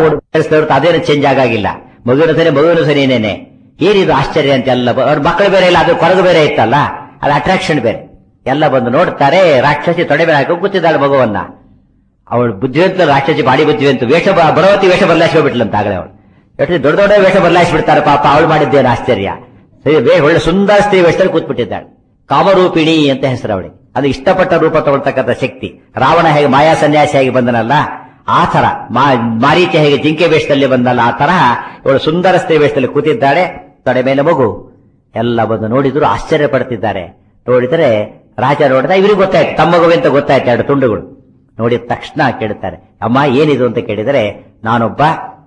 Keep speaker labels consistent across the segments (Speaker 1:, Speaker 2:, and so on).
Speaker 1: ಕೇಳಿಸ್ತಾ ಅದೇನು ಚೇಂಜ್ ಆಗಾಗಿಲ್ಲ ಮಗುವಿನ ಸರಿ ಮಗುವಿನ ಸರಿನೇನೆ ಏನಿದು ಆಶ್ಚರ್ಯ ಅಂತ ಎಲ್ಲ ಬ- ಅವ್ರ ಮಕ್ಕಳು ಬೇರೆ ಇಲ್ಲ ಅದು ಕೊರಗು ಬೇರೆ ಇತ್ತಲ್ಲ ಅದು ಅಟ್ರಾಕ್ಷನ್ ಬೇರೆ ಎಲ್ಲ ಬಂದು ನೋಡ್ತಾರೆ ರಾಕ್ಷಸಿ ತೊಡೆ ಮೇಲೆ ಹಾಕಿ ಕೂತಿದ್ದಾಳೆ ಮಗುವನ್ನ ಅವಳು ಬುದ್ಧಿವಂತ ರಾಕ್ಷಸಿ ಬಾಡಿ ಬುದ್ಧಿವಂತ ವೇಷ ಬ- ಭರವತಿ ವೇಷ ಬದಲಾಯಿಸ್ಬಿಟ್ಲಂತ ಆಗಲೇ ಅವಳು ಎಷ್ಟು ದೊಡ್ಡ ದೊಡ್ಡ ವೇಷ ಬದಲಾಯಿಸ್ಬಿಡ್ತಾರೆ ಪಾಪ ಅವಳು ಮಾಡಿದ್ದೇನು ಆಶ್ಚರ್ಯ ಸರಿ, ವೇ- ಒಳ್ಳೆ ಸುಂದರ ಸ್ತ್ರೀ ವೇಷದಲ್ಲಿ ಕೂತ್ಬಿಟ್ಟಿದ್ದಾಳೆ ಕಾಮರೂಪಿಣಿ ಅಂತ ಹೆಸರು ಅವಳಿಗೆ ಅದು ಇಷ್ಟಪಟ್ಟ ರೂಪ ತಗೊಳ್ತಕ್ಕಂಥ ಶಕ್ತಿ ರಾವಣ ಹೇಗೆ ಮಾಯಾ ಸನ್ಯಾಸಿಯಾಗಿ ಬಂದನಲ್ಲ ಆ ತರ ಮಾ- ಮಾರೀಚ ಹೇಗೆ ಜಿಂಕೆ ವೇಷದಲ್ಲಿ ಬಂದಲ್ಲ ಆ ತರಹ ಇವಳು ಸುಂದರ ಸ್ತ್ರೀ ವೇಷದಲ್ಲಿ ಕೂತಿದ್ದಾಳೆ ತೊಡೆ ಮೇಲೆ ಮಗು ಎಲ್ಲ ಬಂದು ನೋಡಿದ್ರು ಆಶ್ಚರ್ಯ ಪಡ್ತಿದ್ದಾರೆ ನೋಡಿದರೆ ರಾಜ ನೋಡಿದ ಇವ್ರಿಗೆ ಗೊತ್ತಾಯ್ತು ತಮ್ಮ ಮಗುವೆ ಅಂತ ಗೊತ್ತಾಯ್ತು ಎರಡು ತುಂಡುಗಳು ನೋಡಿದ ತಕ್ಷಣ ಕೇಳುತ್ತಾರೆ ಅಮ್ಮ ಏನಿದು ಅಂತ ಕೇಳಿದರೆ ನಾನೊಬ್ಬ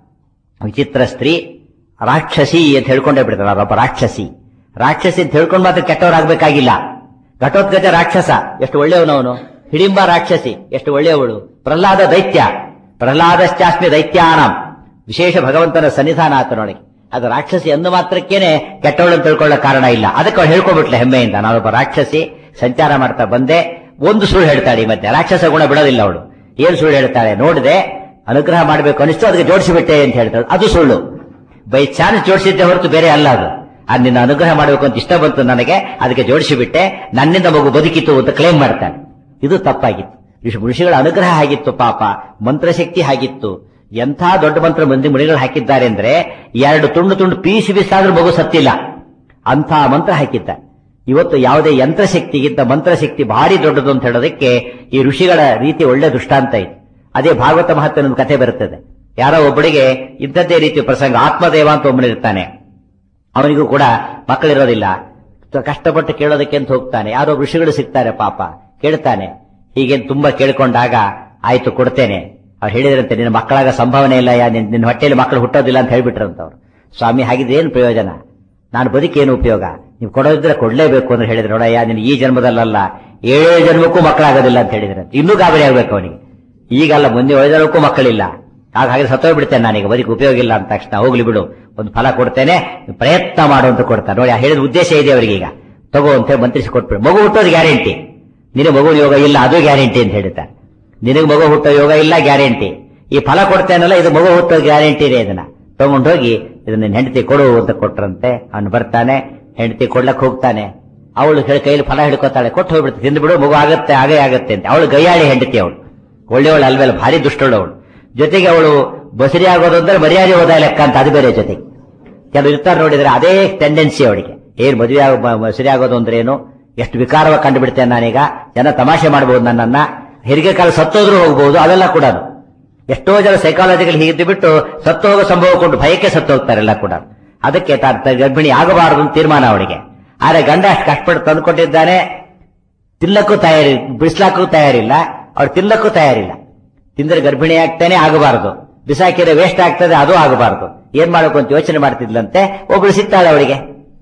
Speaker 1: ವಿಚಿತ್ರ ಸ್ತ್ರೀ ರಾಕ್ಷಸಿ ಅಂತ ಹೇಳ್ಕೊಂಡೇ ಬಿಡ್ತಾರೆ ಅವರೊಬ್ಬ ರಾಕ್ಷಸಿ ರಾಕ್ಷಸಿ ಅಂತ ಹೇಳ್ಕೊಂಡು ಮಾತ್ರ ಕೆಟ್ಟವರಾಗಬೇಕಾಗಿಲ್ಲ ಘಟೋತ್ಕಚ ರಾಕ್ಷಸ ಎಷ್ಟು ಒಳ್ಳೆಯವನವನು ಹಿಡಿಂಬ ರಾಕ್ಷಸಿ ಎಷ್ಟು ಒಳ್ಳೆಯವಳು ಪ್ರಹ್ಲಾದ ದೈತ್ಯ ಪ್ರಹ್ಲಾದಶ್ಚಾಸ್ಮಿ ದೈತ್ಯಾನಂ ವಿಶೇಷ ಭಗವಂತನ ಸನ್ನಿಧಾನ ಆತನೊಳಗೆ ಅದು ರಾಕ್ಷಸಿ ಅಂದು ಮಾತ್ರಕ್ಕೇನೆ ಕೆಟ್ಟವಳು ಅಂತ ತಿಳ್ಕೊಳ್ಳೋ ಕಾರಣ ಇಲ್ಲ ಅದಕ್ಕೆ ಅವಳು ಹೇಳ್ಕೊಬಿಟ್ಲೆ ಹೆಮ್ಮೆಯಿಂದ ನಾನೊಬ್ಬ ರಾಕ್ಷಸಿ ಸಂಚಾರ ಮಾಡ್ತಾ ಬಂದೆ ಒಂದು ಸುಳ್ಳು ಹೇಳ್ತಾಳೆ ಈ ಮಧ್ಯೆ ರಾಕ್ಷಸ ಗುಣ ಬಿಡೋದಿಲ್ಲ ಅವಳು ಏನ್ ಸುಳ್ಳು ಹೇಳ್ತಾಳೆ ನೋಡಿದೆ ಅನುಗ್ರಹ ಮಾಡಬೇಕು ಅನಿಸ್ತು ಅದಕ್ಕೆ ಜೋಡಿಸಿಬಿಟ್ಟೆ ಅಂತ ಹೇಳ್ತಾಳೆ ಅದು ಸುಳ್ಳು ಬೈ ಚಾನ್ಸ್ ಜೋಡಿಸಿದ್ದೆ ಹೊರತು ಬೇರೆ ಅಲ್ಲ ಅದು ಅದು ನಿನ್ನ ಅನುಗ್ರಹ ಮಾಡಬೇಕು ಅಂತ ಇಷ್ಟ ಬಂತು ನನಗೆ ಅದಕ್ಕೆ ಜೋಡಿಸಿಬಿಟ್ಟೆ ನನ್ನಿಂದ ಮಗು ಬದುಕಿತ್ತು ಅಂತ ಕ್ಲೇಮ್ ಮಾಡ್ತಾನೆ ಇದು ತಪ್ಪಾಗಿತ್ತು ಋಷಿ ಋಷಿಗಳ ಅನುಗ್ರಹ ಆಗಿತ್ತು ಪಾಪ ಮಂತ್ರಶಕ್ತಿ ಆಗಿತ್ತು ಎಂಥ ದೊಡ್ಡ ಮಂತ್ರ ಮಂದಿ ಮುನಿಗಳು ಹಾಕಿದ್ದಾರೆ ಅಂದ್ರೆ ಎರಡು ತುಂಡು ತುಂಡು ಪೀಸಿ ಬಿಸಾದ್ರೂ ಮಗು ಸತ್ತಿಲ್ಲ ಅಂಥ ಮಂತ್ರ ಹಾಕಿದ್ದ ಇವತ್ತು ಯಾವುದೇ ಯಂತ್ರಶಕ್ತಿಗಿಂತ ಮಂತ್ರಶಕ್ತಿ ಭಾರಿ ದೊಡ್ಡದು ಅಂತ ಹೇಳೋದಕ್ಕೆ ಈ ಋಷಿಗಳ ರೀತಿ ಒಳ್ಳೆ ದೃಷ್ಟಾಂತ ಇದೆ ಅದೇ ಭಾಗವತ ಮಹತ್ವನ ಒಂದು ಕಥೆ ಬರುತ್ತದೆ ಯಾರೋ ಒಬ್ಬಳಿಗೆ ಇಂಥದ್ದೇ ರೀತಿ ಪ್ರಸಂಗ ಆತ್ಮದೇವ ಅಂತ ಒಬ್ಬನಿರ್ತಾನೆ ಅವನಿಗೂ ಕೂಡ ಮಕ್ಕಳಿರೋದಿಲ್ಲ ತ- ಕಷ್ಟಪಟ್ಟು ಕೇಳೋದಕ್ಕೆ ಅಂತ ಹೋಗ್ತಾನೆ ಯಾರೋ ಋಷಿಗಳು ಸಿಗ್ತಾರೆ ಪಾಪ ಕೇಳ್ತಾನೆ ಹೀಗೆ ತುಂಬಾ ಕೇಳ್ಕೊಂಡಾಗ ಆಯ್ತು ಕೊಡ್ತೇನೆ ಅವ್ರು ಹೇಳಿದ್ರಂತೆ ನಿನ್ನ ಮಕ್ಕಳಾಗ ಸಂಭಾವನೆ ಇಲ್ಲ ಯಾ ನಿನ್ ನಿನ್ನ ಹೊಟ್ಟೆಯಲ್ಲಿ ಮಕ್ಕಳು ಹುಟ್ಟೋದಿಲ್ಲ ಅಂತ ಹೇಳ್ಬಿಟ್ರಂತವ್ರು ಸ್ವಾಮಿ ಹಾಗಿದ್ರೆ ಏನು ಪ್ರಯೋಜನ ನಾನು ಬದುಕೇನು ಉಪಯೋಗ ನೀವು ಕೊಡೋದಿದ್ರೆ ಕೊಡ್ಲೇಬೇಕು ಅಂತ ಹೇಳಿದ್ರೆ ನೋಡಯ್ಯ ನೀನು ಈ ಜನ್ಮದಲ್ಲಲ್ಲ ಏಳೇ ಜನ್ಮಕ್ಕೂ ಮಕ್ಕಳಾಗೋದಿಲ್ಲ ಅಂತ ಹೇಳಿದ್ರೆ ಇನ್ನೂ ಗಾಬರಿ ಆಗ್ಬೇಕು ಅವನಿಗೆ ಈಗಲ್ಲ ಮುಂದೆ ಏಳು ಜನ್ಮಕ್ಕೂ ಮಕ್ಕಳಿಲ್ಲ ಆಗ ಹಾಗೆ ಸತ್ತೋಗ್ಬಿಡ್ತೇನೆ ನಾನೀಗ ಬದುಕು ಉಪಯೋಗ ಇಲ್ಲ ಅಂತ ತಕ್ಷಣ ಹೋಗ್ಲಿ ಬಿಡು ಒಂದು ಫಲ ಕೊಡ್ತೇನೆ ಪ್ರಯತ್ನ ಮಾಡು ಅಂತ ಕೊಡ್ತಾನೆ ನೋಡಿ ಆ ಹೇಳಿದ ಉದ್ದೇಶ ಇದೆ ಅವರಿಗೆ ಈಗ ತಗೋ ಅಂತ ಹೇಳಿ ಮಂತ್ರಿಸಿ ಕೊಟ್ಬಿಡು ಮಗು ಹುಟ್ಟೋದು ಗ್ಯಾರಂಟಿ ನಿನಗೆ ಮಗು ಯೋಗ ಇಲ್ಲ ಅದು ಗ್ಯಾರಂಟಿ ಅಂತ ಹೇಳ್ತಾರೆ ನಿನಗೆ ಮಗು ಹುಟ್ಟೋ ಯೋಗ ಇಲ್ಲ ಗ್ಯಾರಂಟಿ ಈ ಫಲ ಕೊಡ್ತೇನಲ್ಲ ಇದು ಮಗು ಹುಟ್ಟೋ ಗ್ಯಾರಂಟಿ ಇದೆ ಇದನ್ನ ತಗೊಂಡೋಗಿ ಇದನ್ನ ನಿನ್ನ ಹೆಂಡತಿ ಕೊಡು ಅಂತ ಕೊಟ್ರಂತೆ ಅವನು ಬರ್ತಾನೆ ಹೆಂಡತಿ ಕೊಡ್ಲಕ್ ಹೋಗ್ತಾನೆ ಅವಳು ಹೇಳಿ ಕೈಯಲ್ಲಿ ಫಲ ಹಿಡ್ಕೊತಾಳೆ ಕೊಟ್ಟು ಹೋಗ್ಬಿಡ್ತು ತಿಂದ್ಬಿಡು ಮಗು ಆಗತ್ತೆ ಆಗೇ ಆಗತ್ತೆ ಅಂತ ಅವಳು ಗೈಯಾಳಿ ಹೆಂಡತಿ ಅವಳು ಒಳ್ಳೆಯವಳು ಅಲ್ವಲ್ಲ ಭಾರಿ ದುಷ್ಟಳು ಅವಳು ಜೊತೆಗೆ ಅವಳು ಬಸರಿ ಆಗೋದು ಅಂದ್ರೆ ಮರ್ಯಾದೆ ಹೋದ ಲೆಕ್ಕ ಅಂತ ಅದು ಬೇರೆ ಜೊತೆಗೆ ಕೆಲವು ಇರ್ತಾರೆ ನೋಡಿದ್ರೆ ಅದೇ ಟೆಂಡೆನ್ಸಿ ಅವಳಿಗೆ ಏನ್ ಮದುವೆ ಆಗ ಮ- ಮ- ಸರಿ ಆಗೋದು ಅಂದ್ರೆ ಏನು ಎಷ್ಟು ವಿಕಾರವಾಗಿ ಕಂಡು ಬಿಡ್ತೇನೆ ನಾನೀಗ ಜನ ತಮಾಷೆ ಮಾಡಬಹುದು ನನ್ನನ್ನ ಹೆರಿಗೆ ಕಾಲ ಸತ್ತೋದ್ರೂ ಹೋಗಬಹುದು ಅವೆಲ್ಲ ಕೂಡ ಎಷ್ಟೋ ಜನ ಸೈಕಾಲಜಿಕಲ್ ಹೀಗಿದ್ದು ಬಿಟ್ಟು ಸತ್ತು ಹೋಗೋ ಸಂಭವ ಕೊಂಡು ಭಯಕ್ಕೆ ಸತ್ತು ಹೋಗ್ತಾರೆಲ್ಲ ಕೂಡ ಅದಕ್ಕೆ ತಾನು ತ- ಗರ್ಭಿಣಿ ಆಗಬಾರದು ಅಂತ ತೀರ್ಮಾನ ಅವಳಿಗೆ ಆದ್ರೆ ಗಂಡ ಅಷ್ಟು ಕಷ್ಟಪಟ್ಟು ತಂದುಕೊಟ್ಟಿದ್ದಾನೆ ತಿನ್ನಕ್ಕೂ ತಯಾರಿ ಬಿಡಿಸ್ಲಾಕೂ ತಯಾರಿಲ್ಲ ಅವ್ರು ತಿನ್ನಕ್ಕೂ ತಯಾರಿಲ್ಲ ತಿಂದ್ರೆ ಗರ್ಭಿಣಿ ಆಗ್ತಾನೆ ಆಗಬಾರದು ಬಿಸಾಕಿದ್ರೆ ವೇಸ್ಟ್ ಆಗ್ತದೆ ಅದು ಆಗಬಾರದು ಏನ್ ಮಾಡಬೇಕು ಅಂತ ಯೋಚನೆ ಮಾಡ್ತಿದ್ಲಂತೆ ಒಬ್ಳು ಸಿಗ್ತಾಳೆ ಅವಳಿಗೆ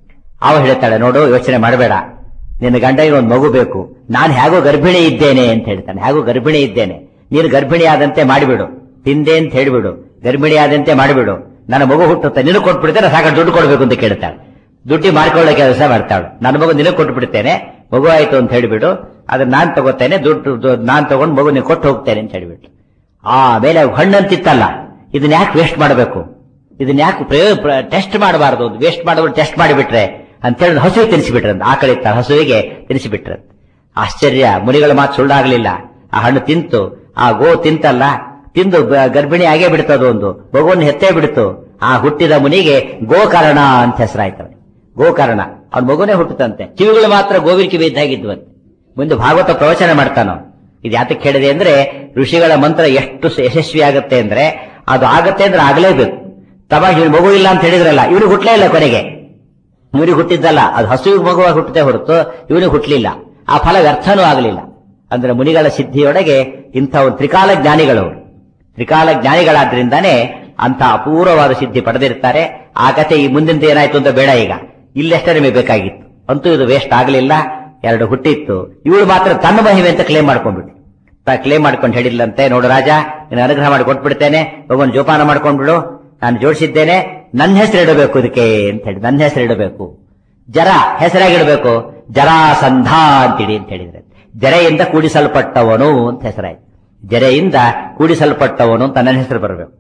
Speaker 1: ಅವ ಹೇಳ್ತಾಳೆ ನೋಡು ಯೋಚನೆ ಮಾಡಬೇಡ ನಿನ್ನ ಗಂಡನಿಗೆ ಒಂದು ಮಗು ಬೇಕು ನಾನು ಹೇಗೋ ಗರ್ಭಿಣಿ ಇದ್ದೇನೆ ಅಂತ ಹೇಳ್ತಾನೆ ಹೇಗೋ ಗರ್ಭಿಣಿ ಇದ್ದೇನೆ ನೀನು ಗರ್ಭಿಣಿ ಆದಂತೆ ಮಾಡಿಬಿಡು ತಿಂದೆ ಅಂತ ಹೇಳಿಬಿಡು ಗರ್ಭಿಣಿ ಆದಂತೆ ಮಾಡಿಬಿಡು ನನ್ನ ಮಗು ಹುಟ್ಟುತ್ತೆ ನಿನಗೆ ಕೊಟ್ಬಿಡ್ತೇನೆ ಸಾಕ ದುಡ್ಡು ಕೊಡ್ಬೇಕು ಅಂತ ಕೇಳ್ತಾಳೆ ದುಡ್ಡಿ ಮಾಡ್ಕೊಳ್ಳೋ ಕೆಲಸ ಮಾಡ್ತಾಳು ನನ್ನ ಮಗು ನಿನಗೆ ಕೊಟ್ಟು ಬಿಡ್ತೇನೆ ಮಗು ಆಯ್ತು ಅಂತ ಹೇಳಿಬಿಡು ಅದನ್ನ ನಾನ್ ತಗೋತೇನೆ ದುಡ್ಡು ದು- ನಾನ್ ತಗೊಂಡು ಮಗು ನೀನು ಕೊಟ್ಟು ಹೋಗ್ತೇನೆ ಅಂತ ಹೇಳಿಬಿಟ್ಟು ಆಮೇಲೆ ಹಣ್ಣಂತಿತ್ತಲ್ಲ ಇದನ್ನ ಯಾಕೆ ವೇಸ್ಟ್ ಮಾಡಬೇಕು ಇದನ್ನ ಯಾಕೆ ಪ್ರಯೋಗ ಟೆಸ್ಟ್ ಮಾಡಬಾರದು ವೇಸ್ಟ್ ಮಾಡೋದು ಟೆಸ್ಟ್ ಮಾಡಿಬಿಟ್ರೆ ಅಂತ ಹೇಳಿ ಹಸುವಿಗೆ ತಿನ್ಸಿಬಿಟ್ರಂತ ಆಕಳಿತ್ತ ಹಸುವಿಗೆ ತಿನ್ಸಿಬಿಟ್ರಂತ ಆಶ್ಚರ್ಯ ಮುನಿಗಳ ಮಾತು ಸುಳ್ಳಾಗ್ಲಿಲ್ಲ ಆ ಹಣ್ಣು ತಿಂತು ಆ ಗೋ ತಿಂತಲ್ಲ ತಿಂದು ಬ- ಗರ್ಭಿಣಿ ಆಗೇ ಬಿಡ್ತದ ಒಂದು ಮಗುವನ್ನು ಹೆತ್ತೇ ಬಿಡ್ತು ಆ ಹುಟ್ಟಿದ ಮುನಿಗೆ ಗೋಕರ್ಣ ಅಂತ ಹೆಸರಾಯ್ತವೆ ಗೋಕರ್ಣ ಅವ್ನ ಮಗುನೇ ಹುಟ್ಟುತ್ತಂತೆ ಕಿವಿಗಳು ಮಾತ್ರ ಗೋವಿನ ಕಿವಿ ಇದ್ದಾಗಿದ್ವಂತೆ ಮುಂದೆ ಭಾಗವತ ಪ್ರವಚನ ಮಾಡ್ತಾನೋ ಇದು ಯಾತಕ್ಕೆ ಹೇಳಿದೆ ಅಂದ್ರೆ ಋಷಿಗಳ ಮಂತ್ರ ಎಷ್ಟು ಸ- ಯಶಸ್ವಿ ಆಗುತ್ತೆ ಅಂದ್ರೆ ಅದು ಆಗತ್ತೆ ಅಂದ್ರೆ ಆಗಲೇಬೇಕು ತಮಾಷೆ ಇವ್ನು ಮಗು ಇಲ್ಲ ಅಂತ ಹೇಳಿದ್ರಲ್ಲ ಇವನಿಗೆ ಹುಟ್ಟಲೇ ಇಲ್ಲ ಕೊನೆಗೆ ಇವನಿಗೆ ಹುಟ್ಟಿದ್ದಲ್ಲ ಅದು ಹಸುವಿಗೆ ಮಗುವಾಗಿ ಹುಟ್ಟದೆ ಹೊರತು ಇವನಿಗೆ ಹುಟ್ಟಲಿಲ್ಲ ಆ ಫಲ ವ್ಯರ್ಥನೂ ಆಗಲಿಲ್ಲ ಅಂದ್ರೆ ಮುನಿಗಳ ಸಿದ್ಧಿಯೊಳಗೆ ಇಂಥ ಒಂದು ತ್ರಿಕಾಲ ಜ್ಞಾನಿಗಳವರು ತ್ರಿಕಾಲ ಜ್ಞಾನಿಗಳಾದ್ರಿಂದಾನೇ ಅಂತ ಅಪೂರ್ವವಾದ ಸಿದ್ಧಿ ಪಡೆದಿರ್ತಾರೆ ಆ ಕತೆ ಈ ಮುಂದಿನ ಏನಾಯ್ತು ಅಂತ ಬೇಡ ಈಗ ಇಲ್ಲೆಷ್ಟೇ ನಿಮಗೆ ಬೇಕಾಗಿತ್ತು ಅಂತೂ ಇದು ವೇಸ್ಟ್ ಆಗಲಿಲ್ಲ ಎರಡು ಹುಟ್ಟಿತ್ತು ಇವಳು ಮಾತ್ರ ತನ್ನ ಮಹಿಮೆ ಅಂತ ಕ್ಲೇಮ್ ಮಾಡ್ಕೊಂಡ್ಬಿಟ್ಟು ತಾ ಕ್ಲೇಮ್ ಮಾಡ್ಕೊಂಡು ಹೇಳಿಲ್ಲಂತೆ ನೋಡು ರಾಜ ನೀನು ಅನುಗ್ರಹ ಮಾಡಿ ಕೊಟ್ಬಿಡ್ತೇನೆ ಭಗವಾನ್ ಜೋಪಾನ ಮಾಡ್ಕೊಂಡ್ಬಿಡು ನಾನು ಜೋಡಿಸಿದ್ದೇನೆ ನನ್ನ ಹೆಸರು ಇಡಬೇಕು ಇದಕ್ಕೆ ಅಂತ ಹೇಳಿ ನನ್ನ ಹೆಸರು ಇಡಬೇಕು ಜರ ಹೆಸರಾಗಿಡಬೇಕು ಜರಾಸಂಧ ಅಂತಿಡಿ ಅಂತ ಹೇಳಿದ್ರೆ ಜರೆಯಿಂದ ಕೂಡಿಸಲ್ಪಟ್ಟವನು ಅಂತ ಹೆಸರಾಯ್ತು ಜರೆಯಿಂದ ಕೂಡಿಸಲ್ಪಟ್ಟವನು ಅಂತ ನನ್ನ ಹೆಸರು ಬರಬೇಕು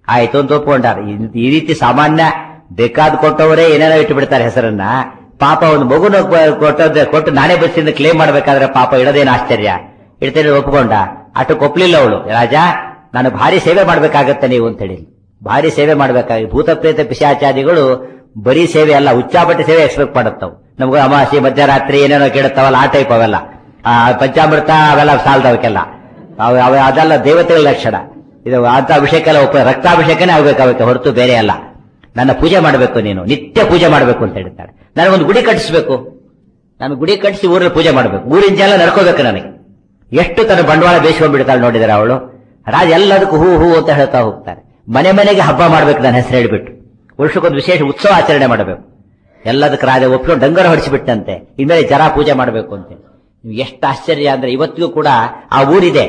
Speaker 1: ಆಯ್ತು ಅಂತ ಒಪ್ಕೊಂಡಾರ ಈ- ಈ ರೀತಿ ಸಾಮಾನ್ಯ ಬೇಕಾದ್ ಕೊಟ್ಟವರೇ ಏನೇನೋ ಇಟ್ಟು ಬಿಡ್ತಾರೆ ಹೆಸರನ್ನ ಪಾಪ ಒಂದು ಮಗುನ ಕೊ- ಕೊಟ್ಟದ್ದೆ ಕೊಟ್ಟು ನಾನೇ ಬಸ್ಸಿಂದ ಕ್ಲೇಮ್ ಮಾಡ್ಬೇಕಾದ್ರೆ ಪಾಪ ಇಡೋದೇನು ಆಶ್ಚರ್ಯ ಇಡ್ತೇನೆ ಒಪ್ಕೊಂಡ ಅಟಕ್ಕೆ ಒಪ್ಲಿಲ್ಲ ಅವಳು ರಾಜ ನಾನು ಭಾರಿ ಸೇವೆ ಮಾಡ್ಬೇಕಾಗತ್ತೆ ನೀವು ಅಂತ ಹೇಳಿ ಭಾರಿ ಸೇವೆ ಮಾಡ್ಬೇಕಾಗಿ ಭೂತ ಪ್ರೇತ ಪಿಶಾಚಾದಿಗಳು ಬರೀ ಸೇವೆ ಅಲ್ಲ ಉಚ್ಚಾಪಟ್ಟಿ ಸೇವೆ ಎಕ್ಸ್ಪೆಕ್ಟ್ ಮಾಡುತ್ತವು ನಮ್ಗೆ ಅಮಾವಾಸ್ಯೆ ಮಧ್ಯರಾತ್ರಿ ಏನೇನೋ ಕೇಳುತ್ತಾವಲ್ಲ ಆ ಟೈಪ್ ಅವೆಲ್ಲ ಆ ಪಂಚಾಮೃತ ಅವೆಲ್ಲ ಸಾಲದವಕ್ಕೆಲ್ಲ ಅವ ಅವ- ಅದೆಲ್ಲ ದೇವತೆಗಳ ಲಕ್ಷಣ ಇದು ಅಂತ ಅಭಿಷೇಕ ಎಲ್ಲ ಉಪ ರಕ್ತಾಭಿಷೇಕನೇ ಆಗ್ಬೇಕು ಅವಕ್ಕೆ ಹೊರತು ಬೇರೆ ಅಲ್ಲ ನನ್ನ ಪೂಜೆ ಮಾಡಬೇಕು ನೀನು ನಿತ್ಯ ಪೂಜೆ ಮಾಡಬೇಕು ಅಂತ ಹೇಳ್ತಾರೆ ನನಗೊಂದು ಗುಡಿ ಕಟ್ಟಿಸ್ಬೇಕು ನಾನು ಗುಡಿ ಕಟ್ಟಿಸಿ ಊರಲ್ಲಿ ಪೂಜೆ ಮಾಡಬೇಕು ಊರಿನ ಜನ ನಡ್ಕೋಬೇಕು ನನಗೆ ಎಷ್ಟು ತನ್ನ ಬಂಡವಾಳ ಬೇಯಿಸ್ಕೊಂಡ್ಬಿಡ್ತಾಳೆ ನೋಡಿದಾರೆ ಅವಳು ರಾಜ ಎಲ್ಲದಕ್ಕೂ ಹೂ ಹೂ ಅಂತ ಹೇಳ್ತಾ ಹೋಗ್ತಾರೆ ಮನೆ ಮನೆಗೆ ಹಬ್ಬ ಮಾಡ್ಬೇಕು ನನ್ನ ಹೆಸರು ಹೇಳ್ಬಿಟ್ಟು ವರ್ಷಕ್ಕೊಂದು ವಿಶೇಷ ಉತ್ಸವ ಆಚರಣೆ ಮಾಡಬೇಕು ಎಲ್ಲದಕ್ಕೆ ರಾಜ ಒಪ್ಕೊಂಡು ಡಂಗರ ಹೊಡಿಸಿಬಿಟ್ಟಂತೆ ಇನ್ಮೇಲೆ ಜರ ಪೂಜೆ ಮಾಡಬೇಕು ಅಂತ ನಿಮ್ಗೆ ಎಷ್ಟು ಆಶ್ಚರ್ಯ ಅಂದ್ರೆ ಇವತ್ತಿಗೂ ಕೂಡ ಆ ಊರಿದೆ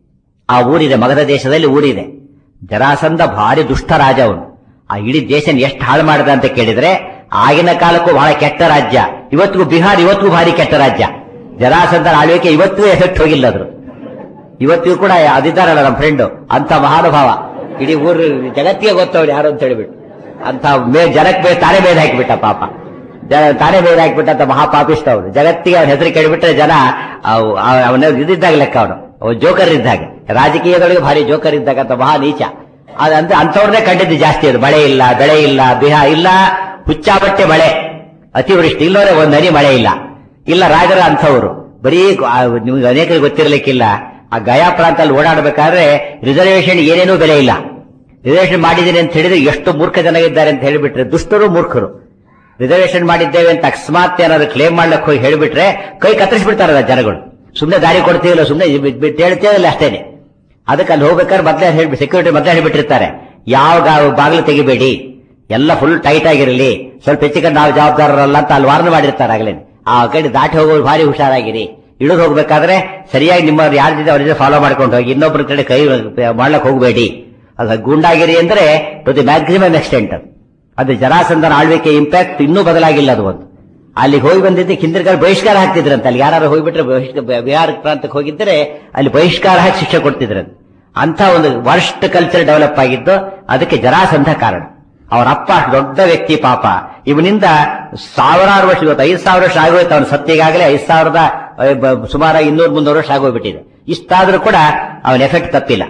Speaker 1: ಆ ಊರಿದೆ ಮಗಧ ದೇಶದಲ್ಲಿ ಊರಿದೆ ಜರಾಸಂಧ ಭಾರಿ ದುಷ್ಟ ರಾಜ ಅವನು ಆ ಇಡೀ ದೇಶನ ಎಷ್ಟು ಹಾಳು ಮಾಡಿದ ಅಂತ ಕೇಳಿದ್ರೆ ಆಗಿನ ಕಾಲಕ್ಕೂ ಬಹಳ ಕೆಟ್ಟ ರಾಜ್ಯ ಇವತ್ತಿಗೂ ಬಿಹಾರ್ ಇವತ್ತಿಗೂ ಭಾರಿ ಕೆಟ್ಟ ರಾಜ್ಯ ಜರಾಸಂಧನ ಆಳ್ವಿಕೆ ಇವತ್ತಿಗೂ ಎಫೆಕ್ಟ್ ಹೋಗಿಲ್ಲ ಅದ್ರು ಇವತ್ತಿಗೂ ಕೂಡ ಅದಿದ್ದಾರಲ್ಲ ನಮ್ಮ ಫ್ರೆಂಡು ಅಂತ ಮಹಾನುಭಾವ ಇಡೀ ಊರು ಜಗತ್ತಿಗೆ ಗೊತ್ತವಳು ಯಾರು ಅಂತ ಹೇಳ್ಬಿಟ್ಟು ಅಂತ ಮೇ ಜನಕ್ಕೆ ಬೇ ತಾನೇ ಬೇದ ಹಾಕಿಬಿಟ್ಟ ಪಾಪ ಜನ- ತಾನೇ ಬೇದ ಹಾಕಿಬಿಟ್ಟ ಅಂತ ಮಹಾಪಾಪಿಷ್ಟ ಅವನು ಜಗತ್ತಿಗೆ ಅವನ ಹೆಸರು ಕೇಳಿಬಿಟ್ರೆ ಜನ ಅವ್- ಅವ್- ಅವನ ಇದ್ದಿದ್ದಾಗ ಲೆಕ್ಕ ಅವನು ಅವ ಜೋಕರ್ ಇದ್ದಾಗ ರಾಜಕೀಯದೊಳಗೆ ಭಾರಿ ಜೋಕರ್ ಇದ್ದಾಗ ಅಂತ ಮಹಾ ನೀಚ ಅದಂತ ಅಂತವ್ರನ್ನೇ ಕಂಡಿದ್ದು ಜಾಸ್ತಿ ಅದು ಮಳೆ ಇಲ್ಲ ಬೆಳೆ ಇಲ್ಲ ಬಿಹ ಇಲ್ಲ ಹುಚ್ಚಾಬಟ್ಟೆ ಮಳೆ ಅತಿವೃಷ್ಟಿ ಇಲ್ಲವರೆ ಒಂದ್ ಹನಿ ಮಳೆ ಇಲ್ಲ ಇಲ್ಲ ರಾಜರ ಅಂಥವ್ರು ಬರೀ ಗ- ಆ ನಿಮ್ಗೆ ಅನೇಕರಿಗೆ ಗೊತ್ತಿರಲಿಕ್ಕಿಲ್ಲ ಆ ಗಯಾ ಪ್ರಾಂತದಲ್ಲಿ ಓಡಾಡಬೇಕಾದ್ರೆ ರಿಸರ್ವೇಶನ್ ಏನೇನೂ ಬೆಲೆ ಇಲ್ಲ ರಿಸರ್ವೇಶನ್ ಮಾಡಿದ್ದೀನಿ ಅಂತ ಹೇಳಿದ್ರೆ ಎಷ್ಟು ಮೂರ್ಖ ಜನ ಇದ್ದಾರೆ ಅಂತ ಹೇಳಿಬಿಟ್ರೆ ದುಷ್ಟರು ಮೂರ್ಖರು ರಿಸರ್ವೇಶನ್ ಮಾಡಿದ್ದೇವೆ ಅಂತ ಅಕಸ್ಮಾತ್ ಏನಾದ್ರು ಕ್ಲೇಮ್ ಮಾಡ್ಲಿಕ್ಕೆ ಹೋಗಿ ಹೇಳಿಬಿಟ್ರೆ ಕೈ ಕತ್ತರಿಸ್ಬಿಡ್ತಾರಲ್ಲ ಜನಗಳು ಸುಮ್ಮನೆ ದಾರಿ ಕೊಡ್ತೀವಲ್ಲ ಸುಮ್ಮನೆ ಬಿಟ್ಟು ಹೇಳ್ತೇವಲ್ಲ ಅಷ್ಟೇನೆ ಅದಕ್ಕೆ ಅಲ್ಲಿ ಹೋಗ್ಬೇಕಾದ್ರೆ ಮೊದಲೇ ಹೇಳಿ ಸೆಕ್ಯೂರಿಟಿ ಮೊದಲೇ ಹೇಳಿಬಿಟ್ಟಿರ್ತಾರೆ ಯಾವ ಗಾ- ಬಾಗಿಲು ತೆಗಿಬೇಡಿ ಎಲ್ಲ ಫುಲ್ ಟೈಟ್ ಆಗಿರಲಿ ಸ್ವಲ್ಪ ಹೆಚ್ಚಿಗೆ ನಾವು ಜವಾಬ್ದಾರರಲ್ಲ ಅಂತ ಅಲ್ಲಿ ವಾರ್ನ್ ಮಾಡಿರ್ತಾರೆ ಆಗ್ಲೇ ಆ ಕಡೆ ದಾಟಿ ಹೋಗೋರು ಭಾರಿ ಹುಷಾರಾಗಿರಿ ಇಳಿದು ಹೋಗ್ಬೇಕಾದ್ರೆ ಸರಿಯಾಗಿ ನಿಮ್ಮ ಯಾರ್ದಿದೆ ಅವ್ರ ಫಾಲೋ ಮಾಡ್ಕೊಂಡು ಹೋಗಿ ಇನ್ನೊಬ್ಬರ ಕಡೆ ಕೈ ಮಾಡ್ಲಕ್ ಹೋಗಬೇಡಿ ಅದು ಗೂಂಡಾಗಿರಿ ಅಂದ್ರೆ ಟು ದಿ ಮ್ಯಾಕ್ಸಿಮಮ್ ಎಕ್ಸ್ಟೆಂಟ್ ಅದು ಜರಾಸಂಧನ ಆಳ್ವಿಕೆ ಇಂಪ್ಯಾಕ್ಟ್ ಇನ್ನೂ ಬದಲಾಗಿಲ್ಲ ಅದು ಒಂದು ಅಲ್ಲಿಗೆ ಹೋಗಿ ಬಂದಿದ್ದೆ ಹಿಂದಿನ ಬಹಿಷ್ಕಾರ ಹಾಕ್ತಿದ್ರಂತೆ ಅಲ್ಲಿ ಯಾರು ಹೋಗ್ಬಿಟ್ರೆ ಬಹಿಷ್ಕ- ಬಿಹಾರ ಪ್ರಾಂತಕ್ಕೆ ಹೋಗಿದ್ದರೆ ಅಲ್ಲಿ ಬಹಿಷ್ಕಾರ ಹಾಕಿ ಶಿಕ್ಷೆ ಕೊಡ್ತಿದ್ರಂತೆ ಅಂತ ಒಂದು ವರ್ಸ್ಟ್ ಕಲ್ಚರ್ ಡೆವಲಪ್ ಆಗಿದ್ದು ಅದಕ್ಕೆ ಜರಾಸಂಧ ಕಾರಣ ಅವರ ಅಪ್ಪ ಅಷ್ಟು ದೊಡ್ಡ ವ್ಯಕ್ತಿ ಪಾಪ ಇವನಿಂದ ಸಾವಿರಾರು ವರ್ಷ ಇವತ್ತು ಐದು ಸಾವಿರ ವರ್ಷ ಆಗೋಯ್ತು ಅವನ ಸತ್ತಿಗಾಗಲೇ ಐದು ಸಾವಿರದ ಆ, ಬ- ಸುಮಾರು ಇನ್ನೂರು ಮುನ್ನೂರು ವರ್ಷ ಆಗೋಗ್ಬಿಟ್ಟಿದೆ ಇಷ್ಟಾದ್ರೂ ಕೂಡ ಅವನ ಎಫೆಕ್ಟ್ ತಪ್ಪಿಲ್ಲ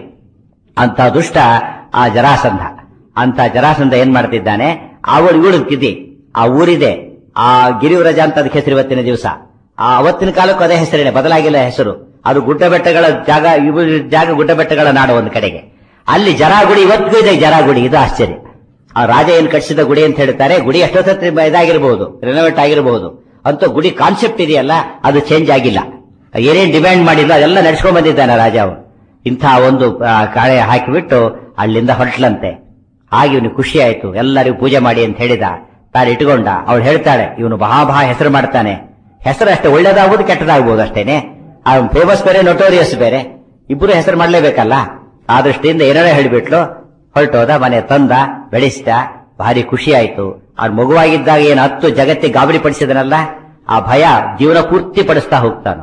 Speaker 1: ಅಂತ ದುಷ್ಟ ಆ ಜರಾಸಂಧ ಅಂತ ಜರಾಸಂಧ ಏನ್ ಮಾಡ್ತಿದ್ದಾನೆ ಅವಳು ಇವಳು ಕಿದ್ದಿ ಆ ಊರಿದೆ ಆ ಗಿರಿವ್ರಜ ಅಂತ ಅದಕ್ಕೆ ಹೆಸರು ಇವತ್ತಿನ ದಿವಸ ಆ ಅವತ್ತಿನ ಕಾಲಕ್ಕೂ ಅದೇ ಹೆಸರೇನೆ ಬದಲಾಗಿಲ್ಲ ಹೆಸರು ಅದು ಗುಡ್ಡ ಬೆಟ್ಟಗಳ ಜಾಗ ಇವು ಜಾಗ ಗುಡ್ಡ ಬೆಟ್ಟಗಳ ನಾಡು ಒಂದು ಕಡೆಗೆ ಅಲ್ಲಿ ಜರಾಗುಡಿ ಇವತ್ತಿಗೂ ಇದೆ ಜರಾಗುಡಿ ಇದು ಆಶ್ಚರ್ಯ ಆ ರಾಜ ಏನ್ ಕಟ್ಟಿಸಿದ ಗುಡಿ ಅಂತ ಹೇಳ್ತಾರೆ ಗುಡಿ ಎಷ್ಟೊತ್ತಿ ಇದಾಗಿರಬಹುದು ರೆನೋವೇಟ್ ಆಗಿರಬಹುದು ಅಂತೂ ಗುಡಿ ಕಾನ್ಸೆಪ್ಟ್ ಇದೆಯಲ್ಲ ಅದು ಚೇಂಜ್ ಆಗಿಲ್ಲ ಏನೇನ್ ಡಿಮ್ಯಾಂಡ್ ಮಾಡಿಲ್ಲ ಅದೆಲ್ಲ ನಡ್ಸ್ಕೊಂಡ್ ಬಂದಿದ್ದಾನೆ ರಾಜ ಅವನು ಇಂಥ ಒಂದು ಆ, ಕಾಳೆ ಹಾಕಿಬಿಟ್ಟು ಅಲ್ಲಿಂದ ಹೊರಟ್ಲಂತೆ ಆಗಿ ಇವನು ಖುಷಿ ಆಯ್ತು ಎಲ್ಲರಿಗೂ ಪೂಜೆ ಮಾಡಿ ಅಂತ ಹೇಳಿದ ತಾನು ಇಟ್ಕೊಂಡ ಅವಳು ಹೇಳ್ತಾಳೆ ಇವನು ಬಹಾ ಬಹಾ ಹೆಸರು ಮಾಡ್ತಾನೆ ಹೆಸರು ಅಷ್ಟೇ ಒಳ್ಳೇದಾಗ್ಬೋದು ಕೆಟ್ಟದಾಗ್ಬೋದು ಅಷ್ಟೇನೆ ಆ ಫೇಮಸ್ ಬೇರೆ ನೊಟೋರಿಯಸ್ ಬೇರೆ ಇಬ್ರು ಹೆಸರು ಮಾಡ್ಲೇಬೇಕಲ್ಲ ಆ ದೃಷ್ಟಿಯಿಂದ ಏನೇನೋ ಹೇಳಿಬಿಟ್ಲು ಹೊರಟೋದ ಮನೆ ತಂದ ಬೆಳೆಸಿದ ಭಾರಿ ಖುಷಿ ಆಯ್ತು ಅವ್ರ ಮಗುವಾಗಿದ್ದಾಗ ಏನು ಹತ್ತು ಜಗತ್ತಿಗೆ ಗಾಬರಿ ಪಡಿಸಿದನಲ್ಲ ಆ ಭಯ ಜೀವನ ಪೂರ್ತಿ ಪಡಿಸ್ತಾ ಹೋಗ್ತಾನು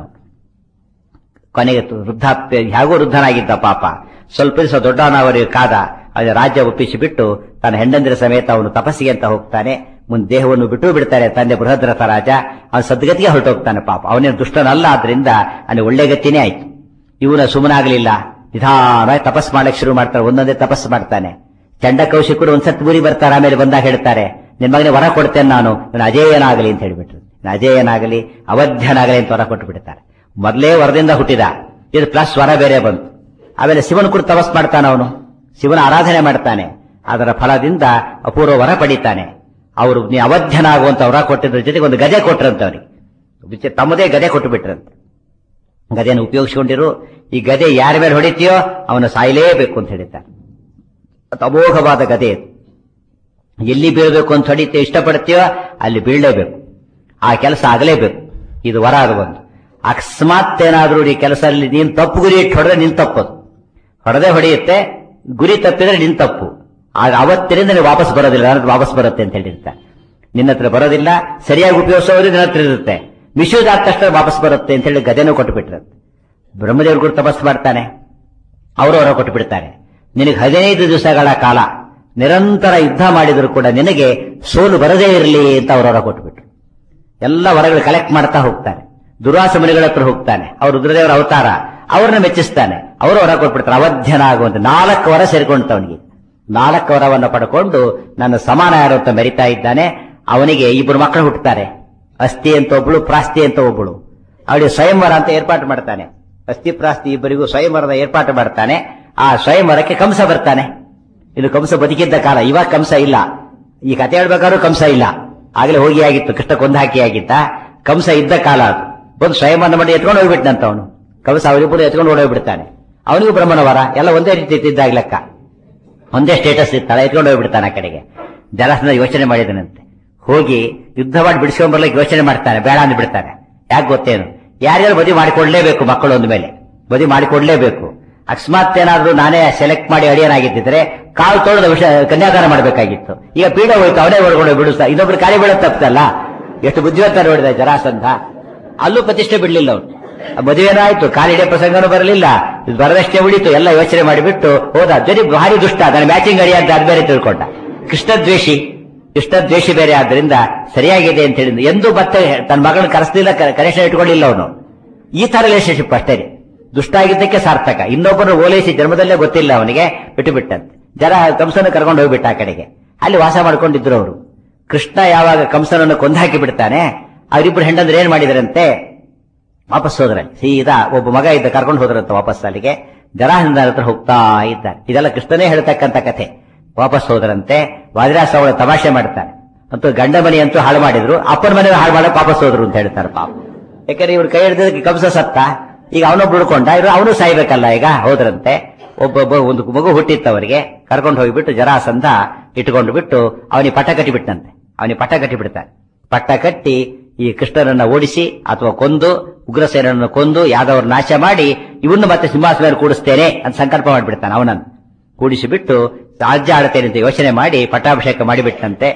Speaker 1: ಕೊನೆಗೆ ತು- ವೃದ್ಧಾಪ್ಯ ಹೇಗೂ ವೃದ್ಧನಾಗಿದ್ದ ಪಾಪ ಸ್ವಲ್ಪ ದಿವಸ ದೊಡ್ಡವನವರಿಗೆ ಕಾದ ಅದೇ ರಾಜ್ಯ ಒಪ್ಪಿಸಿ ಬಿಟ್ಟು ತನ್ನ ಹೆಂಡಂದಿರ ಸಮೇತ ಅವನು ತಪಸ್ಸಿಗೆ ಅಂತ ಹೋಗ್ತಾನೆ ಮುಂದೆ ದೇಹವನ್ನು ಬಿಟ್ಟು ಬಿಡ್ತಾರೆ ತಂದೆ ಬೃಹದ್ರಥ ರಾಜ ಅವನು ಸದ್ಗತಿಗೆ ಹೊರಟೋಗ್ತಾನೆ ಪಾಪ ಅವನೇನು ದುಷ್ಟನಲ್ಲ ಆದ್ರಿಂದ ಅವನಿಗೆ ಒಳ್ಳೆ ಗತಿನೇ ಆಯ್ತು ಇವನ ಸುಮ್ಮನಾಗಲಿಲ್ಲ ನಿಧಾನ ತಪಸ್ ಮಾಡಕ್ ಶುರು ಮಾಡ್ತಾರೆ ಒಂದೊಂದೇ ತಪಸ್ಸು ಮಾಡ್ತಾನೆ ಚಂಡ ಕೌಶಿಕರು ಒಂದ್ಸತ್ ಊರಿ ಬರ್ತಾರೆ ಆಮೇಲೆ ಬಂದಾಗ ಹೇಳ್ತಾರೆ ನಿನ್ ಮಗನಿಗೆ ವರ ಕೊಡ್ತೇನೆ ನಾನು ಇವನು ಅಜೇಯನಾಗಲಿ ಅಂತ ಹೇಳ್ಬಿಟ್ರು ಇವ್ನು ಅಜೇಯನಾಗಲಿ ಅವಧ್ಯನಾಗಲಿ ಅಂತ ವರ ಕೊಟ್ಟು ಬಿಡ್ತಾರೆ ಮೊದಲೇ ವರದಿಂದ ಹುಟ್ಟಿದ ಇದು ಪ್ಲಸ್ ವರ ಬೇರೆ ಬಂತು ಆಮೇಲೆ ಶಿವನ ಕುರಿತು ತಪಸ್ ಮಾಡ್ತಾನೆ ಅವನು ಶಿವನ ಆರಾಧನೆ ಮಾಡ್ತಾನೆ ಅದರ ಫಲದಿಂದ ಅಪೂರ್ವ ವರ ಪಡಿತಾನೆ ಅವರು ನೀ ಅವಧ್ಯನಾಗುವಂತ ವರ ಕೊಟ್ಟಿದ್ರ ಜೊತೆಗೆ ಒಂದು ಗದೆ ಕೊಟ್ರಂತೆ ಅವನಿಗೆ ತಮ್ಮದೇ ಗದೆ ಕೊಟ್ಟು ಬಿಟ್ರಂತೆ ಗದೆಯನ್ನು ಉಪಯೋಗಿಸಿಕೊಂಡಿರು ಈ ಗದೆ ಯಾರ ಮೇಲೆ ಹೊಡಿತೀಯೋ ಅವನು ಸಾಯಲೇಬೇಕು ಅಂತ ಹೇಳಿದ್ದಾರೆ ಅದು ಅಮೋಘವಾದ ಗದೆ ಇದು ಎಲ್ಲಿ ಬೀಳಬೇಕು ಅಂತ ಹೊಡಿತೀಯೋ ಇಷ್ಟಪಡ್ತೀಯೋ ಅಲ್ಲಿ ಬೀಳಲೇಬೇಕು ಆ ಕೆಲಸ ಆಗಲೇಬೇಕು ಇದು ವರ ಅದು ಒಂದು ಅಕಸ್ಮಾತ್ ಏನಾದ್ರೂ ಈ ಕೆಲಸದಲ್ಲಿ ನೀನ್ ತಪ್ಪು ಗುರಿ ಇಟ್ಟು ಹೊಡೆದ್ರೆ ನಿನ್ ತಪ್ಪದು ಹೊಡೆದೇ ಹೊಡೆಯುತ್ತೆ ಗುರಿ ತಪ್ಪಿದ್ರೆ ನಿನ್ ತಪ್ಪು ಆಗ ಅವತ್ತಿನಿಂದ ನೀವು ವಾಪಸ್ ಬರೋದಿಲ್ಲ ನನ್ನ ಹತ್ರ ವಾಪಸ್ ಬರುತ್ತೆ ಅಂತ ಹೇಳಿರ್ತಾರೆ ನಿನ್ನ ಹತ್ರ ಬರೋದಿಲ್ಲ ಸರಿಯಾಗಿ ಉಪಯೋಗಿಸೋರು ನಿನ್ನ ಹತ್ರ ಇರುತ್ತೆ ಮಿಸ್ಯೂಸ್ ಆದ ತಕ್ಷಣ ವಾಪಸ್ ಬರುತ್ತೆ ಅಂತ ಹೇಳಿ ಗದೆನೂ ಕೊಟ್ಟು ಬಿಟ್ಟಿರುತ್ತೆ ಬ್ರಹ್ಮದೇವ್ರ ಗುರು ತಪಸ್ಸು ಮಾಡ್ತಾನೆ ಅವರು ಹೊರ ಕೊಟ್ಟು ಬಿಡ್ತಾರೆ ನಿನಗೆ ಹದಿನೈದು ದಿವಸಗಳ ಕಾಲ ನಿರಂತರ ಯುದ್ಧ ಮಾಡಿದ್ರು ಕೂಡ ನಿನಗೆ ಸೋಲು ಬರದೇ ಇರಲಿ ಅಂತ ಅವರು ಹೊರ ಕೊಟ್ಬಿಟ್ರು ಎಲ್ಲ ವರಗಳು ಕಲೆಕ್ಟ್ ಮಾಡ್ತಾ ಹೋಗ್ತಾನೆ ದುರಾಸ ಮುನಿಗಳ ಹತ್ರ ಹೋಗ್ತಾನೆ ಅವ್ರು ರುದ್ರದೇವರ ಅವತಾರ ಅವ್ರನ್ನ ಮೆಚ್ಚಿಸ್ತಾನೆ ಅವರು ಹೊರ ಕೊಟ್ಬಿಡ್ತಾರೆ ಅವಧ್ಯನಾಗುವಂತೆ ನಾಲ್ಕು ವರ ಸೇರ್ಕೊಂತ ಅವನಿಗೆ ನಾಲ್ಕು ವರವನ್ನು ಪಡ್ಕೊಂಡು ನನ್ನ ಸಮಾನ ಯಾರು ಅಂತ ಮೆರಿತಾ ಇದ್ದಾನೆ ಅವನಿಗೆ ಇಬ್ಬರು ಮಕ್ಕಳು ಹುಟ್ಟುತ್ತಾರೆ ಅಸ್ಥಿ ಅಂತ ಒಬ್ಳು ಪ್ರಾಸ್ತಿ ಅಂತ ಒಬ್ಬಳು ಅವಳಿಗೆ ಸ್ವಯಂವರ ಅಂತ ಏರ್ಪಾಟು ಮಾಡ್ತಾನೆ ಅಸ್ಥಿ ಪ್ರಾಸ್ತಿ ಇಬ್ಬರಿಗೂ ಸ್ವಯಂವರದ ಏರ್ಪಾಟು ಮಾಡ್ತಾನೆ ಆ ಸ್ವಯಂವರಕ್ಕೆ ಕಂಸ ಬರ್ತಾನೆ ಇದು ಕಂಸ ಬದುಕಿದ್ದ ಕಾಲ ಇವಾಗ ಕಂಸ ಇಲ್ಲ ಈ ಕತೆ ಹೇಳ್ಬೇಕಾದ್ರೂ ಕಂಸ ಇಲ್ಲ ಆಗ್ಲೇ ಹೋಗಿ ಆಗಿತ್ತು ಕೃಷ್ಣ ಕೊಂದು ಹಾಕಿ ಆಗಿತ್ತ ಕಂಸ ಇದ್ದ ಕಾಲ ಅದು ಬಂದು ಸ್ವಯಂವರ ಮಾಡಿ ಎತ್ಕೊಂಡು ಹೋಗ್ಬಿಟ್ನಂತ ಅವನು ಕಂಸ ಅವರಿಬ್ಬರು ಎತ್ಕೊಂಡು ಓಡೋಗ್ಬಿಡ್ತಾನೆ ಅವನಿಗೂ ಬ್ರಹ್ಮನ ವರ ಎಲ್ಲ ಒಂದೇ ರೀತಿ ಇದ್ದಾಗ ಲೆಕ್ಕ ಒಂದೇ ಸ್ಟೇಟಸ್ ಇತ್ತಲ್ಲ ಎತ್ಕೊಂಡು ಹೋಗ್ಬಿಡ್ತಾನೆ ಆ ಕಡೆಗೆ ಜಲಸನ ಯೋಚನೆ ಮಾಡಿದನಂತೆ ಹೋಗಿ ಯುದ್ಧ ಮಾಡಿ ಬಿಡಿಸ್ಕೊಂಡ್ ಬರ್ಲಿಕ್ಕೆ ಯೋಚನೆ ಮಾಡ್ತಾನೆ ಬೇಡ ಅಂದ್ ಬಿಡ್ತಾನೆ ಯಾಕೆ ಗೊತ್ತೇನು ಯಾರ್ಯಾರು ಬದಿ ಮಾಡಿಕೊಡ್ಲೇಬೇಕು ಮಕ್ಕಳು ಒಂದ ಮೇಲೆ ಬದಿ ಮಾಡಿಕೊಡ್ಲೇಬೇಕು ಅಕಸ್ಮಾತ್ ಏನಾದ್ರೂ ನಾನೇ ಸೆಲೆಕ್ಟ್ ಮಾಡಿ ಅಡಿಯನಾಗಿದ್ದಿದ್ರೆ ಕಾಲು ತೊಳೆದ ವಿಷಯ ಕನ್ಯಾದಾನ ಮಾಡಬೇಕಾಗಿತ್ತು ಈಗ ಪೀಡ ಹೋಯ್ತು ಅವನೇ ಹೊಡ್ಕೊಂಡು ಬಿಡಿಸ್ತಾ ಇನ್ನೊಬ್ರು ಕಾಲಿ ಬೀಳೋದು ತಪ್ಪಲ್ಲ ಎಷ್ಟು ಬುದ್ಧಿವಂತ ನೋಡಿದ ಜರಾಸಂಧ ಅಲ್ಲೂ ಪ್ರತಿಷ್ಠೆ ಬಿಡ್ಲಿಲ್ಲ ಅವನು ಮದುವೆನಾಯ್ತು ಕಾಲಿಡೆ ಪ್ರಸಂಗನೂ ಬರಲಿಲ್ಲ ಇದು ಬರದಷ್ಟೇ ಉಳಿತು ಎಲ್ಲ ಯೋಚನೆ ಮಾಡಿಬಿಟ್ಟು ಹೋದ ಜೊತೆ ಭಾರಿ ದುಷ್ಟ ನನ್ನ ಮ್ಯಾಚಿಂಗ್ ಅಡಿ ಅಂತ ಅದು ಬೇರೆ ತಿಳ್ಕೊಂಡ ಕೃಷ್ಣ ದ್ವೇಷಿ ಕೃಷ್ಣ ದ್ವೇಷಿ ಬೇರೆ ಆದ್ರಿಂದ ಸರಿಯಾಗಿದೆ ಅಂತ ಹೇಳಿದ ಎಂದು ಮತ್ತೆ ತನ್ನ ಮಗಳನ್ನ ಕರೆಸಲಿಲ್ಲ ಕನೆಕ್ಷನ್ ಇಟ್ಕೊಳ್ಳಿಲ್ಲ ಅವನು ಈ ತರ ರಿಲೇಶನ್ಶಿಪ್ ಅಷ್ಟೇ ರೀ. ದುಷ್ಟ ಆಗಿದ್ದಕ್ಕೆ ಸಾರ್ಥಕ ಇನ್ನೊಬ್ಬರು ಓಲೈಸಿ ಜನ್ಮದಲ್ಲೇ ಗೊತ್ತಿಲ್ಲ ಅವನಿಗೆ ಬಿಟ್ಟು ಬಿಟ್ಟಂತೆ ಜನ ಕಂಸನ ಕರ್ಕೊಂಡು ಹೋಗ್ಬಿಟ್ಟ ಆ ಕಡೆಗೆ ಅಲ್ಲಿ ವಾಸ ಮಾಡ್ಕೊಂಡಿದ್ರು ಅವರು ಕೃಷ್ಣ ಯಾವಾಗ ಕಂಸನನ್ನು ಕೊಂದಾಕಿ ಬಿಡ್ತಾನೆ ಅವರಿಬ್ಬರು ಹೆಂಡಂದ್ರೆ ಏನ್ ಮಾಡಿದ್ರಂತೆ ವಾಪಸ್ ಹೋದ್ರಲ್ಲಿ ಸೀದಾ ಒಬ್ಬ ಮಗ ಇದ್ದ ಕರ್ಕೊಂಡು ಹೋದ್ರಂತ ವಾಪಸ್ ಅಲ್ಲಿಗೆ ಜರಾಸಂಧ ಹತ್ರ ಹೋಗ್ತಾ ಇದ್ದಾರೆ ಇದೆಲ್ಲ ಕೃಷ್ಣನೇ ಹೇಳ್ತಕ್ಕಂಥ ಕಥೆ ವಾಪಸ್ ಹೋದ್ರಂತೆ ವಾದಿರಾಸ ಅವಳ ತಮಾಷೆ ಮಾಡ್ತಾನೆ ಮತ್ತು ಗಂಡ ಮನೆ ಅಂತೂ ಹಾಳು ಮಾಡಿದ್ರು ಅಪ್ಪನ ಮನೆ ಹಾಳು ಮಾಡಕ್ ವಾಪಸ್ ಹೋದ್ರು ಅಂತ ಹೇಳ್ತಾರೆ ಪಾಪ ಯಾಕಂದ್ರೆ ಇವ್ರು ಕೈ ಹಿಡಿದಕ್ಕೆ ಕಂಸ ಸತ್ತ ಈಗ ಅವನೊಬ್ಬ ಉಳ್ಕೊಂಡ ಇವ್ರು ಅವನು ಸಾಯ್ಬೇಕಲ್ಲ ಈಗ ಹೋದ್ರಂತೆ ಒಬ್ಬೊಬ್ಬ ಒಂದು ಮಗು ಹುಟ್ಟಿತ್ತು ಅವರಿಗೆ ಕರ್ಕೊಂಡು ಹೋಗ್ಬಿಟ್ಟು ಜರಾಸಂಧ ಇಟ್ಕೊಂಡು ಬಿಟ್ಟು ಅವನಿಗೆ ಪಟ್ಟ ಕಟ್ಟಿ ಬಿಟ್ಟಂತೆ ಅವನಿಗೆ ಪಟ್ಟ ಕಟ್ಟಿ ಬಿಡ್ತಾನೆ ಪಟ್ಟ ಕಟ್ಟಿ ಈ ಕೃಷ್ಣನನ್ನ ಓಡಿಸಿ ಅಥವಾ ಕೊಂದು ಉಗ್ರಸೇನನ್ನು ಕೊಂದು ಯಾದವ್ರ ನಾಶ ಮಾಡಿ ಇವನ್ನ ಮತ್ತೆ ಸಿಂಹಾಸನ ಕೂಡಿಸ್ತೇನೆ ಅಂತ ಸಂಕಲ್ಪ ಮಾಡಿಬಿಡ್ತಾನೆ ಅವನನ್ನು ಕೂಡಿಸಿ ಬಿಟ್ಟು ರಾಜ್ಯ ಆಳ್ತೇನೆ ಅಂತ ಯೋಚನೆ ಮಾಡಿ ಪಟ್ಟಾಭಿಷೇಕ ಮಾಡಿಬಿಟ್ಟಂತೆ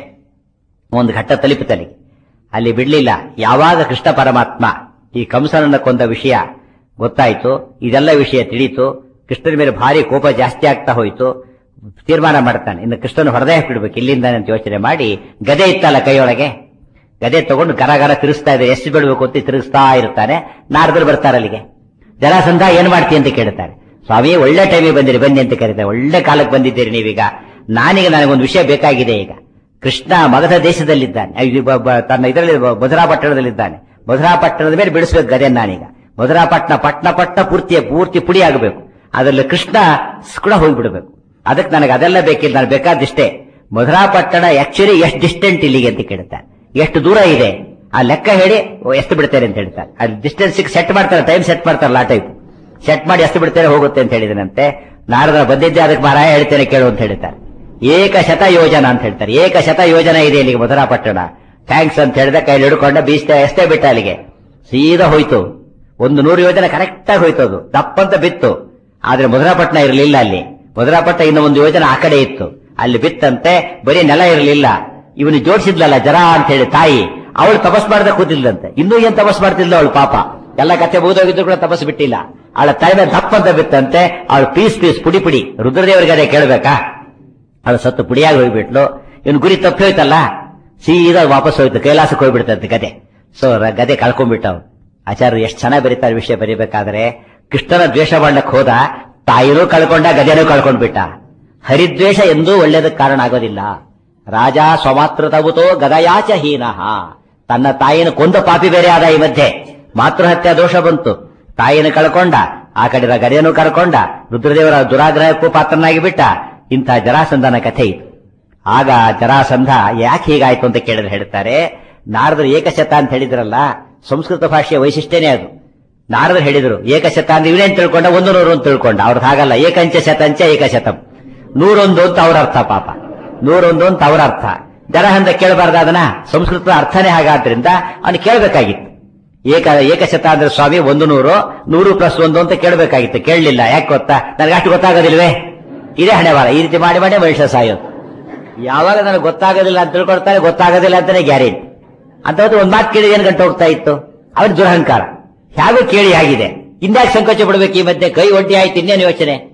Speaker 1: ಒಂದು ಘಟ್ಟ ತಲುಪಿತಲಿ ಅಲ್ಲಿ ಬಿಡ್ಲಿಲ್ಲ ಯಾವಾಗ ಕೃಷ್ಣ ಪರಮಾತ್ಮ ಈ ಕಂಸನನ್ನ ಕೊಂದ ವಿಷಯ ಗೊತ್ತಾಯ್ತು ಇದೆಲ್ಲ ವಿಷಯ ತಿಳಿತು ಕೃಷ್ಣನ ಮೇಲೆ ಭಾರಿ ಕೋಪ ಜಾಸ್ತಿ ಆಗ್ತಾ ಹೋಯ್ತು ತೀರ್ಮಾನ ಮಾಡ್ತಾನೆ ಇನ್ನು ಕೃಷ್ಣನ ಹೊರದೇ ಹಾಕ್ಬಿಡ್ಬೇಕು ಇಲ್ಲಿಂದ ಅಂತ ಯೋಚನೆ ಮಾಡಿ ಗದೆ ಇತ್ತಲ್ಲ ಕೈಯೊಳಗೆ ಗದೆ ತಗೊಂಡು ಗರ ಗರ ತಿರುಗಿಸ್ತಾ ಇದೆ ಎಷ್ಟು ಬಿಡಬೇಕು ಅಂತ ತಿರುಗಿಸ್ತಾ ಇರ್ತಾನೆ ನಾರದರು ಬರ್ತಾರೆ ಅಲ್ಲಿಗೆ ಜರಾಸಂಧ ಏನ್ ಮಾಡ್ತಿ ಅಂತ ಕೇಳ್ತಾರೆ ಸ್ವಾಮಿ ಒಳ್ಳೆ ಟೈಮಿಗೆ ಬಂದಿರಿ ಬನ್ನಿ ಅಂತ ಕರೀತಾರೆ ಒಳ್ಳೆ ಕಾಲಕ್ಕೆ ಬಂದಿದ್ದೀರಿ ನೀವೀಗ ನಾನೀಗ ನನಗೊಂದು ವಿಷಯ ಬೇಕಾಗಿದೆ ಈಗ ಕೃಷ್ಣ ಮಗಧ ದೇಶದಲ್ಲಿದ್ದಾನೆ ಇದು ಬ- ಬ- ತನ್ನ ಇದರಲ್ಲಿ ಬ- ಮಧುರಾ ಪಟ್ಟಣದಲ್ಲಿದ್ದಾನೆ ಮಧುರಾ ಪಟ್ಟಣದ ಮೇಲೆ ಬಿಡಿಸ್ಬೇಕು ಗದೆ ನಾನೀಗ ಮಧುರಾ ಪಟ್ಟಣ ಪಟ್ಟಣ ಪಟ್ಟ ಪೂರ್ತಿ ಪೂರ್ತಿ ಪುಡಿ ಆಗಬೇಕು ಅದರಲ್ಲಿ ಕೃಷ್ಣ ಸ್- ಕೂಡ ಹೋಗ್ಬಿಡ್ಬೇಕು ಅದಕ್ಕೆ ನನಗೆ ಅದೆಲ್ಲ ಬೇಕಿಲ್ಲ ನಾನು ಬೇಕಾದಿಷ್ಟೇ ಮಧುರಾ ಪಟ್ಟಣ ಆಕ್ಚುಲಿ ಎಷ್ಟು ಡಿಸ್ಟೆಂಟ್ ಇಲ್ಲಿಗೆ ಅಂತ ಕೇಳ್ತಾನೆ ಎಷ್ಟು ದೂರ ಇದೆ ಆ ಲೆಕ್ಕ ಹೇಳಿ ಓ, ಎಷ್ಟು ಬಿಡ್ತಾರೆ ಅಂತ ಹೇಳ್ತಾರೆ ಅಲ್ಲಿ ಡಿಸ್ಟೆನ್ಸ್ ಸೆಟ್ ಮಾಡ್ತಾರೆ ಟೈಮ್ ಸೆಟ್ ಮಾಡ್ತಾರಲ್ಲ ಆ ಟೈಪ್ ಸೆಟ್ ಮಾಡಿ ಎಷ್ಟು ಬಿಡ್ತಾರೆ ಹೋಗುತ್ತೆ ಅಂತ ಹೇಳಿದನಂತೆ ನಾರದ ಬಂದಿದ್ದೆ ಅದಕ್ಕೆ ಮಹಾರಾಯ ಹೇಳ್ತೇನೆ ಕೇಳು ಅಂತ ಹೇಳ್ತಾರೆ ಏಕಶತ ಯೋಜನ ಅಂತ ಹೇಳ್ತಾರೆ ಏಕಶತ ಯೋಜನ ಇದೆ ಇಲ್ಲಿಗೆ ಮಧುರಾ ಪಟ್ಟಣ ಥ್ಯಾಂಕ್ಸ್ ಅಂತ ಹೇಳಿದ ಕೈಲಿ ಹಿಡ್ಕೊಂಡ ಬೀಸ್ತಾ ಎಷ್ಟೇ ಬಿಟ್ಟ ಅಲ್ಲಿಗೆ ಸೀದಾ ಹೋಯ್ತು ಒಂದು ನೂರು ಯೋಜನೆ ಕರೆಕ್ಟ್ ಆಗಿ ಹೋಯ್ತು ಅದು ದಪ್ಪಂತ ಬಿತ್ತು ಆದ್ರೆ ಮಧುರಾಪಟ್ಟಣ ಇರಲಿಲ್ಲ ಅಲ್ಲಿ ಮಧುರಾಪಟ್ಟಣ ಇನ್ನು ಒಂದು ಯೋಜನೆ ಆ ಕಡೆ ಇತ್ತು ಅಲ್ಲಿ ಬಿತ್ತಂತೆ ಬರೀ ನೆಲ ಇರಲಿಲ್ಲ ಇವನು ಜೋಡಿಸಿದ್ಲಲ್ಲ ಜರ ಅಂತ ಹೇಳಿ ತಾಯಿ ಅವಳು ತಪಸ್ ಮಾಡದೆ ಕೂತಿದ್ಲಂತೆ ಇನ್ನೂ ಏನ್ ತಪಸ್ ಮಾಡ್ತಿದ್ಲ ಅವಳು ಪಾಪ ಎಲ್ಲ ಕತೆ ಮುಗಿದೋಗಿದ್ರು ಕೂಡ ತಪಸ್ ಬಿಟ್ಟಿಲ್ಲ ಅವಳ ತಲೆ ದಪ್ಪಂತ ಬಿತ್ತಂತೆ ಅವಳು ಪೀಸ್ ಪೀಸ್ ಪುಡಿ ಪುಡಿ ರುದ್ರದೇವರಿಗೆ ಅದೇ ಕೇಳ್ಬೇಕಾ ಅವಳು ಸತ್ತು ಪುಡಿಯಾಗಿ ಹೋಗ್ಬಿಟ್ಲು ಇವನ್ ಗುರಿ ತಪ್ಪಿ ಹೋಯ್ತಲ್ಲ ಸೀದಾ ವಾಪಸ್ ಹೋಯ್ತು ಕೈಲಾಸಕ್ಕೆ ಹೋಗ್ಬಿಡ್ತಂತೆ ಗದೆ ಸೊ ರ- ಗದೆ ಕಳ್ಕೊಂಡ್ಬಿಟ್ಟ ಅವ್ನು ಆಚಾರ್ಯರು ಎಷ್ಟು ಚೆನ್ನಾಗಿ ಬರೀತಾರೆ ವಿಷಯ ಬರೀಬೇಕಾದ್ರೆ ಕೃಷ್ಣನ ದ್ವೇಷ ಮಾಡಕ್ ಹೋದ ತಾಯಿನೂ ಕಳ್ಕೊಂಡ ಗದೆನೂ ಕಳ್ಕೊಂಡ್ಬಿಟ್ಟ ಹರಿದ್ವೇಷ ಎಂದೂ ಒಳ್ಳೇದಕ್ಕೆ ಕಾರಣ ಆಗೋದಿಲ್ಲ ರಾಜ ಸ್ವಮಾತೃತವುತೋ ಗದಯಾಚ ಹೀನಃ ತನ್ನ ತಾಯಿನ ಕೊಂದ ಪಾಪಿ ಬೇರೆ ಆದ ಈ ಮಧ್ಯೆ ಮಾತೃಹತ್ಯೆ ದೋಷ ಬಂತು ತಾಯಿನ ಕಳ್ಕೊಂಡ ಆ ಕಡೆ ಗದೆನೂ ಕಳ್ಕೊಂಡ ರುದ್ರದೇವರ ದುರಾಗ್ರಹಕ್ಕೂ ಪಾತ್ರನಾಗಿ ಬಿಟ್ಟ ಇಂಥ ಜರಾಸಂಧನ ಕಥೆ ಇದು ಆಗ ಜರಾಸಂಧ ಯಾಕೆ ಹೀಗಾಯ್ತು ಅಂತ ಕೇಳಿದ್ರೆ ಹೇಳ್ತಾರೆ ನಾರದರು ಏಕಶತ ಅಂತ ಹೇಳಿದ್ರಲ್ಲ ಸಂಸ್ಕೃತ ಭಾಷೆಯ ವೈಶಿಷ್ಟ್ಯನೇ ಅದು ನಾರದರು ಹೇಳಿದ್ರು ಏಕಶತ ಅಂದ್ರೆ ಇವನೇನ್ ತಿಳ್ಕೊಂಡ ಒಂದು ನೂರು ಅಂತ ತಿಳ್ಕೊಂಡ ಅವ್ರದ್ದು ಹಾಗಲ್ಲ ಏಕಂಚ ಶತಂಚ ಏಕಶತಂ ನೂರೊಂದು ಅಂತ ಅವ್ರ ಅರ್ಥ ಪಾಪ ನೂರೊಂದು ಅಂತ ಅವ್ರ ಅರ್ಥ ಜರಹಂದ ಕೇಳಬಾರ್ದ ಅದನ್ನ ಸಂಸ್ಕೃತದ ಅರ್ಥನೇ ಹಾಗಾದ್ರಿಂದ ಅವನು ಕೇಳಬೇಕಾಗಿತ್ತು ಏಕ ಏಕಶತ ಅಂದ್ರೆ ಸ್ವಾಮಿ ಒಂದು ನೂರು ನೂರು ಪ್ಲಸ್ ಒಂದು ಅಂತ ಕೇಳಬೇಕಾಗಿತ್ತು ಕೇಳಲಿಲ್ಲ ಯಾಕೆ ಗೊತ್ತಾ ನನಗೆ ಅಷ್ಟು ಗೊತ್ತಾಗೋದಿಲ್ವೇ ಇದೇ ಹಣೆ ಬಾರ ಈ ರೀತಿ ಮಾಡಿ ಮಾಡಿ ಮನುಷ್ಯ ಸಾಯೋದು ಯಾವಾಗ ನನಗೆ ಗೊತ್ತಾಗೋದಿಲ್ಲ ಅಂತ ತಿಳ್ಕೊಳ್ತಾನೆ ಗೊತ್ತಾಗೋದಿಲ್ಲ ಅಂತಾನೆ ಗ್ಯಾರಂಟಿ ಅಂತ ಒಂದ್ ಮಾತು ಕೇಳಿ ಏನ್ ಗಂಟೆ ಹೋಗ್ತಾ ಇತ್ತು ಅವನ ದುರಹಂಕಾರ ಹೇಗೂ ಕೇಳಿ ಆಗಿದೆ ಇಂದ್ಯಾಕೆ ಸಂಕೋಚ ಬಿಡ್ಬೇಕು ಈ ಮಧ್ಯೆ ಕೈ ಒಡ್ಡಿ ಆಯ್ತು ಇನ್ನೇನು ಯೋಚನೆ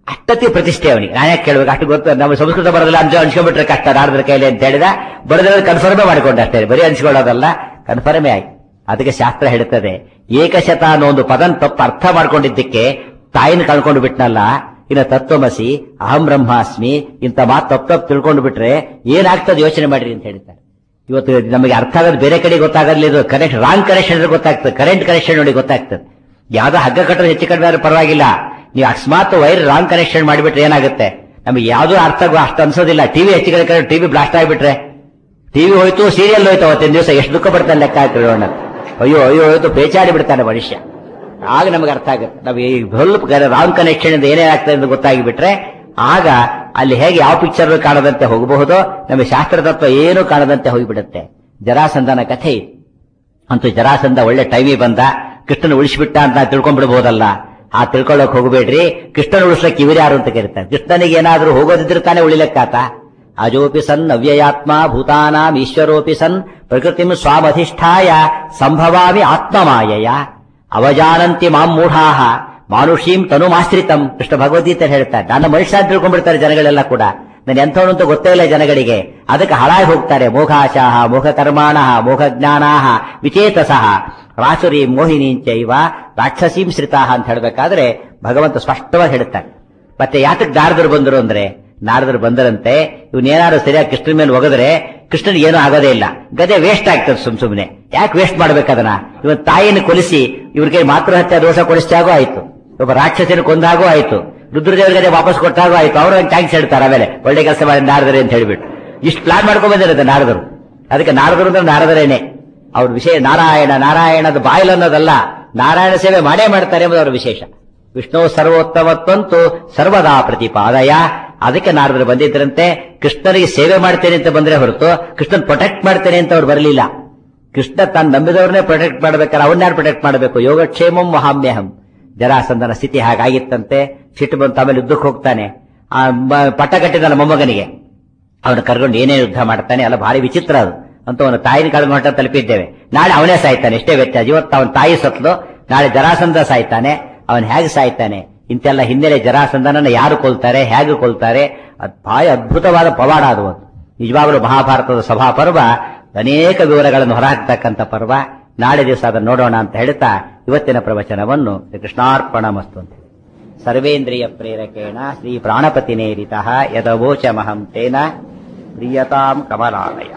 Speaker 1: ಅಷ್ಟತಿ ಪ್ರತಿಷ್ಠೆ ಅವನಿಗೆ ನಾನು ಯಾಕೆ ಕೇಳ್ಬೇಕು ಅಷ್ಟು ಗೊತ್ತು ನಮ್ಮ ಸಂಸ್ಕೃತ ಬರೋದಿಲ್ಲ ಅಂತ ಅನ್ಸ್ಕೊಂಡ್ಬಿಟ್ರೆ ಕಷ್ಟ ನಾರದ್ರ ಕೈಲಿ ಅಂತ ಹೇಳಿದ ಬರೋದ್ರೆ ಕನ್ಫರ್ಮೇ ಮಾಡಿಕೊಂಡ ಅಷ್ಟೇ ಬರೀ ಅನ್ಸ್ಕೊಳ್ಳೋದಲ್ಲ ಕನ್ಫರ್ಮೇ ಆಯ್ತು ಅದಕ್ಕೆ ಶಾಸ್ತ್ರ ಹೇಳುತ್ತದೆ ಏಕಶತ ಅನ್ನೋ ಒಂದು ಪದನ್ ತಪ್ಪು ಅರ್ಥ ಮಾಡ್ಕೊಂಡಿದ್ದಕ್ಕೆ ತಾಯಿನ ಕಳ್ಕೊಂಡು ಬಿಟ್ನಲ್ಲ ಇನ್ನು ತತ್ವಮಸಿ ಅಹಂ ಬ್ರಹ್ಮಾಸ್ಮಿ ಇಂಥ ಮಾತು ತಪ್ಪು ತಪ್ಪು ತಿಳ್ಕೊಂಡು ಬಿಟ್ರೆ ಏನಾಗ್ತದೆ ಯೋಚನೆ ಮಾಡ್ರಿ ಅಂತ ಹೇಳ್ತಾರೆ ಇವತ್ತು ನಮಗೆ ಅರ್ಥ ಆಗೋದು ಬೇರೆ ಕಡೆ ಗೊತ್ತಾಗಲ್ಲ ಇದು ಕನೆಕ್ಟ್ ರಾಂಗ್ ಕನೆಕ್ಷನ್ ಗೊತ್ತಾಗ್ತದೆ ಕರೆಂಟ್ ಕನೆಕ್ಷನ್ ನೋಡಿ ಗೊತ್ತಾಗ್ತದೆ ಯಾವ್ದೋ ಹಗ್ಗ ಕಟ್ಟೋದು ಹೆಚ್ಚು ಕಡಿಮೆ ಆದ್ರೂ ಪರವಾಗಿಲ್ಲ ನೀವು ಅಕಸ್ಮಾತ್ ವೈರ್ ರಾಂಗ್ ಕನೆಕ್ಷನ್ ಮಾಡಿಬಿಟ್ರೆ ಏನಾಗುತ್ತೆ ನಮಗೆ ಯಾವ್ದೋ ಅರ್ಥ ಅಷ್ಟು ಅನ್ಸೋದಿಲ್ಲ ಟಿವಿ ಹೆಚ್ಚು ಕಡೆ ಟಿವಿ ಬ್ಲಾಸ್ಟ್ ಆಗಿಬಿಟ್ರೆ ಟಿವಿ ಹೋಯ್ತು ಸೀರಿಯಲ್ ಹೋಯ್ತು ಅವತ್ತಿನ ದಿವಸ ಎಷ್ಟು ದುಃಖ ಪಡ್ತಾನೆ ಲೆಕ್ಕ ಹಾಕಿರೋಣ ಅಯ್ಯೋ ಅಯ್ಯೋ ಹೋಯ್ತು ಪೇಚಾಡಿ ಬಿಡ್ತಾನೆ ಮನುಷ್ಯ ಆಗ ನಮಗೆ ಅರ್ಥ ಆಗುತ್ತೆ ನಮಗೆ ಈ ಸ್ವಲ್ಪ ರಾಂಗ್ ಕನೆಕ್ಷನ್ ಇಂದ ಏನೇನಾಗ್ತದೆ ಅಂತ ಗೊತ್ತಾಗಿಬಿಟ್ರೆ ಆಗ ಅಲ್ಲಿ ಹೇಗೆ ಯಾವ ಪಿಕ್ಚರ್ ಕಾಣದಂತೆ ಹೋಗಬಹುದು ನಮಗೆ ಶಾಸ್ತ್ರ ತತ್ವ ಏನು ಕಾಣದಂತೆ ಹೋಗಿಬಿಡುತ್ತೆ ಜರಾಸಂಧನ ಕಥೆ ಇದು ಅಂತೂ ಜರಾಸಂಧ ಒಳ್ಳೆ ಟೈಮಿಗೆ ಬಂದ ಕೃಷ್ಣನ ಉಳಿಸ್ಬಿಟ್ಟ ಅಂತ ನಾವು ತಿಳ್ಕೊಂಡ್ಬಿಡ್ಬೋದಲ್ಲ ಆ ತಿಳ್ಕೊಳ್ಳೋಕೆ ಹೋಗಬೇಡ್ರಿ ಕೃಷ್ಣನ ಉಳಿಸ್ಲಕ್ಕೆ ಇವ್ರು ಅಂತ ಕರೀತಾರೆ ಕೃಷ್ಣನಿಗೆ ಏನಾದ್ರೂ ಹೋಗೋದಿದ್ರೆ ತಾನೇ ಉಳಿಲೆಕ್ಕಾತ ಅಜೋಪಿ ಸನ್ ಅವ್ಯಯಾತ್ಮ ಭೂತಾನಾಂ ಈಶ್ವರೋಪಿ ಸನ್ ಪ್ರಕೃತಿಂ ಸ್ವಾಮಧಿಷ್ಠಾಯ ಸಂಭವಾಮಿ ಆತ್ಮಮಾಯಯ ಅವಜಾನಂತಿ ಮಾಂ ಮೂಢಾಹ ಮಾನುಷೀಂ ತನುಮಾಶ್ರಿತಂ ಕೃಷ್ಣ ಭಗವದ್ಗೀತೆ ಹೇಳ್ತಾರೆ ನನ್ನ ಮನುಷ್ಯ ಅಂತ ತಿಳ್ಕೊಂಡ್ಬಿಡ್ತಾರೆ ಜನಗಳೆಲ್ಲ ಕೂಡ ನಾನು ಎಂಥವನು ಅಂತ ಗೊತ್ತೇ ಇಲ್ಲ ಜನಗಳಿಗೆ ಅದಕ್ಕೆ ಹಾಳಾಗಿ ಹೋಗ್ತಾರೆ ಮೋಘಾಶಾಹ ಮೋಘ ಕರ್ಮಾಣ ಮೋಘ ಜ್ಞಾನಾಹ ವಿಚೇತಸಃ ರಾಸುರಿ ಮೋಹಿನೀಂಚೈವ ರಾಕ್ಷಸೀಂ ಶ್ರಿತಾಹ ಅಂತ ಹೇಳಬೇಕಾದ್ರೆ ಭಗವಂತ ಸ್ಪಷ್ಟವಾಗಿ ಹೇಳ್ತಾನೆ ಮತ್ತೆ ಯಾತಕ್ಕೆ ನಾರದರು ಬಂದರು ಅಂದ್ರೆ ನಾರದರು ಬಂದರಂತೆ ಇವನೇನಾದ್ರು ಸರಿಯಾಗಿ ಕೃಷ್ಣನ ಮೇಲೆ ಒಗದ್ರೆ ಕೃಷ್ಣನಿಗೆ ಏನೂ ಆಗೋದೇ ಇಲ್ಲ ಗದೆ ವೇಸ್ಟ್ ಆಗ್ತದೆ ಸುಮ್ ಸುಮ್ನೆ ಯಾಕೆ ವೇಸ್ಟ್ ಮಾಡ್ಬೇಕದನ್ನ ಇವನ್ ತಾಯಿಯನ್ನು ಕೊಲಿಸಿ ಇವ್ರಿಗೆ ಮಾತೃಹತ್ಯೆ ದೋಷ ಕೊಡಿಸಿದಾಗೂ ಆಯ್ತು ಒಬ್ಬ ರಾಕ್ಷಸನ ಕೊಂದಾಗೂ ಆಯ್ತು ರುದ್ರದೇವ್ರ ಗದೆ ವಾಪಸ್ ಕೊಟ್ಟಾಗೂ ಆಯ್ತು ಅವ್ರ ಟ್ಯಾಂಕ್ಸ್ ಹೇಳ್ತಾರೆ ಆಮೇಲೆ ಒಳ್ಳೆ ಕೆಲಸ ಮಾಡಿ ನಾರದರೆ ಅಂತ ಹೇಳ್ಬಿಟ್ಟು ಇಷ್ಟು ಪ್ಲಾನ್ ಮಾಡ್ಕೊಂಡ್ ಬಂದಿರುತ್ತೆ ನಾರದರು ಅದಕ್ಕೆ ನಾರದರು ಅಂದ್ರೆ ನಾರದರೇನೆ ಅವ್ರ ವಿಷಯ ನಾರಾಯಣ ನಾರಾಯಣದ ಬಾಯಿಲ್ ಅನ್ನೋದಲ್ಲ ನಾರಾಯಣ ಸೇವೆ ಮಾಡೇ ಮಾಡ್ತಾರೆ ಎಂಬುದು ಅವರ ವಿಶೇಷ ವಿಷ್ಣು ಸರ್ವೋತ್ತಮತ್ವಂತೂ ಸರ್ವದಾ ಪ್ರತಿಪಾದಯ ಅದಕ್ಕೆ ನಾರದರು ಬಂದಿದ್ರಂತೆ ಕೃಷ್ಣನಿಗೆ ಸೇವೆ ಮಾಡ್ತೇನೆ ಅಂತ ಬಂದ್ರೆ ಹೊರತು ಕೃಷ್ಣನ್ ಪ್ರೊಟೆಕ್ಟ್ ಮಾಡ್ತೇನೆ ಅಂತ ಅವ್ರು ಬರಲಿಲ್ಲ ಕೃಷ್ಣ ತಾನು ನಂಬಿದವ್ರನ್ನೇ ಪ್ರೊಟೆಕ್ಟ್ ಮಾಡ್ಬೇಕಾದ್ರೆ ಅವನ್ಯಾರು ಪ್ರೊಟೆಕ್ಟ್ ಮಾಡಬೇಕು ಯೋಗಕ್ಷೇಮಂ ಮಹಾಮ್ಯಹಂ ಜರಾಸಂದನ ಸ್ಥಿತಿ ಹಾಗಾಗಿತ್ತಂತೆ ಸಿಟ್ಟು ಬಂತು ಆಮೇಲೆ ಯುದ್ಧಕ್ಕೆ ಹೋಗ್ತಾನೆ ಆ ಮ- ಪಟ್ಟ ಕಟ್ಟಿದಾನ ಮೊಮ್ಮಗನಿಗೆ ಅವನು ಕರ್ಕೊಂಡು ಏನೇನು ಯುದ್ಧ ಮಾಡ್ತಾನೆ ಎಲ್ಲ ಭಾರಿ ವಿಚಿತ್ರ ಅದು ಅಂತ ಅವನ ತಾಯಿನ ಕಳೆದು ಮಟ್ಟ ತಲುಪಿದ್ದೇವೆ ನಾಳೆ ಅವನೇ ಸಾಯ್ತಾನೆ ಎಷ್ಟೇ ವ್ಯತ್ಯಾಸ ಇವತ್ತು ಅವನ ತಾಯಿ ಸತ್ಲು ನಾಳೆ ಜರಾಸಂಧ ಸಾಯ್ತಾನೆ ಅವನ್ ಹೇಗೆ ಸಾಯ್ತಾನೆ ಇಂತೆಲ್ಲ ಹಿನ್ನೆಲೆ ಜರಾಸಂಧನನ್ನ ಯಾರು ಕೊಲ್ತಾರೆ ಹೇಗೆ ಕೊಲ್ತಾರೆ ಅದು ಭಾರಿ ಅದ್ಭುತವಾದ ಪವಾಡ ಅದು ಒಂದು ನಿಜವಾಗಲೂ ಮಹಾಭಾರತದ ಸಭಾ ಪರ್ವ ಅನೇಕ ವಿವರಗಳನ್ನು ಹೊರಹಾಕ್ತಕ್ಕಂಥ ಪರ್ವ ನಾಳೆ ದಿವಸ ಅದನ್ನು ನೋಡೋಣ ಅಂತ ಹೇಳ್ತಾ ಇವತ್ತಿನ ಪ್ರವಚನವನ್ನು ಶ್ರೀ ಕೃಷ್ಣಾರ್ಪಣ ಮಸ್ತು ಅಂತ ಹೇಳಿ. ಸರ್ವೇಂದ್ರಿಯ ಪ್ರೇರಕೇಣ ಶ್ರೀ ಪ್ರಾಣಪತಿನೇರಿತ ಯದವೋಚಮಹಂ ತೇನ ಪ್ರಿಯತಾಂ ಕಮಲಾಲಯ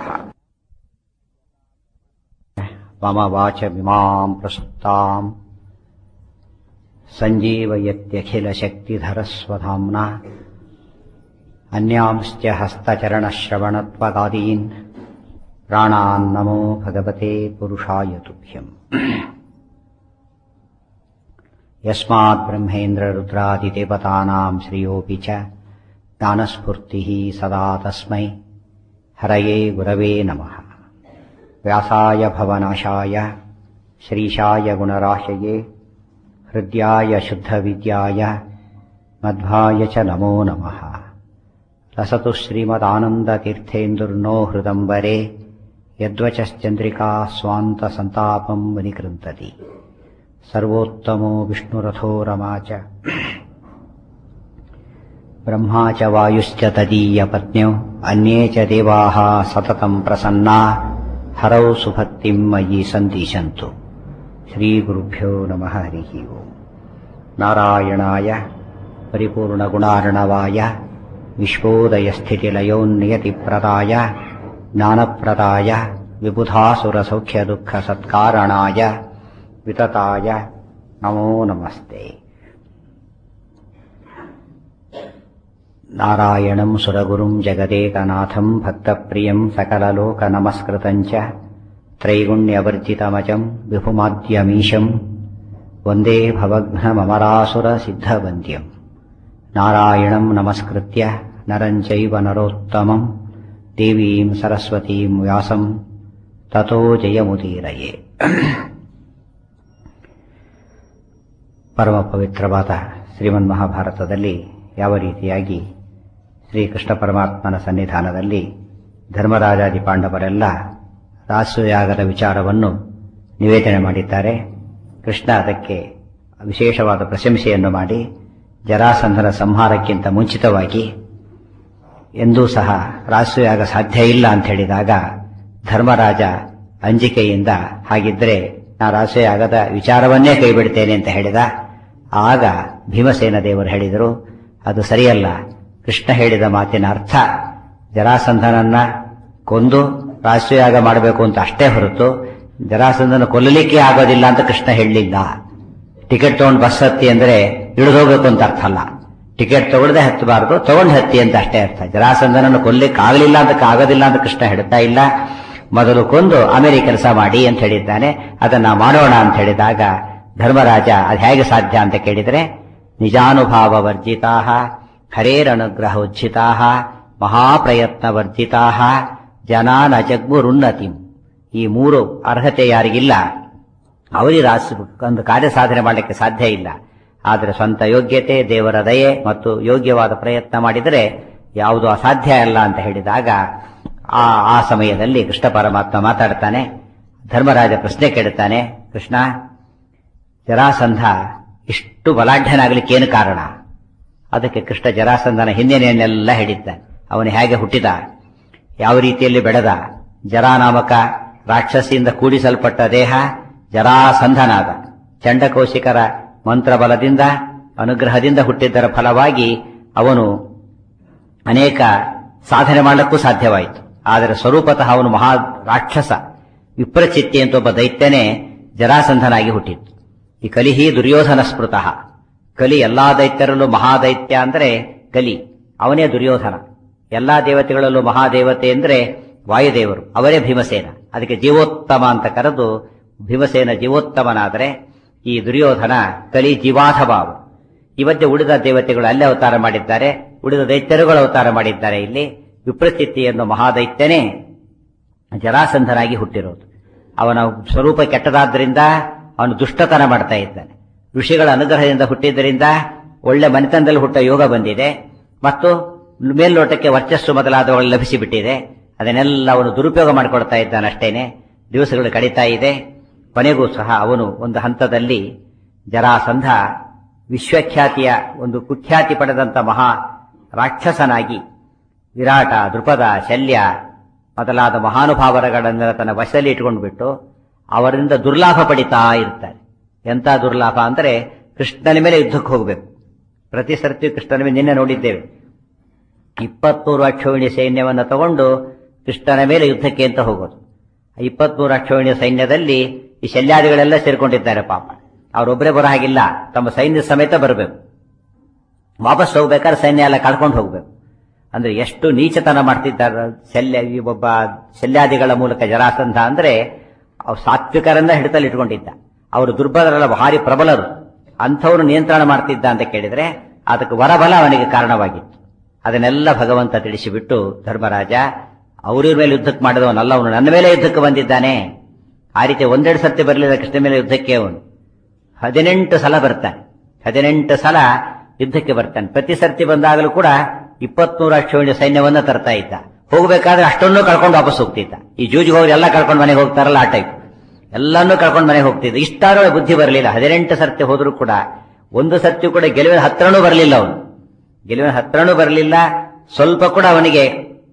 Speaker 1: ಮಮ ವಾಚಮಿಮಾಂ ಪ್ರಸುಪ್ತಾಂ सञ्जीवयत्यखिलशक्तिधरस्वधाम्ना अन्यांश्च हस्तचरणश्रवणत्वगादीन् प्राणान्नमो भगवते पुरुषाय तुभ्यम् यस्माद्ब्रह्मेन्द्ररुद्रादिदेवतानाम् श्रियोऽपि च ज्ञानस्फूर्तिः सदा तस्मै हरये गुरवे नमः व्यासाय भवनाशाय श्रीशाय गुणराशये हृद्याय शुद्धविद्याय मध्वाय च नमो नमः लसतु श्रीमदानन्दतीर्थेन्दुर्नो हृदम्बरे यद्वचश्चन्द्रिका स्वान्तसन्तापम् विनिकृन्तति सर्वोत्तमो विष्णुरथो रमा च ब्रह्मा च वायुश्च तदीयपत्न्यौ अन्ये च देवाः सततम् प्रसन्ना हरौ सुभक्तिम् मयि सन्दिशन्तु श्रीगुरुभ्यो नमः हरिः ओम् नारायणाय परिपूर्णगुणार्णवाय विश्वोदयस्थितिलयोन्नियतिप्रदाय ज्ञानप्रदाय विबुधासुरसौख्यदुःखसत्कारणाय वितताय नमो नमस्ते नारायणम् सुरगुरुम् जगदेकनाथम् भक्तप्रियम् सकललोकनमस्कृतम् च त्रैगुण्यवर्जितमजम् विभुमाद्यमीशम् वन्दे भवघ्नममरासुरसिद्धवन्द्यम् नारायणम् नमस्कृत्य नरम् चैव नरोत्तमम् देवीम् सरस्वतीम् व्यासम् ततो जयमुदीरये ಪರಮ ಪವಿತ್ರವಾದ ಶ್ರೀಮನ್ ಮಹಾಭಾರತದಲ್ಲಿ ಯಾವ ರೀತಿಯಾಗಿ ಶ್ರೀಕೃಷ್ಣ ಪರಮಾತ್ಮನ ಸನ್ನಿಧಾನದಲ್ಲಿ ಧರ್ಮರಾಜಾದಿ ಪಾಂಡವರೆಲ್ಲ ರಾಸಯಾಗದ ವಿಚಾರವನ್ನು ನಿವೇದನೆ ಮಾಡಿದ್ದಾರೆ ಕೃಷ್ಣ ಅದಕ್ಕೆ ವಿಶೇಷವಾದ ಪ್ರಶಂಸೆಯನ್ನು ಮಾಡಿ ಜರಾಸಂಧನ ಸಂಹಾರಕ್ಕಿಂತ ಮುಂಚಿತವಾಗಿ ಎಂದೂ ಸಹ ರಾಷ್ಟ್ರಯಾಗ ಸಾಧ್ಯ ಇಲ್ಲ ಅಂತ ಹೇಳಿದಾಗ ಧರ್ಮರಾಜ ಅಂಜಿಕೆಯಿಂದ ಹಾಗಿದ್ರೆ ನಾ ರಾಷ್ಟ್ರಯಾಗದ ವಿಚಾರವನ್ನೇ ಕೈಬಿಡ್ತೇನೆ ಅಂತ ಹೇಳಿದ ಆಗ ಭೀಮಸೇನ ದೇವರು ಹೇಳಿದರು ಅದು ಸರಿಯಲ್ಲ ಕೃಷ್ಣ ಹೇಳಿದ ಮಾತಿನ ಅರ್ಥ ಜರಾಸಂಧನನ್ನ ಕೊಂದು ರಾಷ್ಟ್ರಯಾಗ ಮಾಡಬೇಕು ಅಂತ ಅಷ್ಟೇ ಹೊರತು ಜರಾಸಂಧನ ಕೊಲ್ಲಲಿಕ್ಕೆ ಆಗೋದಿಲ್ಲ ಅಂತ ಕೃಷ್ಣ ಹೇಳಲಿಲ್ಲ ಟಿಕೆಟ್ ತಗೊಂಡು ಬಸ್ ಹತ್ತಿ ಅಂದ್ರೆ ಇಳಿದೋಗ್ಬೇಕು ಅಂತ ಅರ್ಥ ಅಲ್ಲ ಟಿಕೆಟ್ ತಗೊಳ್ಳದೆ ಹತ್ತಬಾರದು ತಗೊಂಡು ಹತ್ತಿ ಅಂತ ಅಷ್ಟೇ ಅರ್ಥ ಜರಾಸಂಧನನ್ನು ಕೊಲ್ಲಿಕ್ಕೆ ಆಗಲಿಲ್ಲ ಅಂತ ಆಗೋದಿಲ್ಲ ಅಂತ ಕೃಷ್ಣ ಹೇಳ್ತಾ ಇಲ್ಲ ಮೊದಲು ಕೊಂದು ಆಮೇಲೆ ಕೆಲಸ ಮಾಡಿ ಅಂತ ಹೇಳಿದ್ದಾನೆ ಅದನ್ನ ಮಾಡೋಣ ಅಂತ ಹೇಳಿದಾಗ ಧರ್ಮರಾಜ ಅದು ಹೇಗೆ ಸಾಧ್ಯ ಅಂತ ಕೇಳಿದರೆ ನಿಜಾನುಭಾವ ವರ್ಜಿತಾ ಹರೇರನುಗ್ರಹ ಉಜ್ಜಿತಾ ಮಹಾಪ್ರಯತ್ನ ವರ್ಜಿತಾ ಜನಾನ ಜಗ್ಮುರುನ್ನತಿಂ ಈ ಮೂರು ಅರ್ಹತೆ ಯಾರಿಗಿಲ್ಲ ಅವರಿಗೆ ರಾಸ ಒಂದು ಕಾರ್ಯ ಸಾಧನೆ ಮಾಡಲಿಕ್ಕೆ ಸಾಧ್ಯ ಇಲ್ಲ ಆದರೆ ಸ್ವಂತ ಯೋಗ್ಯತೆ ದೇವರ ದಯೆ ಮತ್ತು ಯೋಗ್ಯವಾದ ಪ್ರಯತ್ನ ಮಾಡಿದರೆ ಯಾವುದು ಅಸಾಧ್ಯ ಅಲ್ಲ ಅಂತ ಹೇಳಿದಾಗ ಆ ಆ ಸಮಯದಲ್ಲಿ ಕೃಷ್ಣ ಪರಮಾತ್ಮ ಮಾತಾಡ್ತಾನೆ ಧರ್ಮರಾಜ ಪ್ರಶ್ನೆ ಕೇಳುತ್ತಾನೆ ಕೃಷ್ಣ ಜರಾಸಂಧ ಇಷ್ಟು ಬಲಾಢ್ಯನಾಗಲಿಕ್ಕೆ ಏನು ಕಾರಣ ಅದಕ್ಕೆ ಕೃಷ್ಣ ಜರಾಸಂಧನ ಹಿನ್ನೆಲೆಯನ್ನೆಲ್ಲ ಹೇಳಿದ್ದಾನೆ ಅವನು ಹೇಗೆ ಹುಟ್ಟಿದ ಯಾವ ರೀತಿಯಲ್ಲಿ ಬೆಳೆದ ಜರಾನಾಮಕ ರಾಕ್ಷಸಿಯಿಂದ ಕೂಡಿಸಲ್ಪಟ್ಟ ದೇಹ ಜರಾಸಂಧನಾದ ಚಂಡಕೌಶಿಕರ ಮಂತ್ರಬಲದಿಂದ ಅನುಗ್ರಹದಿಂದ ಹುಟ್ಟಿದ್ದರ ಫಲವಾಗಿ ಅವನು ಅನೇಕ ಸಾಧನೆ ಮಾಡಲಿಕ್ಕೂ ಸಾಧ್ಯವಾಯಿತು ಆದರೆ ಸ್ವರೂಪತಃ ಅವನು ಮಹಾ ರಾಕ್ಷಸ ವಿಪ್ರಚಿತ್ತಿ ಅಂತ ಒಬ್ಬ ದೈತ್ಯನೇ ಜರಾಸಂಧನಾಗಿ ಹುಟ್ಟಿತ್ತು ಈ ಕಲಿಹಿ ದುರ್ಯೋಧನ ಸ್ಮೃತಃ ಕಲಿ ಎಲ್ಲಾ ದೈತ್ಯರಲ್ಲೂ ಮಹಾದೈತ್ಯ ಅಂದ್ರೆ ಕಲಿ ಅವನೇ ದುರ್ಯೋಧನ ಎಲ್ಲಾ ದೇವತೆಗಳಲ್ಲೂ ಮಹಾದೇವತೆ ಅಂದ್ರೆ ವಾಯುದೇವರು ಅವರೇ ಭೀಮಸೇನ ಅದಕ್ಕೆ ಜೀವೋತ್ತಮ ಅಂತ ಕರೆದು ಭೀಮಸೇನ ಜೀವೋತ್ತಮನಾದರೆ ಈ ದುರ್ಯೋಧನ ಕಲಿ ಜೀವಾಧಭಾವ ಇವತ್ತೇ ಉಳಿದ ದೇವತೆಗಳು ಅಲ್ಲೇ ಅವತಾರ ಮಾಡಿದ್ದಾರೆ ಉಳಿದ ದೈತ್ಯರುಗಳು ಅವತಾರ ಮಾಡಿದ್ದಾರೆ ಇಲ್ಲಿ ವಿಪ್ರಚಿತ್ತಿಯನ್ನು ಮಹಾದೈತ್ಯನೇ ಜರಾಸಂಧನಾಗಿ ಹುಟ್ಟಿರೋದು ಅವನ ಸ್ವರೂಪ ಕೆಟ್ಟದಾದ್ರಿಂದ ಅವನು ದುಷ್ಟತನ ಮಾಡ್ತಾ ಇದ್ದಾನೆ ಋಷಿಗಳ ಅನುಗ್ರಹದಿಂದ ಹುಟ್ಟಿದ್ದರಿಂದ ಒಳ್ಳೆ ಮನೆತನದಲ್ಲಿ ಹುಟ್ಟ ಯೋಗ ಬಂದಿದೆ ಮತ್ತು ಮೇಲ್ನೋಟಕ್ಕೆ ವರ್ಚಸ್ಸು ಮೊದಲಾದವುಗಳು ಲಭಿಸಿಬಿಟ್ಟಿದೆ ಅದನ್ನೆಲ್ಲ ಅವನು ದುರುಪಯೋಗ ಮಾಡಿಕೊಡ್ತಾ ಇದ್ದಾನೆ ಅಷ್ಟೇನೆ ದಿವಸಗಳು ಕಳೀತಾ ಇದೆ ಕೊನೆಗೂ ಸಹ ಅವನು ಒಂದು ಹಂತದಲ್ಲಿ ಜರಾಸಂಧ ವಿಶ್ವಖ್ಯಾತಿಯ ಒಂದು ಕುಖ್ಯಾತಿ ಪಡೆದಂತ ಮಹಾ ರಾಕ್ಷಸನಾಗಿ ವಿರಾಟ ದೃಪದ ಶಲ್ಯ ಮೊದಲಾದ ಮಹಾನುಭಾವರಗಳನ್ನೆಲ್ಲ ತನ್ನ ವಶದಲ್ಲಿ ಇಟ್ಕೊಂಡ್ಬಿಟ್ಟು ಅವರಿಂದ ದುರ್ಲಾಭ ಪಡಿತಾ ಇರ್ತಾರೆ ಎಂತ ದುರ್ಲಾಭ ಅಂದ್ರೆ ಕೃಷ್ಣನ ಮೇಲೆ ಯುದ್ಧಕ್ಕೆ ಹೋಗಬೇಕು ಪ್ರತಿ ಸರ್ತಿ ಕೃಷ್ಣನ ಮೇಲೆ ನಿನ್ನೆ ನೋಡಿದ್ದೇವೆ ಇಪ್ಪತ್ಮೂರು ಅಕ್ಷೋಹಿಣಿ ಸೈನ್ಯವನ್ನು ತಗೊಂಡು ಕೃಷ್ಣನ ಮೇಲೆ ಯುದ್ಧಕ್ಕೆ ಅಂತ ಹೋಗೋದು ಇಪ್ಪತ್ಮೂರು ಅಕ್ಷೋಹಿಣಿ ಸೈನ್ಯದಲ್ಲಿ ಈ ಶಲ್ಯಾದಿಗಳೆಲ್ಲ ಸೇರ್ಕೊಂಡಿದ್ದಾರೆ ಪಾಪ ಅವರೊಬ್ಬರೇ ಬರೋ ಹಾಗಿಲ್ಲ ತಮ್ಮ ಸೈನ್ಯ ಸಮೇತ ಬರಬೇಕು ವಾಪಸ್ ಹೋಗ್ಬೇಕಾದ್ರೆ ಸೈನ್ಯ ಎಲ್ಲ ಕಳ್ಕೊಂಡು ಹೋಗ್ಬೇಕು ಅಂದ್ರೆ ಎಷ್ಟು ನೀಚತನ ಮಾಡ್ತಿದ್ದಾರೆ ಶಲ್ಯ ಈ ಒಬ್ಬ ಶಲ್ಯಾದಿಗಳ ಮೂಲಕ ಜರಾಸಂಧ ಅಂದ್ರೆ ಅವ್ರು ಸಾತ್ವಿಕರನ್ನ ಹಿಡಿತಲ್ಲಿ ಇಟ್ಕೊಂಡಿದ್ದ ಅವರು ದುರ್ಬಲರಲ್ಲ ಭಾರಿ ಪ್ರಬಲರು ಅಂಥವ್ರು ನಿಯಂತ್ರಣ ಮಾಡ್ತಿದ್ದ ಅಂತ ಕೇಳಿದ್ರೆ ಅದಕ್ಕೆ ವರಬಲ ಅವನಿಗೆ ಕಾರಣವಾಗಿತ್ತು ಅದನ್ನೆಲ್ಲ ಭಗವಂತ ತಿಳಿಸಿಬಿಟ್ಟು ಧರ್ಮರಾಜ ಅವ್ರ ಮೇಲೆ ಯುದ್ಧಕ್ಕೆ ಮಾಡಿದವನಲ್ಲ ಅವನು ನನ್ನ ಮೇಲೆ ಯುದ್ಧಕ್ಕೆ ಬಂದಿದ್ದಾನೆ ಆ ರೀತಿ ಒಂದೆರಡು ಸರ್ತಿ ಬರಲಿಲ್ಲ ಕೃಷ್ಣ ಮೇಲೆ ಯುದ್ಧಕ್ಕೆ ಅವನು ಹದಿನೆಂಟು ಸಲ ಬರ್ತಾನೆ ಹದಿನೆಂಟು ಸಲ ಯುದ್ಧಕ್ಕೆ ಬರ್ತಾನೆ ಪ್ರತಿ ಸರ್ತಿ ಬಂದಾಗಲೂ ಕೂಡ ಇಪ್ಪತ್ಮೂರು ಅಕ್ಷೋಹಿಣಿ ಸೈನ್ಯವನ್ನ ತರ್ತಾ ಇದ್ದ ಹೋಗ್ಬೇಕಾದ್ರೆ ಅಷ್ಟನ್ನು ಕಳ್ಕೊಂಡು ವಾಪಸ್ ಹೋಗ್ತಿದ್ದ ಈ ಜೂಜಿಗೆ ಹೋಗಿ ಎಲ್ಲ ಕಳ್ಕೊಂಡು ಮನೆಗೆ ಹೋಗ್ತಾರಲ್ಲ ಆ ಟೈಪ್ ಎಲ್ಲಾನು ಕಳ್ಕೊಂಡು ಮನೆಗೆ ಹೋಗ್ತಿದ್ದ ಇಷ್ಟಾರೋ ಬುದ್ಧಿ ಬರಲಿಲ್ಲ ಹದಿನೆಂಟು ಸರ್ತಿ ಹೋದರೂ ಕೂಡ ಒಂದು ಸರ್ತಿ ಕೂಡ ಗೆಲುವಿನ ಹತ್ರನೂ ಬರಲಿಲ್ಲ ಅವನು ಗೆಲುವಿನ ಹತ್ರನೂ ಬರಲಿಲ್ಲ ಸ್ವಲ್ಪ ಕೂಡ ಅವನಿಗೆ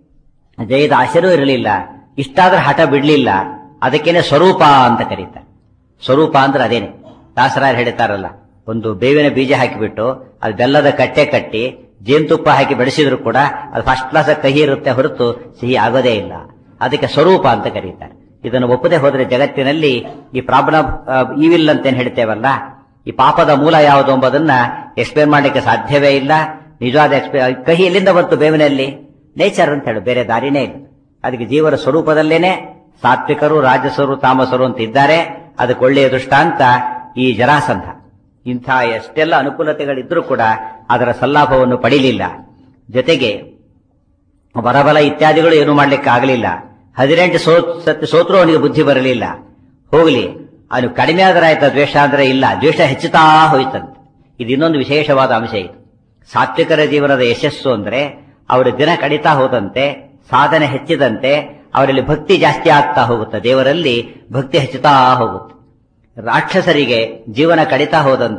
Speaker 1: ಜಯದ ಆಶೆನೂ ಇರಲಿಲ್ಲ ಇಷ್ಟಾದ್ರೆ ಹಠ ಬಿಡ್ಲಿಲ್ಲ ಅದಕ್ಕೇನೆ ಸ್ವರೂಪ ಅಂತ ಕರೀತಾರೆ ಸ್ವರೂಪ ಅಂದ್ರೆ ಅದೇನೆ ದಾಸರಾಯರು ಹೇಳ್ತಾರಲ್ಲ ಒಂದು ಬೇವಿನ ಬೀಜ ಹಾಕಿಬಿಟ್ಟು ಅದು ಬೆಲ್ಲದ ಕಟ್ಟೆ ಕಟ್ಟಿ ಜೇನುತುಪ್ಪ ಹಾಕಿ ಬೆಳೆಸಿದ್ರು ಕೂಡ ಅದು ಫಸ್ಟ್ ಕ್ಲಾಸ್ ಕಹಿ ಇರುತ್ತೆ ಹೊರತು ಸಿಹಿ ಆಗೋದೇ ಇಲ್ಲ ಅದಕ್ಕೆ ಸ್ವರೂಪ ಅಂತ ಕರೀತಾರೆ ಇದನ್ನು ಒಪ್ಪದೆ ಹೋದ್ರೆ ಜಗತ್ತಿನಲ್ಲಿ ಈ ಪ್ರಾಬ್ಲಮ್ ಈವಿಲ್ ಅಂತ ಏನ್ ಹೇಳ್ತೇವಲ್ಲ ಈ ಪಾಪದ ಮೂಲ ಯಾವುದು ಎಂಬುದನ್ನ ಎಕ್ಸ್ಪ್ಲೇನ್ ಮಾಡಲಿಕ್ಕೆ ಸಾಧ್ಯವೇ ಇಲ್ಲ ನಿಜವಾದ ಎಕ್ಸ್ಪ್ಲೇ ಕಹಿ ಎಲ್ಲಿಂದ ಬಂತು ಬೇವಿನಲ್ಲಿ ನೇಚರ್ ಅಂತ ಹೇಳು ಬೇರೆ ದಾರಿನೇ ಇಲ್ಲ ಅದಕ್ಕೆ ಜೀವನ ಸ್ವರೂಪದಲ್ಲೇನೆ ಸಾತ್ವಿಕರು ರಾಜಸರು ತಾಮಸರು ಅಂತ ಇದ್ದಾರೆ ಅದಕ್ಕೆ ಒಳ್ಳೆಯ ದೃಷ್ಟಾಂತ ಈ ಜರಾಸಂಧ ಇಂಥ ಎಷ್ಟೆಲ್ಲ ಅನುಕೂಲತೆಗಳಿದ್ರೂ ಕೂಡ ಅದರ ಸಲ್ಲಾಭವನ್ನು ಪಡಿಲಿಲ್ಲ ಜೊತೆಗೆ ಬರಬಲ ಇತ್ಯಾದಿಗಳು ಏನು ಮಾಡ್ಲಿಕ್ಕೆ ಆಗಲಿಲ್ಲ ಹದಿನೆಂಟು ಸೋ ಸತ್ಯ ಸೋತ್ರು ಅವನಿಗೆ ಬುದ್ಧಿ ಬರಲಿಲ್ಲ ಹೋಗಲಿ ಅವನು ಕಡಿಮೆ ಆದ್ರೆ ಆಯ್ತಾ ದ್ವೇಷ ಅಂದ್ರೆ ಇಲ್ಲ ದ್ವೇಷ ಹೆಚ್ಚುತ್ತಾ ಹೋಯ್ತಂತೆ ಇದು ಇನ್ನೊಂದು ವಿಶೇಷವಾದ ಅಂಶ ಇದು ಸಾತ್ವಿಕರ ಜೀವನದ ಯಶಸ್ಸು ಅಂದ್ರೆ ಅವರ ದಿನ ಕಡಿತಾ ಹೋದಂತೆ ಸಾಧನೆ ಹೆಚ್ಚಿದಂತೆ ಅವರಲ್ಲಿ ಭಕ್ತಿ ಜಾಸ್ತಿ ಆಗ್ತಾ ಹೋಗುತ್ತೆ ದೇವರಲ್ಲಿ ಭಕ್ತಿ ಹೆಚ್ಚುತ್ತಾ ಹೋಗುತ್ತೆ ರಾಕ್ಷಸರಿಗೆ ಜೀವನ ಕಡಿತಾ ಹೋದಂತೆ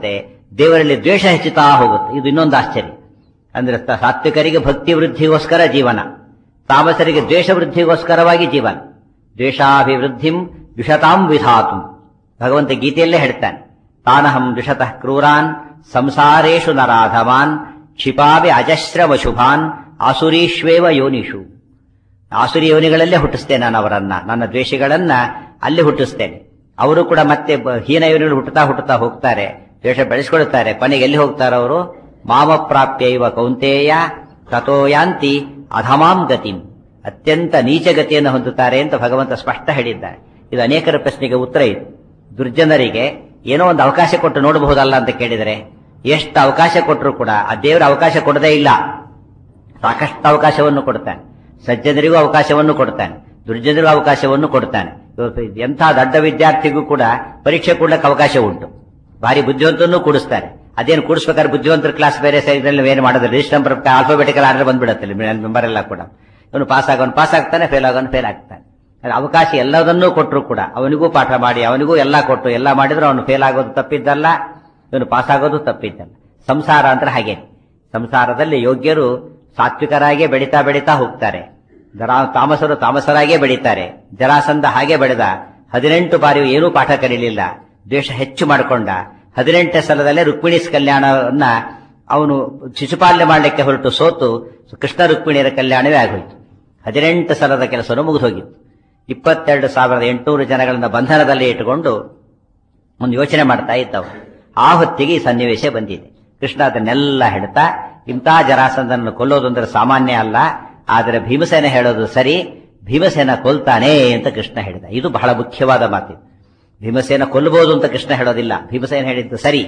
Speaker 1: ದೇವರಲ್ಲಿ ದ್ವೇಷ ಹೆಚ್ಚುತ್ತಾ ಹೋಗುತ್ತೆ ಇದು ಇನ್ನೊಂದು ಆಶ್ಚರ್ಯ ಅಂದ್ರೆ ತ- ಸಾತ್ವಿಕರಿಗೆ ಭಕ್ತಿ ವೃದ್ಧಿಗೋಸ್ಕರ ಜೀವನ ತಾಮಸರಿಗೆ ದ್ವೇಷ ವೃದ್ಧಿಗೋಸ್ಕರವಾಗಿ ಜೀವನ ದ್ವೇಷಾಭಿವೃದ್ಧಿಂ ದ್ವಿಷತಾಂ ವಿಧಾತು ಭಗವಂತ ಗೀತೆಯಲ್ಲೇ ಹೇಳ್ತಾನೆ ತಾನಹಂ ದ್ವಿಷತಃ ಕ್ರೂರಾನ್ ಸಂಸಾರೇಷು ನರಾಧಮಾನ್ ಕ್ಷಿಪಾವಿ ಅಜಸ್ರವಶುಭಾನ್ ಆಸುರೀಶ್ವೇವ ಯೋನಿಷು ಆಸುರಿ ಯೋನಿಗಳಲ್ಲೇ ಹುಟ್ಟಿಸ್ತೇನೆ ನಾನು ಅವರನ್ನ ನನ್ನ ದ್ವೇಷಗಳನ್ನ ಅಲ್ಲಿ ಹುಟ್ಟಿಸ್ತೇನೆ ಅವರು ಕೂಡ ಮತ್ತೆ ಬ- ಹೀನ ಯೋನಿಗಳು ಹುಟ್ಟುತ್ತಾ ಹುಟ್ಟುತ್ತಾ ಹೋಗ್ತಾರೆ ದ್ವೇಷ ಬೆಳೆಸ್ಕೊಳ್ತಾರೆ ಕೊನೆಗೆ ಎಲ್ಲಿ ಹೋಗ್ತಾರೆ ಅವರು ಮಾಮ ಪ್ರಾಪ್ಯೈವ ಕೌಂತೇಯ ತಥೋ ಯಾಂತಿ ಅಧಮಾಂ ಗತಿಂ ಅತ್ಯಂತ ನೀಚ ಗತಿಯನ್ನು ಹೊಂದುತ್ತಾರೆ ಅಂತ ಭಗವಂತ ಸ್ಪಷ್ಟ ಹೇಳಿದ್ದಾರೆ ಇದು ಅನೇಕರ ಪ್ರಶ್ನೆಗೆ ಉತ್ತರ ಇದೆ ದುರ್ಜನರಿಗೆ ಏನೋ ಒಂದು ಅವಕಾಶ ಕೊಟ್ಟು ನೋಡಬಹುದಲ್ಲ ಅಂತ ಕೇಳಿದರೆ ಎಷ್ಟು ಅವಕಾಶ ಕೊಟ್ಟರು ಕೂಡ ಆ ದೇವರ ಅವಕಾಶ ಕೊಡದೇ ಇಲ್ಲ ಸಾಕಷ್ಟು ಅವಕಾಶವನ್ನು ಕೊಡ್ತಾನೆ ಸಜ್ಜನರಿಗೂ ಅವಕಾಶವನ್ನು ಕೊಡ್ತಾನೆ ದುರ್ಜನರಿಗೂ ಅವಕಾಶವನ್ನು ಕೊಡ್ತಾನೆ ಇವತ್ತು ಎಂಥ ದೊಡ್ಡ ವಿದ್ಯಾರ್ಥಿಗೂ ಕೂಡ ಪರೀಕ್ಷೆ ಕೊಡ್ಲಿಕ್ಕೆ ಅವಕಾಶ ಉಂಟು ಭಾರಿ ಬುದ್ಧಿವಂತನೂ ಕೂಡಿಸ್ತಾರೆ ಅದೇನು ಕೂಡಿಸ್ಬೇಕಾದ್ರೆ ಬುದ್ಧಿವಂತರ ಕ್ಲಾಸ್ ಬೇರೆ ಸೈಡ್ನಲ್ಲಿ ಏನು ಮಾಡೋದು ರಿಜಿಸ್ಟರ್ ನಂಬರ್ ಆಲ್ಫಾಬೆಟಿಕಲ್ ಆರ್ಡರ್ ಬಂದ್ಬಿಡುತ್ತೆ ಮೆಂಬರ್ ಎಲ್ಲ ಕೂಡ ಇವನು ಪಾಸ್ ಆಗೋನು ಪಾಸ್ ಆಗ್ತಾನೆ ಫೇಲ್ ಆಗೋನು ಫೇಲ್ ಆಗ್ತಾನೆ ಅದ್ರ ಅವಕಾಶ ಎಲ್ಲದನ್ನೂ ಕೊಟ್ಟರು ಕೂಡ ಅವನಿಗೂ ಪಾಠ ಮಾಡಿ ಅವನಿಗೂ ಎಲ್ಲ ಕೊಟ್ಟು ಎಲ್ಲ ಮಾಡಿದ್ರು ಅವನು ಫೇಲ್ ಆಗೋದು ತಪ್ಪಿದ್ದಲ್ಲ ಇವನು ಪಾಸ್ ಆಗೋದು ತಪ್ಪಿದ್ದಲ್ಲ ಸಂಸಾರ ಅಂದ್ರೆ ಹಾಗೆ ಸಂಸಾರದಲ್ಲಿ ಯೋಗ್ಯರು ಸಾತ್ವಿಕರಾಗೇ ಬೆಳೀತಾ ಬೆಳೀತಾ ಹೋಗ್ತಾರೆ ಜರಾ ತಾಮಸರು ತಾಮಸರಾಗೇ ಬೆಳೀತಾರೆ ಜರಾಸಂಧ ಹಾಗೆ ಬೆಳೆದ ಹದಿನೆಂಟು ಬಾರಿ ಏನೂ ಪಾಠ ಕಲೀಲಿಲ್ಲ ದ್ವೇಷ ಹೆಚ್ಚು ಮಾಡಿಕೊಂಡ ಹದಿನೆಂಟನೇ ಸಲದಲ್ಲೇ ರುಕ್ಮಿಣೀಸ್ ಕಲ್ಯಾಣವನ್ನ ಅವನು ಶಿಶುಪಾಲನೆ ಮಾಡಲಿಕ್ಕೆ ಹೊರಟು ಸೋತು ಕೃಷ್ಣ ರುಕ್ಮಿಣಿಯರ ಕಲ್ಯಾಣವೇ ಆಗೋಯ್ತು ಹದಿನೆಂಟು ಸಲದ ಕೆಲಸವನ್ನು ಮುಗಿದು ಹೋಗಿತ್ತು ಇಪ್ಪತ್ತೆರಡು ಸಾವಿರದ ಎಂಟುನೂರು ಜನಗಳನ್ನ ಬಂಧನದಲ್ಲಿ ಇಟ್ಟುಕೊಂಡು ಒಂದು ಯೋಚನೆ ಮಾಡ್ತಾ ಇದ್ದವು ಆ ಹೊತ್ತಿಗೆ ಈ ಸನ್ನಿವೇಶ ಬಂದಿದೆ ಕೃಷ್ಣ ಅದನ್ನೆಲ್ಲ ಹೇಳ್ತಾ ಇಂಥ ಜರಾಸಂಧನನ್ನು ಕೊಲ್ಲೋದು ಅಂದ್ರೆ ಸಾಮಾನ್ಯ ಅಲ್ಲ ಆದರೆ ಭೀಮಸೇನ ಹೇಳೋದು ಸರಿ ಭೀಮಸೇನ ಕೊಲ್ತಾನೆ ಅಂತ ಕೃಷ್ಣ ಹೇಳಿದ ಇದು ಬಹಳ ಮುಖ್ಯವಾದ ಮಾತು ಭೀಮಸೇನ ಕೊಲ್ಲಬಹುದು ಅಂತ ಕೃಷ್ಣ ಹೇಳೋದಿಲ್ಲ ಭೀಮಸೇನ ಹೇಳಿದ್ದು ಸರಿ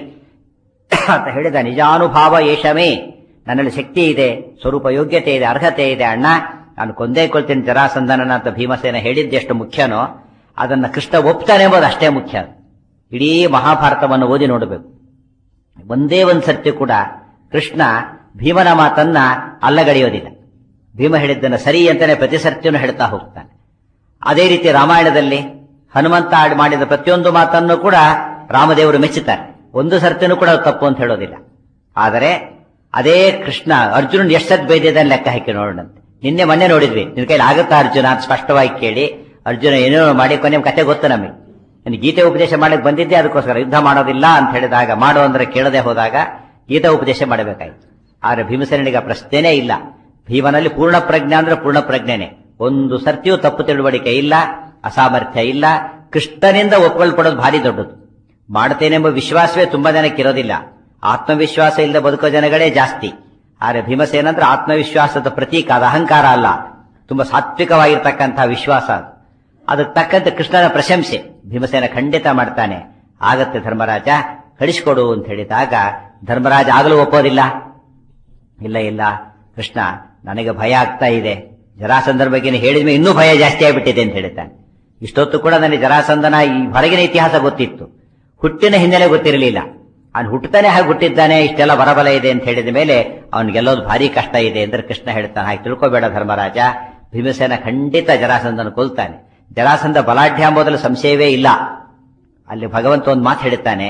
Speaker 1: ಅಂತ ಹೇಳಿದ ನಿಜಾನುಭಾವ ಏಷಮೇ ನನ್ನಲ್ಲಿ ಶಕ್ತಿ ಇದೆ ಸ್ವರೂಪ ಯೋಗ್ಯತೆ ಇದೆ ಅರ್ಹತೆ ಇದೆ ಅಣ್ಣ ನಾನು ಕೊಂದೇ ಕೊಳ್ತೀನಿ ಜರಾಸಂಧನನ ಅಂತ ಭೀಮಸೇನ ಹೇಳಿದ್ದೆಷ್ಟು ಮುಖ್ಯನೋ ಅದನ್ನ ಕೃಷ್ಣ ಒಪ್ತಾನೆ ಎಂಬುದು ಅಷ್ಟೇ ಮುಖ್ಯ ಇಡೀ ಮಹಾಭಾರತವನ್ನು ಓದಿ ನೋಡಬೇಕು ಒಂದೇ ಒಂದು ಸರ್ತಿ ಕೂಡ ಕೃಷ್ಣ ಭೀಮನ ಮಾತನ್ನ ಅಲ್ಲಗಳೆಯೋದಿಲ್ಲ ಭೀಮ ಹೇಳಿದ್ದನ್ನು ಸರಿ ಅಂತಾನೆ ಪ್ರತಿ ಸರ್ತಿಯನ್ನು ಹೇಳ್ತಾ ಹೋಗ್ತಾನೆ ಅದೇ ರೀತಿ ರಾಮಾಯಣದಲ್ಲಿ ಹನುಮಂತ ಆಡ್- ಮಾಡಿದ ಪ್ರತಿಯೊಂದು ಮಾತನ್ನು ಕೂಡ ರಾಮದೇವರು ಮೆಚ್ಚುತ್ತಾರೆ ಒಂದು ಸರ್ತಿನೂ ಕೂಡ ಅದು ತಪ್ಪು ಅಂತ ಹೇಳೋದಿಲ್ಲ ಆದರೆ ಅದೇ ಕೃಷ್ಣ ಅರ್ಜುನನ್ ಎಷ್ಟು ಸತ್ ಬೈದಿದ್ದಾನೆ ಲೆಕ್ಕ ಹಾಕಿ ನೋಡೋಣಂತೆ ನಿನ್ನೆ ಮೊನ್ನೆ ನೋಡಿದ್ವಿ ನಿನ್ ಕೈಲಿ ಆಗುತ್ತಾ ಅರ್ಜುನ ಅಂತ ಸ್ಪಷ್ಟವಾಗಿ ಕೇಳಿ ಅರ್ಜುನ ಏನೇನೋ ಮಾಡಿ ಕೊನೆ ಕತೆ ಗೊತ್ತು ನಮಗೆ ನಾನು ಗೀತೆ ಉಪದೇಶ ಮಾಡಕ್ ಬಂದಿದ್ದೆ ಅದಕ್ಕೋಸ್ಕರ ಯುದ್ಧ ಮಾಡೋದಿಲ್ಲ ಅಂತ ಹೇಳಿದಾಗ ಮಾಡು ಅಂದ್ರೆ ಕೇಳದೆ ಹೋದಾಗ ಗೀತಾ ಉಪದೇಶ ಮಾಡಬೇಕಾಯ್ತು ಆದ್ರೆ ಭೀಮಸೇನಿಗೆ ಆ ಪ್ರಶ್ನೆನೇ ಇಲ್ಲ ಭೀಮನಲ್ಲಿ ಪೂರ್ಣ ಪ್ರಜ್ಞೆ ಅಂದ್ರೆ ಪೂರ್ಣ ಪ್ರಜ್ಞೆನೆ ಒಂದು ಸರ್ತಿಯೂ ತಪ್ಪು ತಿಳುವಳಿಕೆ ಇಲ್ಲ ಅಸಾಮರ್ಥ್ಯ ಇಲ್ಲ ಕೃಷ್ಣನಿಂದ ಒಪ್ಕೊಳ್ಪಡೋದು ಭಾರಿ ದೊಡ್ಡದು ಮಾಡ್ತೇನೆಂಬ ವಿಶ್ವಾಸವೇ ತುಂಬಾ ಜನಕ್ಕೆ ಇರೋದಿಲ್ಲ ಆತ್ಮವಿಶ್ವಾಸ ಇಲ್ಲದೆ ಬದುಕೋ ಜನಗಳೇ ಜಾಸ್ತಿ ಆದ್ರೆ ಭೀಮಸೇನ ಅಂದ್ರೆ ಆತ್ಮವಿಶ್ವಾಸದ ಪ್ರತೀಕ ಅದು ಅಹಂಕಾರ ಅಲ್ಲ ತುಂಬಾ ಸಾತ್ವಿಕವಾಗಿರ್ತಕ್ಕಂತಹ ವಿಶ್ವಾಸ ಅದು ಅದಕ್ಕೆ ತಕ್ಕಂತೆ ಕೃಷ್ಣನ ಪ್ರಶಂಸೆ ಭೀಮಸೇನ ಖಂಡಿತ ಮಾಡ್ತಾನೆ ಆಗತ್ತೆ ಧರ್ಮರಾಜ ಕಳಿಸ್ಕೊಡು ಅಂತ ಹೇಳಿದಾಗ ಧರ್ಮರಾಜ ಆಗಲೂ ಒಪ್ಪೋದಿಲ್ಲ ಇಲ್ಲ ಇಲ್ಲ ಕೃಷ್ಣ ನನಗೆ ಭಯ ಆಗ್ತಾ ಇದೆ ಜರಾಸಂಧನ ಬಗ್ಗೆ ಹೇಳಿದ ಮೇಲೆ ಇನ್ನೂ ಭಯ ಜಾಸ್ತಿ ಆಗಿಬಿಟ್ಟಿದೆ ಅಂತ ಹೇಳ್ತಾನೆ ಇಷ್ಟೊತ್ತು ಕೂಡ ನನಗೆ ಜರಾಸಂಧನ ಈ ಹೊರಗಿನ ಇತಿಹಾಸ ಗೊತ್ತಿತ್ತು ಹುಟ್ಟಿನ ಹಿನ್ನೆಲೆ ಗೊತ್ತಿರಲಿಲ್ಲ ಅವನು ಹುಟ್ಟತಾನೆ ಹಾಗೆ ಹುಟ್ಟಿದ್ದಾನೆ ಇಷ್ಟೆಲ್ಲ ಬರಬಲ ಇದೆ ಅಂತ ಹೇಳಿದ ಮೇಲೆ ಅವನಿಗೆಲ್ಲೋದು ಭಾರಿ ಕಷ್ಟ ಇದೆ ಅಂದ್ರೆ ಕೃಷ್ಣ ಹೇಳ್ತಾನೆ ಹಾಗೆ ತಿಳ್ಕೋಬೇಡ ಧರ್ಮರಾಜ ಭೀಮಸೇನ ಖಂಡಿತ ಜರಾಸಂಧನ ಕೊಲ್ತಾನೆ ಜರಾಸಂಧ ಬಲಾಢ್ಯ ಎಂಬುದರಲ್ಲಿ ಸಂಶಯವೇ ಇಲ್ಲ ಅಲ್ಲಿ ಭಗವಂತ ಒಂದು ಮಾತು ಹೇಳುತ್ತಾನೆ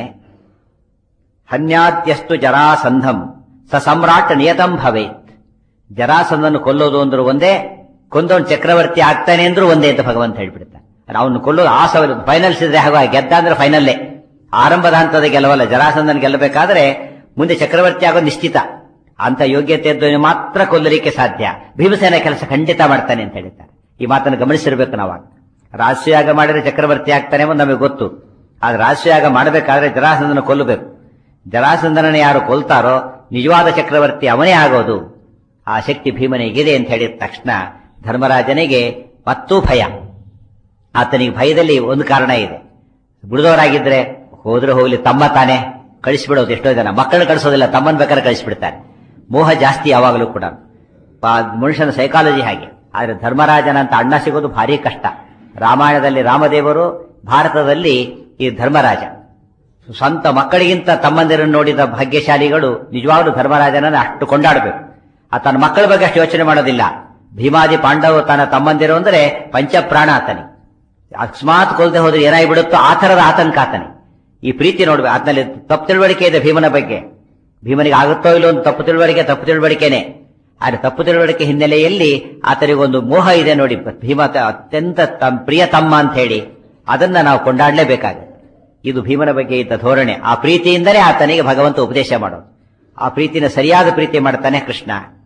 Speaker 1: ಹನ್ಯಾದ್ಯಸ್ತು ಜರಾಸಂಧಂ ಸ ಸಮ್ರಾಟ್ ನಿಯತಂ ಭವೇತ್ ಜರಾಸಂಧನ ಕೊಲ್ಲೋದು ಅಂದ್ರು ಒಂದೇ ಕೊಂದವನು ಚಕ್ರವರ್ತಿ ಆಗ್ತಾನೆ ಅಂದ್ರೂ ಒಂದೇ ಅಂತ ಭಗವಂತ ಹೇಳ್ಬಿಡ್ತಾನೆ ಅವನು ಕೊಲ್ಲೋದು ಆ ಸಾವಿರ ಫೈನಲ್ಸ್ ಇದ್ರೆ ಹಾಗ ಗೆದ್ದ ಅಂದ್ರೆ ಫೈನಲ್ಲೇ ಆರಂಭದ ಹಂತದ ಗೆಲವಲ್ಲ ಜರಾಸಂಧನ ಗೆಲ್ಲಬೇಕಾದ್ರೆ ಮುಂದೆ ಚಕ್ರವರ್ತಿ ಆಗೋದು ನಿಶ್ಚಿತ ಅಂತ ಯೋಗ್ಯತೆ ಇದ್ದವನು ಮಾತ್ರ ಕೊಲ್ಲಲಿಕ್ಕೆ ಸಾಧ್ಯ ಭೀಮಸೇನ ಕೆಲಸ ಖಂಡಿತ ಮಾಡ್ತಾನೆ ಅಂತ ಹೇಳ್ತಾರೆ ಈ ಮಾತನ್ನು ಗಮನಿಸಿರ್ಬೇಕು ನಾವಾಗ ರಾಷ್ಟ್ರೀಯಾಗ ಮಾಡಿದ್ರೆ ಚಕ್ರವರ್ತಿ ಆಗ್ತಾನೆ ಎಂಬುದು ನಮಗೆ ಗೊತ್ತು ಆದ್ರೆ ರಾಷ್ಟ್ರೀಯಾಗ ಮಾಡಬೇಕಾದ್ರೆ ಜರಾಸಂಧನ ಕೊಲ್ಲಬೇಕು ಜರಾಸಂಧನನ ಯಾರು ಕೊಲ್ತಾರೋ ನಿಜವಾದ ಚಕ್ರವರ್ತಿ ಅವನೇ ಆಗೋದು ಆ ಶಕ್ತಿ ಭೀಮನಿಗಿದೆ ಅಂತ ಹೇಳಿದ ತಕ್ಷಣ ಧರ್ಮರಾಜನಿಗೆ ಮತ್ತೂ ಭಯ ಆತನಿಗೆ ಭಯದಲ್ಲಿ ಒಂದು ಕಾರಣ ಇದೆ ಬಿಡಿದವರಾಗಿದ್ರೆ ಹೋದ್ರೆ ಹೋಗ್ಲಿ ತಮ್ಮ ತಾನೇ ಕಳಿಸ್ಬಿಡೋದು ಎಷ್ಟೋ ಜನ ಮಕ್ಕಳನ್ನ ಕಳಿಸೋದಿಲ್ಲ ತಮ್ಮನ್ ಬೇಕಾದ್ರೆ ಕಳಿಸ್ಬಿಡ್ತಾರೆ ಮೋಹ ಜಾಸ್ತಿ ಯಾವಾಗಲೂ ಕೂಡ ಪಾ- ಮನುಷ್ಯನ ಸೈಕಾಲಜಿ ಹಾಗೆ ಆದ್ರೆ ಧರ್ಮರಾಜನ ಅಂತ ಅಣ್ಣ ಸಿಗೋದು ಭಾರಿ ಕಷ್ಟ ರಾಮಾಯಣದಲ್ಲಿ ರಾಮದೇವರು ಭಾರತದಲ್ಲಿ ಈ ಧರ್ಮರಾಜ ಸ್ವಂತ ಮಕ್ಕಳಿಗಿಂತ ತಮ್ಮಂದಿರನ್ನು ನೋಡಿದ ಭಾಗ್ಯಶಾಲಿಗಳು ನಿಜವಾಗ್ಲೂ ಧರ್ಮರಾಜನನ್ನ ಅಷ್ಟು ಕೊಂಡಾಡಬೇಕು ಆ ತನ್ನ ಮಕ್ಕಳ ಬಗ್ಗೆ ಅಷ್ಟು ಯೋಚನೆ ಮಾಡೋದಿಲ್ಲ ಭೀಮಾದಿ ಪಾಂಡವ ತನ್ನ ತಮ್ಮಂದಿರು ಅಂದ್ರೆ ಪಂಚಪ್ರಾಣ ಆತನಿ ಅಕಸ್ಮಾತ್ ಕೊಲ್ದೆ ಹೋದ್ರೆ ಏನಾಗ್ಬಿಡುತ್ತೋ ಆ ತರದ ಆತಂಕ ಆತನಿ ಈ ಪ್ರೀತಿ ನೋಡ್ಬೇಕು ಅದ್ರಲ್ಲಿ ತಪ್ಪು ತಿಳುವಳಿಕೆ ಇದೆ ಭೀಮನ ಬಗ್ಗೆ ಭೀಮನಿಗೆ ಆಗುತ್ತೋ ಇಲ್ಲೋ ಒಂದು ತಪ್ಪು ತಿಳುವಳಿಕೆ ತಪ್ಪು ತಿಳುವಳಿಕೆನೆ ಆದ್ರೆ ತಪ್ಪು ತಿಳುವಳಿಕೆ ಹಿನ್ನೆಲೆಯಲ್ಲಿ ಆತನಿಗೊಂದು ಮೋಹ ಇದೆ ನೋಡಿ ಭೀಮ ತ- ಅತ್ಯಂತ ತಮ್ ಪ್ರಿಯ ತಮ್ಮ ಅಂತ ಹೇಳಿ ಅದನ್ನ ನಾವು ಕೊಂಡಾಡಲೇಬೇಕಾಗುತ್ತೆ ಇದು ಭೀಮನ ಬಗ್ಗೆ ಇದ್ದ ಧೋರಣೆ ಆ ಪ್ರೀತಿಯಿಂದಲೇ ಆತನಿಗೆ ಭಗವಂತ ಉಪದೇಶ ಮಾಡೋದು ಆ ಪ್ರೀತಿನ ಸರಿಯಾದ ಪ್ರೀತಿ ಮಾಡ್ತಾನೆ ಕೃಷ್ಣ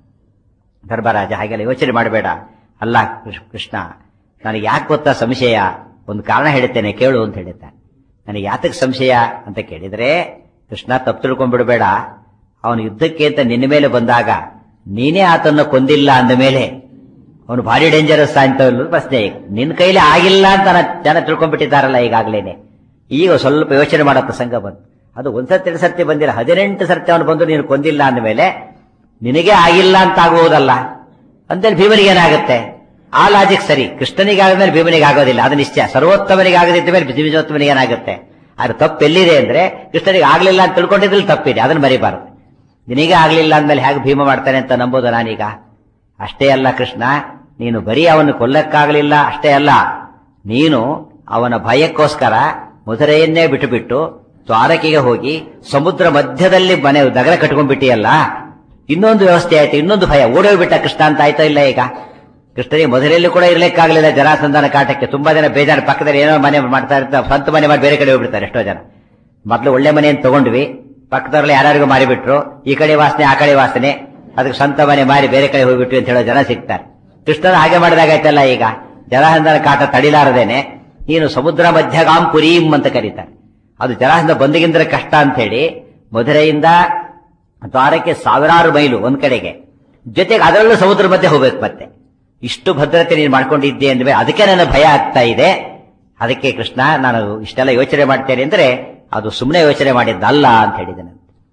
Speaker 1: ಧರ್ಮರಾಜ ಹಾಗೆಲ್ಲ ಯೋಚನೆ ಮಾಡಬೇಡ ಅಲ್ಲ ಕೃಷ್- ಕೃಷ್ಣ ನನಗೆ ಯಾಕೆ ಗೊತ್ತಾ ಸಂಶಯ ಒಂದು ಕಾರಣ ಹೇಳ್ತೇನೆ ಕೇಳು ಅಂತ ಹೇಳಿದ್ದಾನೆ ನನಗೆ ಯಾತಕ್ಕೆ ಸಂಶಯ ಅಂತ ಕೇಳಿದ್ರೆ ಕೃಷ್ಣ ತಪ್ಪು ತಿಳ್ಕೊಂಡ್ಬಿಡ್ಬೇಡ ಅವನು ಯುದ್ಧಕ್ಕೆ ಅಂತ ನಿನ್ನ ಮೇಲೆ ಬಂದಾಗ ನೀನೇ ಆತನ್ನ ಕೊಂದಿಲ್ಲ ಅಂದ ಮೇಲೆ ಅವನು ಭಾರಿ ಡೇಂಜರಸ್ ಅಂತ ಅನ್ನೋದು ಪ್ರಶ್ನೆ ಈಗ ನಿನ್ನ ಕೈಲಿ ಆಗಿಲ್ಲ ಅಂತ ನ- ಜನ ತಿಳ್ಕೊಂಡ್ಬಿಟ್ಟಿದ್ದಾರಲ್ಲ ಈಗಾಗಲೇನೆ ಈಗ ಸ್ವಲ್ಪ ಯೋಚನೆ ಮಾಡೋ ಪ್ರಸಂಗ ಬಂತು ಅದು ಒಂದ್ಸತಿ ಎರಡು ಸರ್ತಿ ಬಂದಿಲ್ಲ ಹದಿನೆಂಟು ಸರ್ತಿ ಅವನು ಬಂದು ನೀನು ಕೊಂದಿಲ್ಲ ಅಂದ ಮೇಲೆ ನಿನಗೆ ಆಗಿಲ್ಲ ಅಂತ ಆಗುವುದಲ್ಲ ಅಂತೇಳಿ ಭೀಮನಿಗೆ ಏನಾಗುತ್ತೆ ಆ ಲಾಜಿಕ್ ಸರಿ ಕೃಷ್ಣನಿಗೆ ಆದ್ಮೇಲೆ ಭೀಮನಿಗೆ ಆಗೋದಿಲ್ಲ ಅದು ನಿಶ್ಚಯ ಸರ್ವೋತ್ತಮನಿಗೆ ಆಗದಿದ್ದ ಮೇಲೆ ಭೀಮೋತ್ತಮನಿಗೆ ಏನಾಗುತ್ತೆ ಆದ್ರೆ ತಪ್ಪು ಎಲ್ಲಿದೆ ಅಂದ್ರೆ ಕೃಷ್ಣನಿಗೆ ಆಗ್ಲಿಲ್ಲ ಅಂತ ತಿಳ್ಕೊಂಡಿದ್ರಲ್ಲಿ ತಪ್ಪಿದೆ ಅದನ್ನ ಮರಿಬಾರದು ನಿನಗೆ ಆಗ್ಲಿಲ್ಲ ಅಂದ್ಮೇಲೆ ಹೇಗೆ ಭೀಮ ಮಾಡ್ತಾನೆ ಅಂತ ನಂಬೋದು ನಾನೀಗ ಅಷ್ಟೇ ಅಲ್ಲ ಕೃಷ್ಣ ನೀನು ಬರೀ ಅವನು ಕೊಲ್ಲಕ್ಕಾಗಲಿಲ್ಲ ಅಷ್ಟೇ ಅಲ್ಲ ನೀನು ಅವನ ಭಯಕ್ಕೋಸ್ಕರ ಮಧುರೆಯನ್ನೇ ಬಿಟ್ಟು ಬಿಟ್ಟು ದ್ವಾರಕೆಗೆ ಹೋಗಿ ಸಮುದ್ರ ಮಧ್ಯದಲ್ಲಿ ಮನೆ ನಗರ ಕಟ್ಕೊಂಡ್ಬಿಟ್ಟಿಯಲ್ಲ ಇನ್ನೊಂದು ವ್ಯವಸ್ಥೆ ಆಯ್ತು ಇನ್ನೊಂದು ಭಯ ಓಡೋಗ್ಬಿಟ್ಟ ಕೃಷ್ಣ ಅಂತ ಆಯ್ತಾ ಇಲ್ಲ ಈಗ ಕೃಷ್ಣನಿಗೆ ಮಧುರೆಯಲ್ಲಿ ಕೂಡ ಇರ್ಲಿಕ್ಕಾಗಲಿಲ್ಲ ಜರಾಸಂಧಾನ ಕಾಟಕ್ಕೆ ತುಂಬಾ ಜನ ಬೇಜಾರು ಪಕ್ಕದಲ್ಲಿ ಏನೋ ಮನೆ ಮಾಡ್ತಾ ಇರ್ತಾರೆ ಸ್ವಂತ ಮನೆ ಮಾಡಿ ಬೇರೆ ಕಡೆ ಹೋಗ್ಬಿಡ್ತಾರೆ ಎಷ್ಟೋ ಜನ ಮೊದಲು ಒಳ್ಳೆ ಮನೆಯನ್ನು ತಗೊಂಡ್ವಿ ಪಕ್ಕದವ್ರಲ್ಲಿ ಯಾರ್ಯಾರಿಗೂ ಮಾರಿಬಿಟ್ರು ಈ ಕಡೆ ವಾಸನೆ ಆ ಕಡೆ ವಾಸನೆ ಅದಕ್ಕೆ ಸ್ವಂತ ಮನೆ ಮಾರಿ ಬೇರೆ ಕಡೆ ಹೋಗ್ಬಿಟ್ವಿ ಅಂತ ಹೇಳೋ ಜನ ಸಿಗ್ತಾರೆ ಕೃಷ್ಣನ ಹಾಗೆ ಮಾಡಿದಾಗಾಯ್ತಲ್ಲ ಈಗ ಜರಾಸಂಧಾನ ಕಾಟ ತಡಿಲಾರದೇನೆ ನೀನು ಸಮುದ್ರ ಮಧ್ಯಗಾಂ ಪುರೀಂ ಅಂತ ಕರೀತಾರೆ ಅದು ಜರಾಸಂಧ ಬಂದಿಗಿಂದ್ರೆ ಕಷ್ಟ ಅಂತ ಹೇಳಿ ಮಧುರೆಯಿಂದ ದ್ವಾರಕ್ಕೆ ಸಾವಿರಾರು ಮೈಲು ಒಂದ್ ಕಡೆಗೆ ಜೊತೆಗೆ ಅದರಲ್ಲೂ ಸಮುದ್ರ ಮಧ್ಯೆ ಹೋಗ್ಬೇಕು ಮತ್ತೆ ಇಷ್ಟು ಭದ್ರತೆ ನೀನು ಮಾಡ್ಕೊಂಡಿದ್ದೆ ಅಂದ್ರೆ ಅದಕ್ಕೆ ನನ್ನ ಭಯ ಆಗ್ತಾ ಇದೆ ಅದಕ್ಕೆ ಕೃಷ್ಣ ನಾನು ಇಷ್ಟೆಲ್ಲ ಯೋಚನೆ ಮಾಡ್ತೇನೆ ಅಂದ್ರೆ ಅದು ಸುಮ್ಮನೆ ಯೋಚನೆ ಮಾಡಿದ್ದಲ್ಲ ಅಂತ ಹೇಳಿದ್ದೇನೆ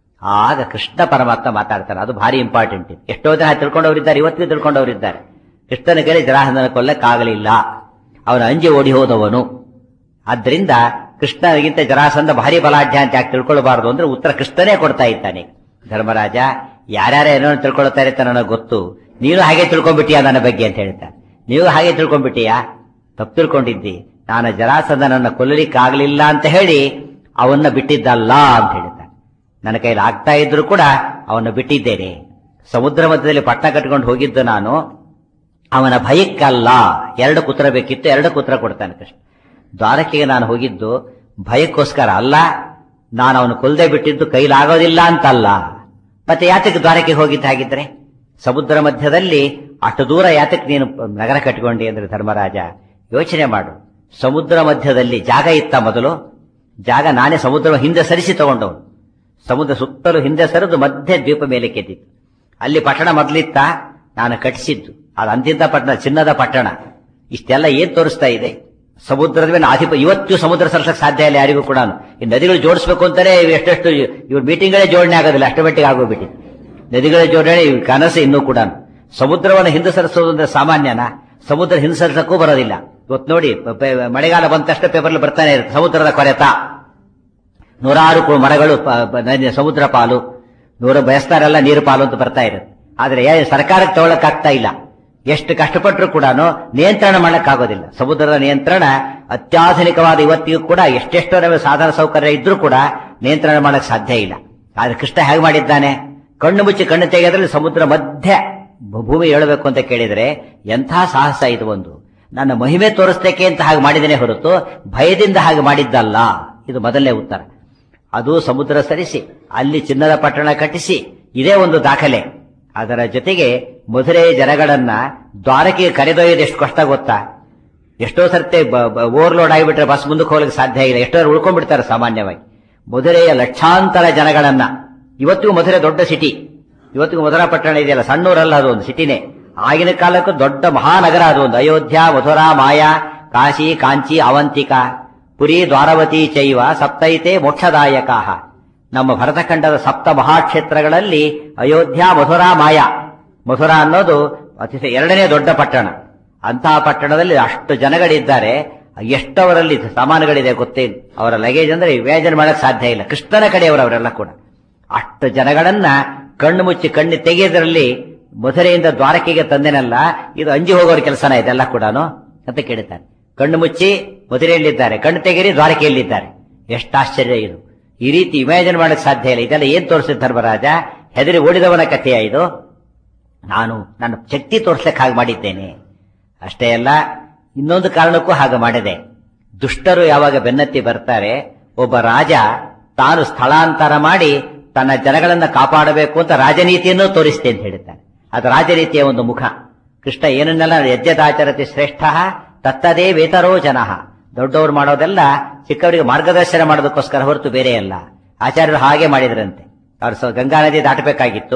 Speaker 1: ಆಗ ಕೃಷ್ಣ ಪರಮಾತ್ಮ ಮಾತಾಡ್ತಾನೆ ಅದು ಭಾರಿ ಇಂಪಾರ್ಟೆಂಟ್ ಎಷ್ಟೋ ಜನ ತಿಳ್ಕೊಂಡವರಿದ್ದಾರೆ ಇವತ್ತಿಗೂ ತಿಳ್ಕೊಂಡವರಿದ್ದಾರೆ ಕೃಷ್ಣನ ಕೈಲಿ ಜರಾಸಂಧನ ಕೊಲ್ಲಕ್ಕಾಗಲಿಲ್ಲ ಅವನ ಅಂಜಿ ಓಡಿ ಹೋದವನು ಆದ್ರಿಂದ ಕೃಷ್ಣನಿಗಿಂತ ಜರಾಸಂಧ ಭಾರಿ ಬಲಾಢ್ಯ ಅಂತ ಯಾಕೆ ತಿಳ್ಕೊಳ್ಬಾರ್ದು ಅಂದ್ರೆ ಉತ್ತರ ಕೃಷ್ಣನೇ ಕೊಡ್ತಾ ಇದ್ದಾನೆ ಧರ್ಮರಾಜ ಯಾರ್ಯಾರ ಏನೋ ತಿಳ್ಕೊಳ್ತಾರೆ ಅಂತ ನನಗೆ ಗೊತ್ತು ನೀನು ಹಾಗೆ ತಿಳ್ಕೊಂಡ್ಬಿಟ್ಟಿಯಾ ನನ್ನ ಬಗ್ಗೆ ಅಂತ ಹೇಳ್ತಾನೆ ನೀವು ಹಾಗೆ ತಿಳ್ಕೊಂಡ್ಬಿಟ್ಟಿಯಾ ತಪ್ಪು ತಿಳ್ಕೊಂಡಿದ್ದಿ ನಾನು ಜರಾಸಂಧನನ್ನ ಕೊಲ್ಲಲಿಕ್ಕಾಗಲಿಲ್ಲ ಅಂತ ಹೇಳಿ ಅವನ್ನ ಬಿಟ್ಟಿದ್ದಲ್ಲ ಅಂತ ಹೇಳ್ತಾನೆ ನನ್ನ ಕೈಲಿ ಆಗ್ತಾ ಇದ್ರು ಕೂಡ ಅವನ್ನ ಬಿಟ್ಟಿದ್ದೇನೆ ಸಮುದ್ರ ಮಧ್ಯದಲ್ಲಿ ಪಟ್ಟ ಕಟ್ಕೊಂಡು ಹೋಗಿದ್ದು ನಾನು ಅವನ ಭಯಕ್ಕಲ್ಲ ಎರಡು ಕುತ್ರ ಬೇಕಿತ್ತು ಎರಡು ಕುತ್ರ ಕೊಡ್ತಾನೆ ಕೃಷ್ಣ ದ್ವಾರಕೆಗೆ ನಾನು ಹೋಗಿದ್ದು ಭಯಕ್ಕೋಸ್ಕರ ಅಲ್ಲ ನಾನು ಅವನು ಕೊಲ್ಲದೆ ಬಿಟ್ಟಿದ್ದು ಕೈಲಾಗೋದಿಲ್ಲ ಅಂತಲ್ಲ ಮತ್ತೆ ಯಾತಕ್ಕೆ ದ್ವಾರಕ್ಕೆ ಹೋಗಿದ್ದು ಹಾಗಿದ್ರೆ ಸಮುದ್ರ ಮಧ್ಯದಲ್ಲಿ ಅಷ್ಟು ದೂರ ಯಾತಕ್ಕೆ ನೀನು ನಗರ ಕಟ್ಕೊಂಡಿ ಅಂದ್ರೆ ಧರ್ಮರಾಜ ಯೋಚನೆ ಮಾಡು ಸಮುದ್ರ ಮಧ್ಯದಲ್ಲಿ ಜಾಗ ಇತ್ತ ಮೊದಲು ಜಾಗ ನಾನೇ ಸಮುದ್ರ ಹಿಂದೆ ಸರಿಸಿ ತಗೊಂಡವನು ಸಮುದ್ರ ಸುತ್ತಲೂ ಹಿಂದೆ ಸರಿದು ಮಧ್ಯ ದ್ವೀಪ ಮೇಲೆ ಕೆದ್ದಿತ್ತು ಅಲ್ಲಿ ಪಟ್ಟಣ ಮೊದಲಿತ್ತ ನಾನು ಕಟ್ಟಿಸಿದ್ದು ಅದು ಅಂತಿಂತ ಪಟ್ಟಣ ಚಿನ್ನದ ಪಟ್ಟಣ ಇಷ್ಟೆಲ್ಲ ಏನ್ ತೋರಿಸ್ತಾ ಇದೆ ಸಮುದ್ರದ ಮೇಲೆ ಆಧಿಪ ಇವತ್ತು ಸಮುದ್ರ ಸರಸಕ್ಕೆ ಸಾಧ್ಯ ಇಲ್ಲ ಯಾರಿಗೂ ಕೂಡ ಈ ನದಿಗಳು ಜೋಡಿಸ್ಬೇಕು ಅಂತಾನೆ ಎಷ್ಟೆಷ್ಟು ಇವ್ರ ಮೀಟಿಂಗ್ಗಳೇ ಜೋಡಣೆ ಆಗೋದಿಲ್ಲ ಅಷ್ಟು ಮಟ್ಟಿಗೆ ಆಗೋಗ್ಬಿಟ್ಟಿದೆ ನದಿಗಳ ಜೋಡಣೆ ಇವ್ ಕನಸು ಇನ್ನೂ ಕೂಡ ಸಮುದ್ರವನ್ನು ಹಿಂದೆ ಸರಿಸೋದು ಅಂದ್ರೆ ಸಾಮಾನ್ಯನ ಸಮುದ್ರ ಹಿಂದೆ ಸರಿಸಕ್ಕೂ ಬರೋದಿಲ್ಲ ಇವತ್ತು ನೋಡಿ ಪ- ಪ- ಮಳೆಗಾಲ ಬಂದ ತಕ್ಷಣ ಪೇಪರ್ಲಿ ಬರ್ತಾನೆ ಇರುತ್ತೆ ಸಮುದ್ರದ ಕೊರೆತ ನೂರಾರು ಕು- ಮರಗಳು ಪ- ಪ- ನದಿ- ಸಮುದ್ರ ಪಾಲು ನೂರ ಬಯಸ್ತಾರೆಲ್ಲ ನೀರು ಪಾಲು ಅಂತ ಬರ್ತಾ ಇರುತ್ತೆ ಆದ್ರೆ ಏ- ಸರ್ಕಾರಕ್ಕೆ ತಗೊಳಕ್ಕಾಗ್ತಾ ಇಲ್ಲ ಎಷ್ಟು ಕಷ್ಟಪಟ್ಟರು ಕೂಡ ನಿಯಂತ್ರಣ ಮಾಡಕ್ಕಾಗೋದಿಲ್ಲ ಸಮುದ್ರದ ನಿಯಂತ್ರಣ ಅತ್ಯಾಧುನಿಕವಾದ ಇವತ್ತಿಗೂ ಕೂಡ ಎಷ್ಟೆಷ್ಟೋ ನಮಗೆ ಸಾಧನ ಸೌಕರ್ಯ ಇದ್ರೂ ಕೂಡ ನಿಯಂತ್ರಣ ಮಾಡಕ್ ಸಾಧ್ಯ ಇಲ್ಲ ಆದ್ರೆ ಕೃಷ್ಣ ಹೇಗೆ ಮಾಡಿದ್ದಾನೆ ಕಣ್ಣು ಮುಚ್ಚಿ ಕಣ್ಣು ತೆಗೆದ್ರಲ್ಲಿ ಸಮುದ್ರ ಮಧ್ಯ ಭೂ- ಭೂಮಿ ಹೇಳಬೇಕು ಅಂತ ಕೇಳಿದ್ರೆ ಎಂಥ ಸಾಹಸ ಇದು ಒಂದು ನನ್ನ ಮಹಿಮೆ ತೋರಿಸ್ತೇಕೆ ಅಂತ ಹಾಗೆ ಮಾಡಿದೇನೆ ಹೊರತು ಭಯದಿಂದ ಹಾಗೆ ಮಾಡಿದ್ದಲ್ಲ ಇದು ಮೊದಲನೇ ಉತ್ತರ ಅದು ಸಮುದ್ರ ಸರಿಸಿ ಅಲ್ಲಿ ಚಿನ್ನದ ಪಟ್ಟಣ ಕಟ್ಟಿಸಿ ಇದೇ ಒಂದು ದಾಖಲೆ ಅದರ ಜೊತೆಗೆ ಮಧುರೆಯ ಜನಗಳನ್ನ ದ್ವಾರಕೆಗೆ ಕರೆದೊಯ್ಯೋದು ಎಷ್ಟು ಕಷ್ಟ ಗೊತ್ತಾ ಎಷ್ಟೋ ಸರ್ತಿ ಓವರ್ಲೋಡ್ ಆಗಿಬಿಟ್ರೆ ಬಸ್ ಮುಂದಕ್ಕೆ ಹೋಗ್ಲಿಕ್ಕೆ ಸಾಧ್ಯ ಇಲ್ಲ ಎಷ್ಟೋ ಉಳ್ಕೊಂಡ್ಬಿಡ್ತಾರೆ ಸಾಮಾನ್ಯವಾಗಿ ಮಧುರೆಯ ಲಕ್ಷಾಂತರ ಜನಗಳನ್ನ ಇವತ್ತಿಗೂ ಮಧುರೆ ದೊಡ್ಡ ಸಿಟಿ ಇವತ್ತಿಗೂ ಮಧುರಾ ಪಟ್ಟಣ ಇದೆಯಲ್ಲ ಸಣ್ಣೂರಲ್ಲ ಅದು ಒಂದು ಸಿಟಿನೇ ಆಗಿನ ಕಾಲಕ್ಕೂ ದೊಡ್ಡ ಮಹಾನಗರ ಅದು ಒಂದು ಅಯೋಧ್ಯ ಮಧುರಾ ಮಾಯಾ ಕಾಶಿ ಕಾಂಚಿ ಅವಂತಿಕಾ ಪುರಿ ದ್ವಾರವತಿ ಚೈವ ಸಪ್ತೈತೆ ಮೋಕ್ಷದಾಯಕ ನಮ್ಮ ಭರತಖಂಡದ ಸಪ್ತ ಮಹಾಕ್ಷೇತ್ರಗಳಲ್ಲಿ ಅಯೋಧ್ಯ ಮಧುರಾ ಮಾಯಾ ಮಥುರಾ ಅನ್ನೋದು ಅತಿ ಎರಡನೇ ದೊಡ್ಡ ಪಟ್ಟಣ ಅಂತಹ ಪಟ್ಟಣದಲ್ಲಿ ಅಷ್ಟು ಜನಗಳಿದ್ದಾರೆ ಎಷ್ಟವರಲ್ಲಿ ಸಾಮಾನುಗಳಿದೆ ಗೊತ್ತೇನು ಅವರ ಲಗೇಜ್ ಅಂದ್ರೆ ಇಮ್ಯಾಜಿನ್ ಮಾಡಕ್ ಸಾಧ್ಯ ಇಲ್ಲ ಕೃಷ್ಣನ ಕಡೆಯವರು ಅವರೆಲ್ಲ ಕೂಡ ಅಷ್ಟು ಜನಗಳನ್ನ ಕಣ್ಣು ಮುಚ್ಚಿ ಕಣ್ಣು ತೆಗೆಯೋದ್ರಲ್ಲಿ ಮಧುರೆಯಿಂದ ದ್ವಾರಕೆಗೆ ತಂದೆನಲ್ಲ ಇದು ಅಂಜಿ ಹೋಗೋರ ಕೆಲಸನ ಇದೆಲ್ಲ ಕೂಡ ಅಂತ ಕೇಳುತ್ತಾರೆ ಕಣ್ಣು ಮುಚ್ಚಿ ಮಧುರೆಯಲ್ಲಿದ್ದಾರೆ ಕಣ್ಣು ತೆಗೆರಿ ದ್ವಾರಕೆಯಲ್ಲಿದ್ದಾರೆ ಎಷ್ಟು ಆಶ್ಚರ್ಯ ಇದು ಈ ರೀತಿ ಇಮ್ಯಾಜಿನ್ ಮಾಡಕ್ ಸಾಧ್ಯ ಇಲ್ಲ ಇದೆಲ್ಲ ಏನ್ ತೋರಿಸಿದ ಧರ್ಮರಾಜ ಹೆದರಿ ಓಡಿದವನ ಕಥೆಯ ಇದು ನಾನು ನನ್ನ ಶಕ್ತಿ ತೋರ್ಸಕ್ ಹಾಗೆ ಮಾಡಿದ್ದೇನೆ ಅಷ್ಟೇ ಅಲ್ಲ ಇನ್ನೊಂದು ಕಾರಣಕ್ಕೂ ಹಾಗೆ ಮಾಡಿದೆ ದುಷ್ಟರು ಯಾವಾಗ ಬೆನ್ನತ್ತಿ ಬರ್ತಾರೆ ಒಬ್ಬ ರಾಜ ತಾನು ಸ್ಥಳಾಂತರ ಮಾಡಿ ತನ್ನ ಜನಗಳನ್ನ ಕಾಪಾಡಬೇಕು ಅಂತ ರಾಜನೀತಿಯನ್ನು ತೋರಿಸ್ತೆ ಅಂತ ಹೇಳ್ತಾನೆ ಅದು ರಾಜನೀತಿಯ ಒಂದು ಮುಖ ಕೃಷ್ಣ ಏನನ್ನೆಲ್ಲ ಯಜ್ಞದಾಚರತಿ ಶ್ರೇಷ್ಠ ತತ್ತದೇ ವೇತರೋ ಜನಃ ದೊಡ್ಡವರು ಮಾಡೋದೆಲ್ಲ ಚಿಕ್ಕವರಿಗೆ ಮಾರ್ಗದರ್ಶನ ಮಾಡೋದಕ್ಕೋಸ್ಕರ ಹೊರತು ಬೇರೆ ಅಲ್ಲ ಆಚಾರ್ಯರು ಹಾಗೆ ಮಾಡಿದ್ರಂತೆ ಅವ್ರು ಸ- ಗಂಗಾ ನದಿ ದಾಟಬೇಕಾಗಿತ್ತು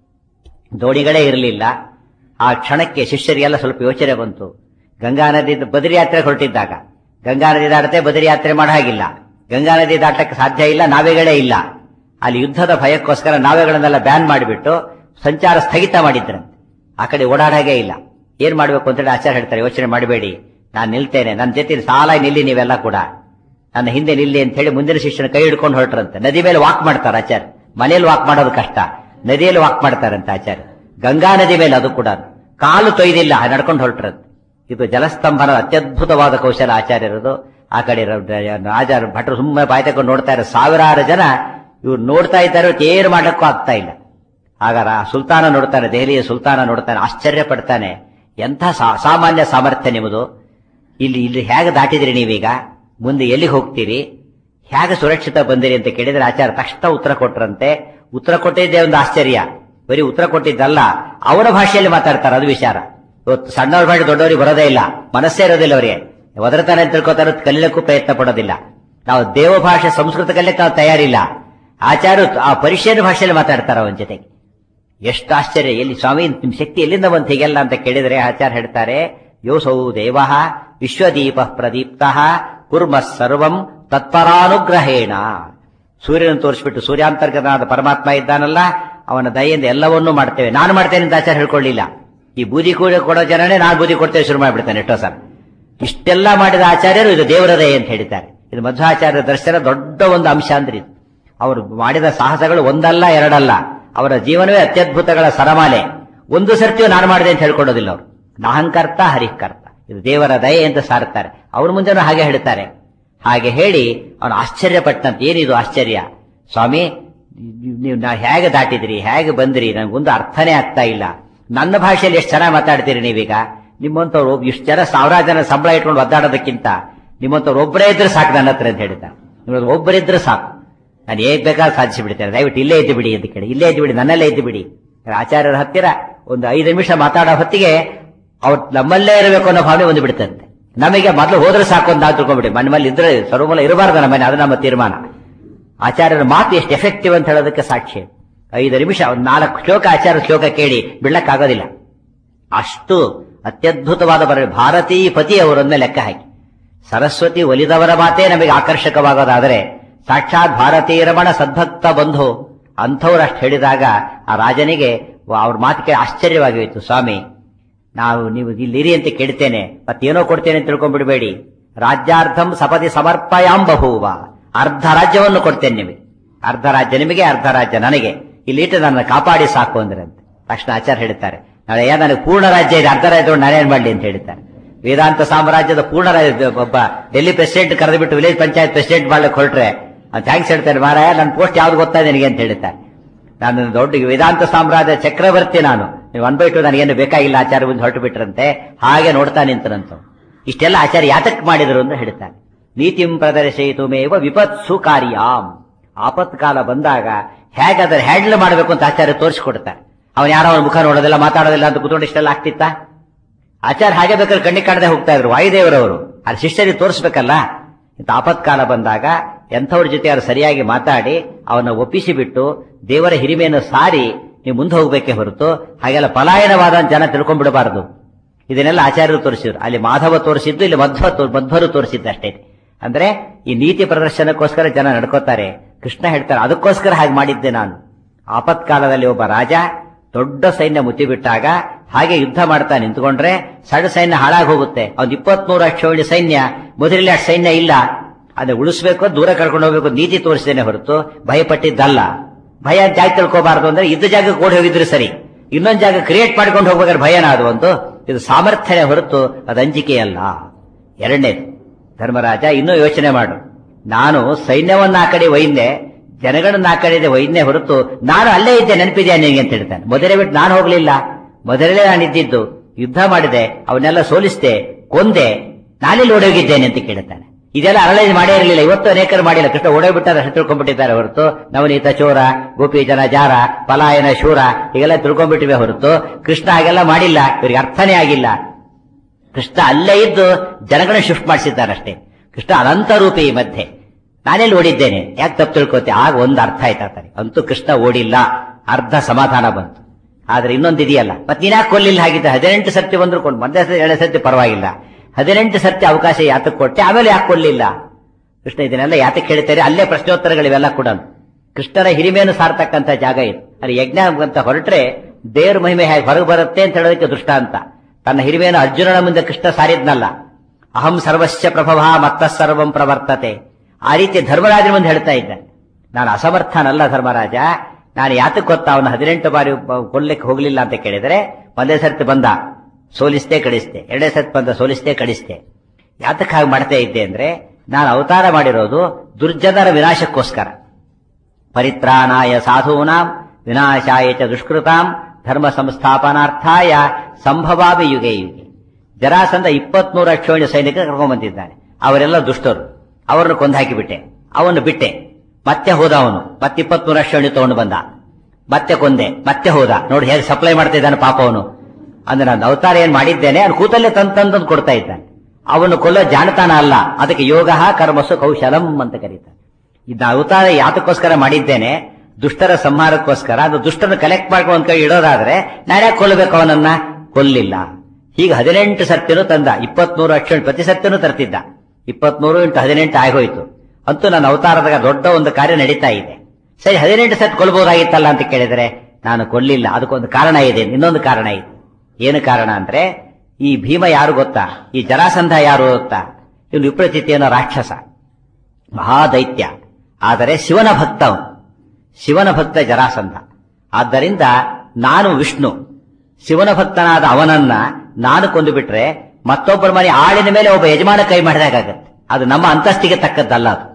Speaker 1: ದೋಣಿಗಳೇ ಇರಲಿಲ್ಲ ಆ ಕ್ಷಣಕ್ಕೆ ಶಿಷ್ಯರಿಗೆಲ್ಲ ಸ್ವಲ್ಪ ಯೋಚನೆ ಬಂತು ಗಂಗಾ ನದಿ ಬದರಿ ಯಾತ್ರೆ ಹೊರಟಿದ್ದಾಗ ಗಂಗಾ ನದಿ ದಾಟತೆ ಬದರಿ ಯಾತ್ರೆ ಮಾಡೋ ಹಾಗಿಲ್ಲ ಗಂಗಾ ನದಿ ದಾಟಕ್ಕೆ ಸಾಧ್ಯ ಇಲ್ಲ ನಾವೆಗಳೇ ಇಲ್ಲ ಅಲ್ಲಿ ಯುದ್ಧದ ಭಯಕ್ಕೋಸ್ಕರ ನಾವೆಗಳನ್ನೆಲ್ಲ ಬ್ಯಾನ್ ಮಾಡಿಬಿಟ್ಟು ಸಂಚಾರ ಸ್ಥಗಿತ ಮಾಡಿದ್ರಂತೆ ಆ ಕಡೆ ಓಡಾಡಾಗೇ ಇಲ್ಲ ಏನ್ ಮಾಡ್ಬೇಕು ಅಂತೇಳಿ ಆಚಾರ್ಯ ಹೇಳ್ತಾರೆ ಯೋಚನೆ ಮಾಡಬೇಡಿ ನಾನು ನಿಲ್ತೇನೆ ನನ್ನ ಜೊತೆ ಸಾಲ ನಿಲ್ಲಿ ನೀವೆಲ್ಲ ಕೂಡ ನನ್ನ ಹಿಂದೆ ನಿಲ್ಲಿ ಅಂತ ಹೇಳಿ ಮುಂದಿನ ಶಿಷ್ಯನ ಕೈ ಹಿಡ್ಕೊಂಡು ಹೊರಟ್ರಂತೆ ನದಿ ಮೇಲೆ ವಾಕ್ ಮಾಡ್ತಾರೆ ಆಚಾರ್ಯ ಮನೆಯಲ್ಲಿ ವಾಕ್ ಮಾಡೋದು ಕಷ್ಟ ನದಿಯಲ್ಲಿ ವಾಕ್ ಮಾಡ್ತಾರಂತೆ ಆಚಾರ್ಯ ಗಂಗಾ ನದಿ ಮೇಲೆ ಅದು ಕೂಡ ಕಾಲು ತೊಯ್ದಿಲ್ಲ ನಡ್ಕೊಂಡು ಹೊರಟ್ರಂತೆ ಇದು ಜಲಸ್ತಂಭನ ಅತ್ಯದ್ಭುತವಾದ ಕೌಶಲ ಆಚಾರ್ಯರದು ಆ ಕಡೆ ರ- ರಾಜ ಭಟ್ರು ಸುಮ್ಮನೆ ಬಾಯಿ ತಕೊಂಡು ನೋಡ್ತಾ ಇರೋ ಸಾವಿರಾರು ಜನ ಇವ್ರು ನೋಡ್ತಾ ಇದ್ದಾರೆ ಏನು ಮಾಡ್ಲಿಕ್ಕೂ ಆಗ್ತಾ ಇಲ್ಲ ಆಗ ರಾ- ಸುಲ್ತಾನ ನೋಡ್ತಾನೆ ದೆಹಲಿಯ ಸುಲ್ತಾನ ನೋಡ್ತಾನೆ ಆಶ್ಚರ್ಯ ಪಡ್ತಾನೆ ಎಂಥ ಸಾ- ಸಾಮಾನ್ಯ ಸಾಮರ್ಥ್ಯ ನಿಮ್ಮದು ಇಲ್ಲಿ ಇಲ್ಲಿ ಹೇಗೆ ದಾಟಿದ್ರಿ ನೀವೀಗ ಮುಂದೆ ಎಲ್ಲಿಗೆ ಹೋಗ್ತೀರಿ ಹೇಗೆ ಸುರಕ್ಷಿತ ಬಂದಿರಿ ಅಂತ ಕೇಳಿದ್ರೆ ಆಚಾರ ತಕ್ಷಣ ಉತ್ತರ ಕೊಟ್ರಂತೆ ಉತ್ತರ ಕೊಟ್ಟಿದ್ದೇ ಒಂದು ಆಶ್ಚರ್ಯ ಬರೀ ಉತ್ತರ ಕೊಟ್ಟಿದ್ದಲ್ಲ ಅವರ ಭಾಷೆಯಲ್ಲಿ ಮಾತಾಡ್ತಾರೆ ಅದು ವಿಚಾರ ಇವತ್ತು ಸಣ್ಣವ್ರ ಭಾಷೆ ದೊಡ್ಡವರಿಗೆ ಬರೋದೇ ಇಲ್ಲ ಮನಸ್ಸೇ ಇರೋದಿಲ್ಲ ಅವರಿಗೆ ಒದರತಾನೆ ಅಂತ ತಿಳ್ಕೊತಾರೆ ಕಲೀಲಿಕ್ಕೂ ಪ್ರಯತ್ನ ಪಡೋದಿಲ್ಲ ನಾವು ದೇವ ಭಾಷೆ ಸಂಸ್ಕೃತ ಕಲಿಯಕ್ಕೆ ನಾವು ತಯಾರಿಲ್ಲ ಆಚಾರ್ಯ ಆ ಪರಿಶೀಲನ ಭಾಷೆಯಲ್ಲಿ ಮಾತಾಡ್ತಾರೆ ಅವನ ಜೊತೆಗೆ ಎಷ್ಟು ಆಶ್ಚರ್ಯ ಎಲ್ಲಿ ಸ್ವಾಮಿ ನಿಮ್ ಶಕ್ತಿ ಎಲ್ಲಿಂದ ಬಂತು ಹೀಗೆಲ್ಲ ಅಂತ ಕೇಳಿದ್ರೆ ಆಚಾರ್ಯ ಹೇಳ್ತಾರೆ ಯೋಸೌ ದೇವ ವಿಶ್ವದೀಪ ಪ್ರದೀಪ್ತ ಕುರ್ಮ ಸರ್ವಂ ತತ್ಪರಾನುಗ್ರಹೇಣ ಸೂರ್ಯನ ತೋರಿಸ್ಬಿಟ್ಟು ಸೂರ್ಯಾಂತರ್ಗತನಾದ ಪರಮಾತ್ಮ ಇದ್ದಾನಲ್ಲ ಅವನ ದಯೆಯಿಂದ ಎಲ್ಲವನ್ನೂ ಮಾಡ್ತೇವೆ ನಾನು ಮಾಡ್ತೇನೆ ಅಂತ ಆಚಾರ್ಯ ಹೇಳ್ಕೊಳ್ಳಿಲ್ಲ ಈ ಬೂದಿ ಕೂಡ ಕೊಡೋ ಜನನೇ ನಾನು ಬೂದಿ ಕೊಡ್ತೇವೆ ಶುರು ಮಾಡಿಬಿಡ್ತಾನೆ ಎಷ್ಟೋ ಸರ್ ಇಷ್ಟೆಲ್ಲ ಮಾಡಿದ ಆಚಾರ್ಯರು ಇದು ದೇವರ ದಯೆ ಅಂತ ಹೇಳಿದ್ದಾರೆ ಇದು ಮಧ್ವಾಚಾರ್ಯ ದರ್ಶನ ದೊಡ್ಡ ಒಂದು ಅಂಶ ಅಂದ್ರೆ ಇದು ಅವರು ಮಾಡಿದ ಸಾಹಸಗಳು ಒಂದಲ್ಲ ಎರಡಲ್ಲ ಅವರ ಜೀವನವೇ ಅತ್ಯದ್ಭುತಗಳ ಸರಮಾಲೆ ಒಂದು ಸರ್ತಿಯೂ ನಾನು ಮಾಡಿದೆ ಅಂತ ಹೇಳ್ಕೊಡೋದಿಲ್ಲ ಅವರು ನಾಹಂಕರ್ತ ಹರಿಕರ್ತ ಇದು ದೇವರ ದಯೆ ಅಂತ ಸಾರುತ್ತಾರೆ ಅವ್ರ ಮುಂದೆನೂ ಹಾಗೆ ಹೇಳ್ತಾರೆ ಹಾಗೆ ಹೇಳಿ ಅವನು ಆಶ್ಚರ್ಯಪಟ್ಟಂತೆ ಏನಿದು ಆಶ್ಚರ್ಯ ಸ್ವಾಮಿ ನೀವು ನಾ ಹೇಗೆ ದಾಟಿದ್ರಿ ಹೇಗೆ ಬಂದ್ರಿ ನನಗೊಂದು ಅರ್ಥನೇ ಆಗ್ತಾ ಇಲ್ಲ ನನ್ನ ಭಾಷೆಯಲ್ಲಿ ಎಷ್ಟು ಚೆನ್ನಾಗಿ ಮಾತಾಡ್ತೀರಿ ನೀವೀಗ ನಿಮ್ಮಂತವ್ರು ಒಬ್ಬ ಇಷ್ಟು ಜನ ಸಾವಿರಾರು ಜನ ಸಂಬಳ ಇಟ್ಕೊಂಡು ಒದ್ದಾಡೋದಕ್ಕಿಂತ ನಿಮ್ಮಂತವ್ರು ಒಬ್ಬರೇ ಇದ್ರೆ ಸಾಕು ನನ್ನ ಹತ್ರ ಅಂತ ಹೇಳ್ತಾರೆ ನಿಮ್ಮದು ಒಬ್ಬರಿದ್ರೆ ಸಾಕು ನಾನು ಹೇಗ್ ಬೇಕಾದ್ರೂ ಸಾಧಿಸಿ ಬಿಡ್ತೇನೆ ದಯವಿಟ್ಟು ಇಲ್ಲೇ ಇದ್ದು ಬಿಡಿ ಅಂತ ಕೇಳಿ ಇಲ್ಲೇ ಇದ್ದು ಬಿಡಿ ನನ್ನಲ್ಲೇ ಇದ್ದು ಬಿಡಿ ಆಚಾರ್ಯರ ಹತ್ತಿರ ಒಂದು ಐದು ನಿಮಿಷ ಮಾತಾಡೋ ಹೊತ್ತಿಗೆ ಅವ್ರು ನಮ್ಮಲ್ಲೇ ಇರಬೇಕು ಅನ್ನೋ ಭಾವನೆ ಒಂದು ಬಿಡುತ್ತಂತೆ ನಮಗೆ ಮೊದಲು ಹೋದ್ರೆ ಸಾಕು ಅಂತ ನಾವು ತಿಳ್ಕೊಂಡ್ಬಿಡಿ ಮನೆ ಮೇಲೆ ಇದ್ರೆ ಸರ್ವಮೂಲ ಇರಬಾರ್ದು ನಮ್ಮನೆ ಅದು ನಮ್ಮ ತೀರ್ಮಾನ ಆಚಾರ್ಯರ ಮಾತು ಎಷ್ಟು ಎಫೆಕ್ಟಿವ್ ಅಂತ ಹೇಳೋದಕ್ಕೆ ಸಾಕ್ಷಿ ಐದು ನಿಮಿಷ ಒಂದು ನಾಲ್ಕು ಶ್ಲೋಕ ಆಚಾರ್ಯ ಶ್ಲೋಕ ಕೇಳಿ ಬಿಡ್ಲಕ್ಕಾಗೋದಿಲ್ಲ ಅಷ್ಟು ಅತ್ಯದ್ಭುತವಾದ ಬರ ಭಾರತೀ ಪತಿ ಅವರನ್ನ ಲೆಕ್ಕ ಹಾಕಿ ಸರಸ್ವತಿ ಒಲಿದವರ ಮಾತೇ ನಮಗೆ ಆಕರ್ಷಕವಾಗೋದಾದರೆ ಸಾಕ್ಷಾತ್ ಭಾರತೀಯ ರಮಣ ಸದ್ಭಕ್ತ ಬಂಧು ಅಂಥವ್ರು ಅಷ್ಟು ಹೇಳಿದಾಗ ಆ ರಾಜನಿಗೆ ಅವ್ರ ಮಾತಿಗೆ ಆಶ್ಚರ್ಯವಾಗಿ ಹೋಯ್ತು ಸ್ವಾಮಿ ನಾವು ನೀವು ಇಲ್ಲಿರಿ ಅಂತ ಕೇಳ್ತೇನೆ ಮತ್ತೇನೋ ಕೊಡ್ತೇನೆ ಅಂತ ತಿಳ್ಕೊಂಡ್ಬಿಡ್ಬೇಡಿ ರಾಜ್ಯಾರ್ಧಂ ಸಪದಿ ಸಮರ್ಪಯಾಂ ಬಹುವ ಅರ್ಧ ರಾಜ್ಯವನ್ನು ಕೊಡ್ತೇನೆ ನಿಮಗೆ ಅರ್ಧ ರಾಜ್ಯ ನಿಮಗೆ ಅರ್ಧ ರಾಜ್ಯ ನನಗೆ ಇಲ್ಲಿಟ್ಟು ನನ್ನ ಕಾಪಾಡಿ ಸಾಕು ಅಂದ್ರಂತೆ ತಕ್ಷಣ ಆಚಾರ್ಯ ಹೇಳ್ತಾರೆ ನಾಳೆ ಏ ನನಗೆ ಪೂರ್ಣ ರಾಜ್ಯ ಇದೆ ಅರ್ಧ ರಾಜ್ಯವನ್ನು ನಾನೇನ್ ಮಾಡಲಿ ಅಂತ ಹೇಳ್ತಾರೆ ವೇದಾಂತ ಸಾಮ್ರಾಜ್ಯದ ಪೂರ್ಣ ರಾಜ್ಯ ಒಬ್ಬ ಡೆಲ್ಲಿ ಪ್ರೆಸಿಡೆಂಟ್ ಕರೆದುಬಿಟ್ಟು ವಿಲೇಜ್ ಪಂಚಾಯತ್ ಪ್ರೆಸಿಡೆಂಟ್ ಮಾಡ್ಲಿಕ್ಕೆ ಹೊರಟ್ರೆ ಥ್ಯಾಂಕ್ಸ್ ಹೇಳ್ತಾರೆ ಮಾರಾಯ ನನ್ನ ಪೋಸ್ಟ್ ಯಾವ್ದು ಗೊತ್ತಾ ನಿನಗೆ ಅಂತ ಹೇಳ್ತಾರೆ ನಾನು ದೊಡ್ಡ ವೇದಾಂತ ಸಾಮ್ರಾಜ್ಯ ಚಕ್ರವರ್ತಿ ನಾನು ನೀವು ಒನ್ ಬೈ ಟು ನನಗೇನು ಬೇಕಾಗಿಲ್ಲ ಆಚಾರ್ಯ ಮುಂದೆ ಹೊರಟು ಬಿಟ್ರಂತೆ ಹಾಗೆ ನೋಡ್ತಾ ನಿಂತರಂತ ಇಷ್ಟೆಲ್ಲ ಆಚಾರ್ಯ ಯಾತಕ್ ಮಾಡಿದ್ರು ಅಂತ ಹೇಳ್ತಾರೆ ನೀತಿಂ ಪ್ರದರ್ಶಯಿತು ಮೇವ ವಿಪತ್ಸು ಕಾರ್ಯಾಂ ಆಪತ್ಕಾಲ ಬಂದಾಗ ಹೇಗಾದ್ರೆ ಹ್ಯಾಂಡಲ್ ಮಾಡಬೇಕು ಅಂತ ಆಚಾರ್ಯ ತೋರಿಸ್ಕೊಡ್ತಾರೆ ಅವನು ಯಾರೋ ಅವನ ಮುಖ ನೋಡೋದಿಲ್ಲ ಮಾತಾಡೋದಿಲ್ಲ ಅಂತ ಕೂತ್ಕೊಂಡು ಇಷ್ಟೆಲ್ಲ ಆಗ್ತಿತ್ತಾ ಆಚಾರ್ಯ ಹಾಗೆ ಬೇಕಾದ್ರೆ ಕಣ್ಣಿಗೆ ಕಾಣದೆ ಹೋಗ್ತಾ ಇದ್ರು ವಾಯುದೇವರವರು ಅದು ಶಿಷ್ಯರಿಗೆ ತೋರಿಸ್ಬೇಕಲ್ಲ ಇಂಥ ಆಪತ್ಕಾಲ ಬಂದಾಗ ಎಂಥವ್ರ ಜೊತೆ ಅವರು ಸರಿಯಾಗಿ ಮಾತಾಡಿ ಅವನ್ನ ಒಪ್ಪಿಸಿ ಬಿಟ್ಟು ದೇವರ ಹಿರಿಮೆಯನ್ನು ಸಾರಿ ನೀವು ಮುಂದೆ ಹೋಗ್ಬೇಕೇ ಹೊರತು ಹಾಗೆಲ್ಲ ಪಲಾಯನವಾದ ಜನ ತಿಳ್ಕೊಂಡ್ಬಿಡಬಾರದು ಇದನ್ನೆಲ್ಲ ಆಚಾರ್ಯರು ತೋರಿಸಿದ್ರು ಅಲ್ಲಿ ಮಾಧವ ತೋರಿಸಿದ್ದು ಇಲ್ಲಿ ಮಧ್ವ ತೋ- ಮಧ್ವರು ತೋರಿಸಿದ್ದು ಅಷ್ಟೇ ಅಂದ್ರೆ ಈ ನೀತಿ ಪ್ರದರ್ಶನಕ್ಕೋಸ್ಕರ ಜನ ನಡ್ಕೋತಾರೆ ಕೃಷ್ಣ ಹೇಳ್ತಾರೆ ಅದಕ್ಕೋಸ್ಕರ ಹಾಗೆ ಮಾಡಿದ್ದೆ ನಾನು ಆಪತ್ಕಾಲದಲ್ಲಿ ಒಬ್ಬ ರಾಜ ದೊಡ್ಡ ಸೈನ್ಯ ಮುತ್ತಿಬಿಟ್ಟಾಗ ಹಾಗೆ ಯುದ್ಧ ಮಾಡ್ತಾ ನಿಂತ್ಕೊಂಡ್ರೆ ಸಣ್ಣ ಸೈನ್ಯ ಹಾಳಾಗಿ ಹೋಗುತ್ತೆ ಅವ್ನು ಇಪ್ಪತ್ಮೂರು ಅಕ್ಷೋಳಿ ಸೈನ್ಯ ಮೊದಲಲ್ಲಿ ಅಷ್ಟು ಸೈನ್ಯ ಇಲ್ಲ ಅದನ್ನ ಉಳಿಸ್ಬೇಕು ದೂರ ಕರ್ಕೊಂಡು ಹೋಗ್ಬೇಕು ನೀತಿ ತೋರಿಸಿದ್ದೇನೆ ಹೊರತು ಭಯಪಟ್ಟಿದ್ದಲ್ಲ ಭಯ ಜಾಗ ತಿಳ್ಕೋಬಾರದು ಅಂದ್ರೆ ಇದ್ದ ಜಾಗಕ್ಕೆ ಓಡಿ ಹೋಗಿದ್ರು ಸರಿ ಇನ್ನೊಂದು ಜಾಗ ಕ್ರಿಯೇಟ್ ಮಾಡ್ಕೊಂಡು ಹೋಗ್ಬೇಕಾದ್ರೆ ಭಯನ ಅದು ಒಂದು ಇದು ಸಾಮರ್ಥ್ಯನೇ ಹೊರತು ಅದು ಅಂಜಿಕೆ ಅಲ್ಲ ಎರಡನೇದು ಧರ್ಮರಾಜ ಇನ್ನೂ ಯೋಚನೆ ಮಾಡು ನಾನು ಸೈನ್ಯವನ್ನ ಆ ಕಡೆ ಒಯ್ದೆ ಜನಗಳನ್ನ ಆ ಕಡೆ ಒಯ್ದೆ ಹೊರತು ನಾನು ಅಲ್ಲೇ ಇದ್ದೆ ನೆನಪಿದ್ಯಾ ನಿನಗೆ ಅಂತ ಹೇಳ್ತಾನೆ ಮೊದಲೇ ಬಿಟ್ಟು ನಾನು ಹೋಗ್ಲಿಲ್ಲ ಮೊದಲೇ ನಾನು ಇದ್ದಿದ್ದು ಯುದ್ಧ ಮಾಡಿದೆ ಅವನ್ನೆಲ್ಲ ಸೋಲಿಸಿದೆ ಕೊಂದೆ ನಾನೆಲ್ಲಿ ಓಡೋಗಿದ್ದೇನೆ ಅಂತ ಕೇಳ್ತಾನೆ ಇದೆಲ್ಲ ಅನಲೈಸ್ ಮಾಡೇ ಇರಲಿಲ್ಲ ಇವತ್ತು ಅನೇಕರು ಮಾಡಿಲ್ಲ ಕೃಷ್ಣ ಓಡೋಗ್ಬಿಟ್ಟಾರೆ ಅಷ್ಟು ತಿಳ್ಕೊಂಡ್ಬಿಟ್ಟಿದ್ದಾರೆ ಹೊರತು ನವನೀತ ಚೋರ ಗೋಪಿ ಜನ ಜಾರ ಪಲಾಯನ ಶೂರ ಹೀಗೆಲ್ಲ ತಿಳ್ಕೊಂಡ್ಬಿಟ್ಟಿವೆ ಹೊರತು ಕೃಷ್ಣ ಹಾಗೆಲ್ಲ ಮಾಡಿಲ್ಲ ಇವರಿಗೆ ಅರ್ಥನೇ ಆಗಿಲ್ಲ ಕೃಷ್ಣ ಅಲ್ಲೇ ಇದ್ದು ಜನಗಳನ್ನ ಶಿಫ್ಟ್ ಮಾಡಿಸಿದ್ದಾರೆ ಅಷ್ಟೇ ಕೃಷ್ಣ ಅನಂತ ರೂಪಿ ಈ ಮಧ್ಯೆ ನಾನೆಲ್ಲಿ ಓಡಿದ್ದೇನೆ ಯಾಕೆ ತಪ್ಪು ತಿಳ್ಕೊತೆ ಆಗ ಒಂದು ಅರ್ಥ ಆಯ್ತಾನೆ ಅಂತೂ ಕೃಷ್ಣ ಓಡಿಲ್ಲ ಅರ್ಧ ಸಮಾಧಾನ ಬಂತು ಆದ್ರೆ ಇನ್ನೊಂದು ಇದೆಯಲ್ಲ ಮತ್ತೆ ನೀನ್ಯಾಕೆ ಕೊಲ್ಲಿಲ್ಲ ಹಾಗಿದ್ದ ಹದಿನೆಂಟು ಸರ್ತಿ ಬಂದ್ರು ಕೊಂಡು ಮೊದಲೇ ಸರ್ತಿ ಎರಡನೇ ಸರ್ತಿ ಪರವಾಗಿಲ್ಲ ಹದಿನೆಂಟು ಸರ್ತಿ ಅವಕಾಶ ಯಾತಕ್ಕೆ ಕೊಟ್ಟೆ ಆಮೇಲೆ ಯಾಕೆ ಕೊಲ್ಲಿಲ್ಲ ಕೃಷ್ಣ ಇದನ್ನೆಲ್ಲ ಯಾತಕ್ಕೆ ಹೇಳ್ತಾರೆ ಅಲ್ಲೇ ಪ್ರಶ್ನೋತ್ತರಗಳಿವೆಲ್ಲ ಕೂಡ ಕೃಷ್ಣನ ಹಿರಿಮೆಯನ್ನು ಸಾರ್ತಕ್ಕಂಥ ಜಾಗ ಇದು ಅಲ್ಲಿ ಯಜ್ಞ ಅಂತ ಹೊರಟ್ರೆ ದೇವ್ರ ಮಹಿಮೆ ಹೇಗೆ ಹೊರಗೆ ಬರುತ್ತೆ ಅಂತ ಹೇಳೋದಕ್ಕೆ ದೃಷ್ಟಾಂತ ತನ್ನ ಹಿರಿಮೆಯನ್ನು ಅರ್ಜುನನ ಮುಂದೆ ಕೃಷ್ಣ ಸಾರಿದ್ನಲ್ಲ ಅಹಂ ಸರ್ವಸ್ಯ ಪ್ರಭವ ಮತ್ತ ಸರ್ವಂ ಪ್ರವರ್ತತೆ ಆ ರೀತಿ ಧರ್ಮರಾಜನ ಮುಂದೆ ಹೇಳ್ತಾ ಇದ್ದ ನಾನು ಅಸಮರ್ಥನಲ್ಲ ಧರ್ಮರಾಜ ನಾನು ಯಾತಕ್ಕೆ ಗೊತ್ತಾ ಅವನು ಹದಿನೆಂಟು ಬಾರಿ ಬ- ಕೊಡ್ಲಿಕ್ಕೆ ಹೋಗ್ಲಿಲ್ಲ ಅಂತ ಕೇಳಿದರೆ ಒಂದೇ ಸರ್ತಿ ಬಂದ ಸೋಲಿಸ್ತೆ ಕಡಿಸ್ತೆ ಎರಡನೇ ಸರ್ತಿ ಬಂದ ಸೋಲಿಸ್ತೆ ಕಡಿಸ್ತೆ ಯಾತಕ್ಕೆ ಹಾಗೆ ಮಾಡ್ತಾ ಇದ್ದೆ ಅಂದ್ರೆ ನಾನು ಅವತಾರ ಮಾಡಿರೋದು ದುರ್ಜನರ ವಿನಾಶಕ್ಕೋಸ್ಕರ ಪರಿತ್ರಾಣಾಯ ಸಾಧೂನಾಂ ವಿನಾಶಾಯ ಚ ದುಷ್ಕೃತಾಂ ಧರ್ಮ ಸಂಸ್ಥಾಪನಾರ್ಥಾಯ ಸಂಭವಾಮಿ ಯುಗೆ ಯುಗೆ ಜರಾಸಂಧ ಇಪ್ಪತ್ಮೂರು ಅಕ್ಷೋಣಿ ಸೈನಿಕ ಕರ್ಕೊಂಡ್ ಬಂದಿದ್ದಾನೆ ಅವರೆಲ್ಲ ದುಷ್ಟರು ಅವರನ್ನು ಕೊಂದು ಹಾಕಿಬಿಟ್ಟೆ ಅವನು ಬಿಟ್ಟೆ ಮತ್ತೆ ಹೋದ ಅವನು ಮತ್ತೆ ಇಪ್ಪತ್ಮೂರು ಅಕ್ಷೋಣಿ ತಗೊಂಡು ಬಂದ ಮತ್ತೆ ಕೊಂದೆ ಮತ್ತೆ ಹೋದ ನೋಡಿ ಹೇಗೆ ಸಪ್ಲೈ ಮಾಡ್ತಾ ಇದ್ದಾನೆ ಪಾಪ ಅವನು ಅಂದ್ರೆ ನಾನು ಅವತಾರ ಏನ್ ಮಾಡಿದ್ದೇನೆ ಅವ್ನು ಕೂತಲ್ಲೇ ತಂದು ತಂದು ಕೊಡ್ತಾ ಇದ್ದಾನೆ ಅವನು ಕೊಲ್ಲೋ ಜಾಣತಾನ ಅಲ್ಲ ಅದಕ್ಕೆ ಯೋಗ ಕರ್ಮಸು ಕೌಶಲಂ ಅಂತ ಕರೀತಾನೆ ಇದನ್ನ ಅವತಾರ ಯಾತಕ್ಕೋಸ್ಕರ ಮಾಡಿದ್ದೇನೆ ದುಷ್ಟರ ಸಂಹಾರಕ್ಕೋಸ್ಕರ ಅದು ದುಷ್ಟರನ್ನು ಕಲೆಕ್ಟ್ ಮಾಡ್ಕೊಂಡು ಕೈ ಇಡೋದಾದ್ರೆ ನಾನೇ ಕೊಲ್ಲಬೇಕು ಅವನನ್ನ ಕೊಲ್ಲಿಲ್ಲ ಹೀಗೆ ಹದಿನೆಂಟು ಸತ್ಯನು ತಂದ ಇಪ್ಪತ್ಮೂರು ಅಕ್ಷರ ಪ್ರತಿ ಸತ್ಯನು ತರ್ತಿದ್ದ ಇಪ್ಪತ್ಮೂರು ಇಂಟು ಹದಿನೆಂಟು ಆಗೋಯ್ತು ಅಂತೂ ನನ್ನ ಅವತಾರದಾಗ ದೊಡ್ಡ ಒಂದು ಕಾರ್ಯ ನಡೀತಾ ಇದೆ ಸರಿ ಹದಿನೆಂಟು ಸತ್ ಕೊಲ್ಬಹುದಾಗಿತ್ತಲ್ಲ ಅಂತ ಕೇಳಿದರೆ ನಾನು ಕೊಲ್ಲಿಲ್ಲ ಅದಕ್ಕೊಂದು ಕಾರಣ ಇದೆ ಇನ್ನೊಂದು ಕಾರಣ ಇದೆ ಏನು ಕಾರಣ ಅಂದ್ರೆ ಈ ಭೀಮ ಯಾರು ಗೊತ್ತಾ ಈ ಜರಾಸಂಧ ಯಾರು ಗೊತ್ತಾ ಇವನು ವಿಪ್ರಚಿತಿ ಅನ್ನೋ ರಾಕ್ಷಸ ಮಹಾದೈತ್ಯ ಆದರೆ ಶಿವನ ಭಕ್ತ ಅವನು ಶಿವನ ಭಕ್ತ ಜರಾಸಂಧ ಆದ್ದರಿಂದ ನಾನು ವಿಷ್ಣು ಶಿವನ ಭಕ್ತನಾದ ಅವನನ್ನ ನಾನು ಕೊಂದು ಬಿಟ್ರೆ ಮತ್ತೊಬ್ಬರ ಮನೆ ಆಳಿನ ಮೇಲೆ ಒಬ್ಬ ಯಜಮಾನ ಕೈ ಮಾಡಿದಾಗತ್ತೆ ಅದು ನಮ್ಮ ಅಂತಸ್ತಿಗೆ ತಕ್ಕದ್ದಲ್ಲ ಅದು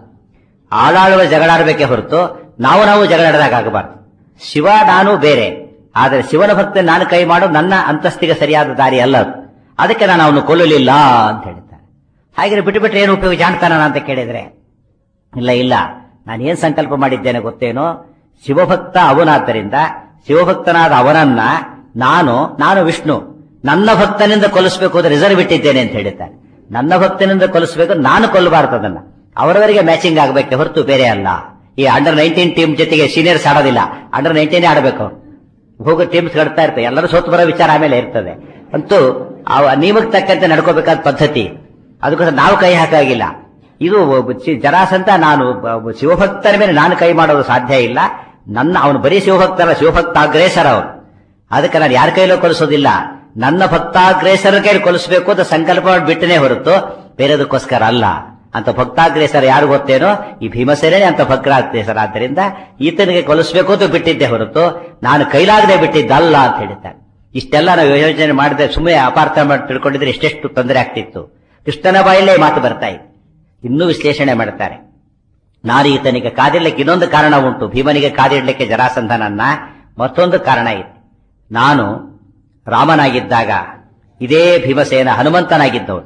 Speaker 1: ಆಳಾಳುವ ಜಗಳಾಡಬೇಕೇ ಹೊರತು ನಾವು ನಾವು ಜಗಳಾಡಿದಾಗ ಆಗಬಾರ್ದು ಶಿವ ನಾನು ಬೇರೆ ಆದರೆ ಶಿವನ ಭಕ್ತ ನಾನು ಕೈ ಮಾಡೋದು ನನ್ನ ಅಂತಸ್ತಿಗೆ ಸರಿಯಾದ ದಾರಿ ಅಲ್ಲ ಅದು ಅದಕ್ಕೆ ನಾನು ಅವನು ಕೊಲ್ಲಲಿಲ್ಲ ಅಂತ ಹೇಳ್ತಾರೆ ಹಾಗೆ ಬಿಟ್ಟು ಬಿಟ್ರೆ ಏನು ಉಪಯೋಗ ಜಾಣ್ತಾನ ಅಂತ ಕೇಳಿದ್ರೆ ಇಲ್ಲ ಇಲ್ಲ ನಾನು ಏನ್ ಸಂಕಲ್ಪ ಮಾಡಿದ್ದೇನೆ ಗೊತ್ತೇನೋ ಶಿವಭಕ್ತ ಅವನಾದ್ದರಿಂದ ಶಿವಭಕ್ತನಾದ ಅವನನ್ನ ನಾನು ನಾನು ವಿಷ್ಣು ನನ್ನ ಭಕ್ತನಿಂದ ಕೊಲಿಸಬೇಕು ಅಂತ ರಿಸರ್ವ್ ಇಟ್ಟಿದ್ದೇನೆ ಅಂತ ಹೇಳಿದ್ದಾರೆ ನನ್ನ ಭಕ್ತನಿಂದ ಕೊಲಿಸಬೇಕು ನಾನು ಕೊಲ್ಲಬಾರದು ಅದನ್ನ ಅವರವರಿಗೆ ಮ್ಯಾಚಿಂಗ್ ಆಗಬೇಕೆ ಹೊರತು ಬೇರೆ ಅಲ್ಲ ಈ ಅಂಡರ್ ನೈನ್ಟೀನ್ ಟೀಮ್ ಜೊತೆಗೆ ಸೀನಿಯರ್ಸ್ ಆಡೋದಿಲ್ಲ ಅಂಡರ್ ನೈನ್ಟೀನ್ ಆಡಬೇಕು ಹೋಗೋ ಟೀಮ್ಸ್ ಕಟ್ತಾ ಇರ್ತವೆ ಎಲ್ಲರೂ ಸೋತು ಬರೋ ವಿಚಾರ ಆಮೇಲೆ ಇರ್ತದೆ ಅಂತೂ ಆ ನಿಯಮಕ್ಕೆ ತಕ್ಕಂತೆ ನಡ್ಕೋಬೇಕಾದ ಪದ್ಧತಿ ಅದಕ್ಕೋಸ್ಕರ ನಾವು ಕೈ ಹಾಕಾಗಿಲ್ಲ ಇದು ಒಬ್ಬ ಚಿ- ಜರಾಸಂತ ನಾನು ಒಬ್ಬ ಶಿವಭಕ್ತರ ಮೇಲೆ ನಾನು ಕೈ ಮಾಡೋದು ಸಾಧ್ಯ ಇಲ್ಲ ನನ್ನ ಅವನು ಬರೀ ಶಿವಭಕ್ತರ ಶಿವಭಕ್ತಾಗ್ರೇಸರ ಅವನು ಅದಕ್ಕೆ ನಾನು ಯಾರ ಕೈಲೂ ಕೊಲಿಸೋದಿಲ್ಲ ನನ್ನ ಭಕ್ತಾಗ್ರೇಸರ ಕೈಲಿ ಕೊಲಿಸಬೇಕು ಅಂತ ಸಂಕಲ್ಪ ಮಾಡಿ ಬಿಟ್ಟನೇ ಹೊರತು ಬೇರೆದಕ್ಕೋಸ್ಕರ ಅಲ್ಲ ಅಂತ ಭಕ್ತಾಗ್ರೇಸರ ಯಾರು ಗೊತ್ತೇನೋ ಈ ಭೀಮಸೇನೇ ಅಂತ ಭಕ್ತಾಗ್ರೇಸರ ಆದ್ದರಿಂದ ಈತನಿಗೆ ಕೊಲಿಸಬೇಕು ಅಂತ ಬಿಟ್ಟಿದ್ದೆ ಹೊರತು ನಾನು ಕೈಲಾಗದೆ ಬಿಟ್ಟಿದ್ದಲ್ಲ ಅಂತ ಹೇಳಿದ್ದಾನೆ ಇಷ್ಟೆಲ್ಲ ನಾವು ಯೋಚನೆ ಮಾಡಿದ್ರೆ ಸುಮ್ಮನೆ ಅಪಾರ್ಥ ಮಾಡಿ ತಿಳ್ಕೊಂಡಿದ್ರೆ ಎಷ್ಟೆಷ್ಟು ತೊಂದರೆ ಆಗ್ತಿತ್ತು ಕೃಷ್ಣನ ಬಾಯಲ್ಲೇ ಈ ಮಾತು ಬರ್ತಾ ಇದೆ ಇನ್ನೂ ವಿಶ್ಲೇಷಣೆ ಮಾಡ್ತಾರೆ ನಾನು ಈತನಿಗೆ ಕಾದಿಡ್ಲಿಕ್ಕೆ ಇನ್ನೊಂದು ಕಾರಣ ಉಂಟು ಭೀಮನಿಗೆ ಕಾದಿಡ್ಲಿಕ್ಕೆ ಜರಾಸಂಧನನ್ನ ಮತ್ತೊಂದು ಕಾರಣ ಇದೆ ನಾನು ರಾಮನಾಗಿದ್ದಾಗ ಇದೇ ಭೀಮಸೇನ ಹನುಮಂತನಾಗಿದ್ದವನು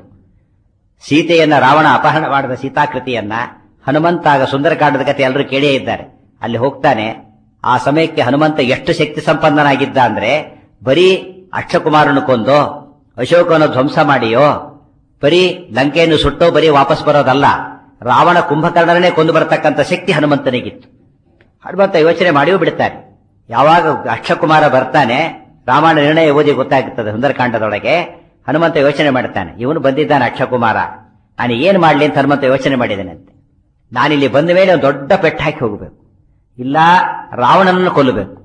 Speaker 1: ಸೀತೆಯನ್ನ ರಾವಣ ಅಪಹರಣ ಮಾಡಿದ ಸೀತಾಕೃತಿಯನ್ನ ಹನುಮಂತ ಆಗ ಸುಂದರಕಾಂಡದ ಕಥೆ ಎಲ್ಲರೂ ಕೇಳೇ ಇದ್ದಾರೆ ಅಲ್ಲಿ ಹೋಗ್ತಾನೆ ಆ ಸಮಯಕ್ಕೆ ಹನುಮಂತ ಎಷ್ಟು ಶಕ್ತಿ ಸಂಪನ್ನನಾಗಿದ್ದ ಅಂದ್ರೆ ಬರೀ ಅಕ್ಷಕುಮಾರನು ಕೊಂದೋ ಅಶೋಕನ ಧ್ವಂಸ ಮಾಡಿಯೋ ಬರೀ ಲಂಕೆಯನ್ನು ಸುಟ್ಟೋ ಬರೀ ವಾಪಸ್ ಬರೋದಲ್ಲ ರಾವಣ ಕುಂಭಕರ್ಣನೇ ಕೊಂದು ಬರತಕ್ಕಂಥ ಶಕ್ತಿ ಹನುಮಂತನಿಗಿತ್ತು ಹನುಮಂತ ಯೋಚನೆ ಮಾಡಿಯೂ ಬಿಡ್ತಾರೆ ಯಾವಾಗ ಅಕ್ಷಕುಮಾರ ಬರ್ತಾನೆ ರಾಮಾಯಣ ನಿರ್ಣಯ ಓದಿ ಗೊತ್ತಾಗುತ್ತದೆ ಸುಂದರಕಾಂಡದೊಳಗೆ ಹನುಮಂತ ಯೋಚನೆ ಮಾಡ್ತಾನೆ ಇವನು ಬಂದಿದ್ದಾನೆ ಅಕ್ಷಕುಮಾರ ನಾನು ಏನ್ ಮಾಡ್ಲಿ ಅಂತ ಹನುಮಂತ ಯೋಚನೆ ಮಾಡಿದ್ದೇನಂತೆ ನಾನಿಲ್ಲಿ ಬಂದ ಮೇಲೆ ಒಂದು ದೊಡ್ಡ ಪೆಟ್ಟು ಹಾಕಿ ಹೋಗಬೇಕು ಇಲ್ಲ ರಾವಣನನ್ನು ಕೊಲ್ಲಬೇಕು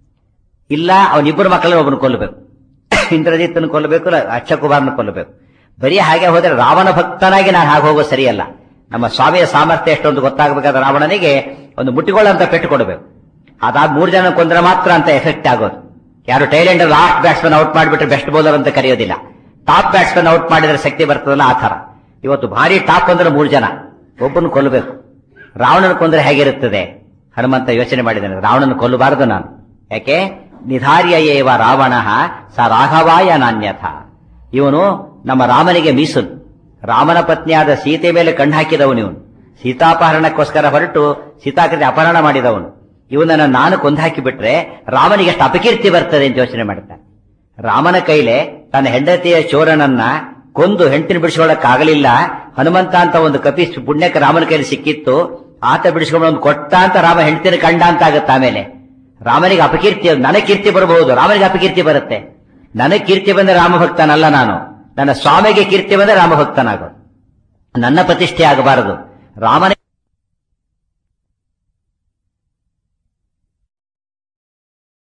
Speaker 1: ಇಲ್ಲ ಅವನಿಬ್ಬರು ಮಕ್ಕಳನ್ನು ಒಬ್ಬನು ಕೊಲ್ಲಬೇಕು ಇಂದ್ರಜಿತ್ತನ್ನು ಕೊಲ್ಲಬೇಕು ಇಲ್ಲ ಅಕ್ಷಕುಮಾರನ ಕೊಲ್ಲಬೇಕು ಬರೀ ಹಾಗೆ ಹೋದ್ರೆ ರಾವಣ ಭಕ್ತನಾಗಿ ನಾನು ಹಾಗೆ ಹೋಗೋದು ಸರಿಯಲ್ಲ ನಮ್ಮ ಸ್ವಾಮಿಯ ಸಾಮರ್ಥ್ಯ ಎಷ್ಟೊಂದು ಗೊತ್ತಾಗಬೇಕಾದ ರಾವಣನಿಗೆ ಒಂದು ಮುಟ್ಟಿಕೊಳ್ಳಂತ ಪೆಟ್ಟು ಕೊಡಬೇಕು ಅದಾದ ಮೂರು ಜನ ಕೊಂದ್ರೆ ಮಾತ್ರ ಅಂತ ಎಫೆಕ್ಟ್ ಆಗೋದು ಯಾರು ಟೈಲೆಂಡ್ ಲಾಸ್ಟ್ ಬ್ಯಾಟ್ಸ್ಮನ್ ಔಟ್ ಮಾಡಿಬಿಟ್ರೆ ಬೆಸ್ಟ್ ಬೌಲರ್ ಅಂತ ಕರೆಯೋದಿಲ್ಲ ಟಾಪ್ ಬ್ಯಾಟ್ಸ್ಮನ್ ಔಟ್ ಮಾಡಿದ್ರೆ ಶಕ್ತಿ ಬರ್ತದಲ್ಲ ಆ ತರ ಇವತ್ತು ಭಾರಿ ಟಾಪ್ ಅಂದ್ರೆ ಮೂರು ಜನ ಒಬ್ಬನ ಕೊಲ್ಲಬೇಕು ರಾವಣನ ಕೊಂದ್ರೆ ಹೇಗಿರುತ್ತದೆ ಹನುಮಂತ ಯೋಚನೆ ಮಾಡಿದ್ದಾನೆ ರಾವಣನ ಕೊಲ್ಲಬಾರದು ನಾನು ಯಾಕೆ ನಿಧಾರ್ಯ ಏವ ರಾವಣ ಸ ರಾಘವಾಯ ನಾಣ್ಯಥ ಇವನು ನಮ್ಮ ರಾಮನಿಗೆ ಮೀಸಲು ರಾಮನ ಪತ್ನಿಯಾದ ಸೀತೆ ಮೇಲೆ ಕಣ್ಣು ಹಾಕಿದವನು ಇವನು ಸೀತಾಪಹರಣಕ್ಕೋಸ್ಕರ ಹೊರಟು ಸೀತಾಕೃತಿ ಅಪಹರಣ ಮಾಡಿದವನು ಇವನನ್ನ ನಾನು ಕೊಂದು ಬಿಟ್ರೆ ರಾಮನಿಗೆ ಎಷ್ಟು ಅಪಕೀರ್ತಿ ಬರ್ತದೆ ಅಂತ ಯೋಚನೆ ಮಾಡ್ತಾನೆ ರಾಮನ ಕೈಲೆ ತನ್ನ ಹೆಂಡತಿಯ ಚೋರನನ್ನ ಕೊಂದು ಹೆಂಡತಿನ ಬಿಡಿಸ್ಕೊಳ್ಳಕ್ಕಾಗಲಿಲ್ಲ ಹನುಮಂತ ಅಂತ ಒಂದು ಕಪಿ ಪುಣ್ಯಕ್ಕೆ ರಾಮನ ಕೈಲಿ ಸಿಕ್ಕಿತ್ತು ಆತ ಬಿಡಿಸ್ಕೊಂಡು ಒಂದು ಕೊಟ್ಟ ಅಂತ ರಾಮ ಹೆಂಡತಿನ ಕಂಡ ಅಂತ ಆಗುತ್ತೆ ಆಮೇಲೆ ರಾಮನಿಗೆ ಅಪಕೀರ್ತಿ ನನಗೆ ಕೀರ್ತಿ ಬರಬಹುದು ರಾಮನಿಗೆ ಅಪಕೀರ್ತಿ ಬರುತ್ತೆ ನನಗೆ ಕೀರ್ತಿ ಬಂದ್ರೆ ರಾಮಭಕ್ತನಲ್ಲ ನಾನು ನನ್ನ ಸ್ವಾಮಿಗೆ ಕೀರ್ತಿ ಬಂದ್ರೆ ರಾಮಭಕ್ತನಾಗೋದು ನನ್ನ ಪ್ರತಿಷ್ಠೆ ಆಗಬಾರದು ರಾಮನ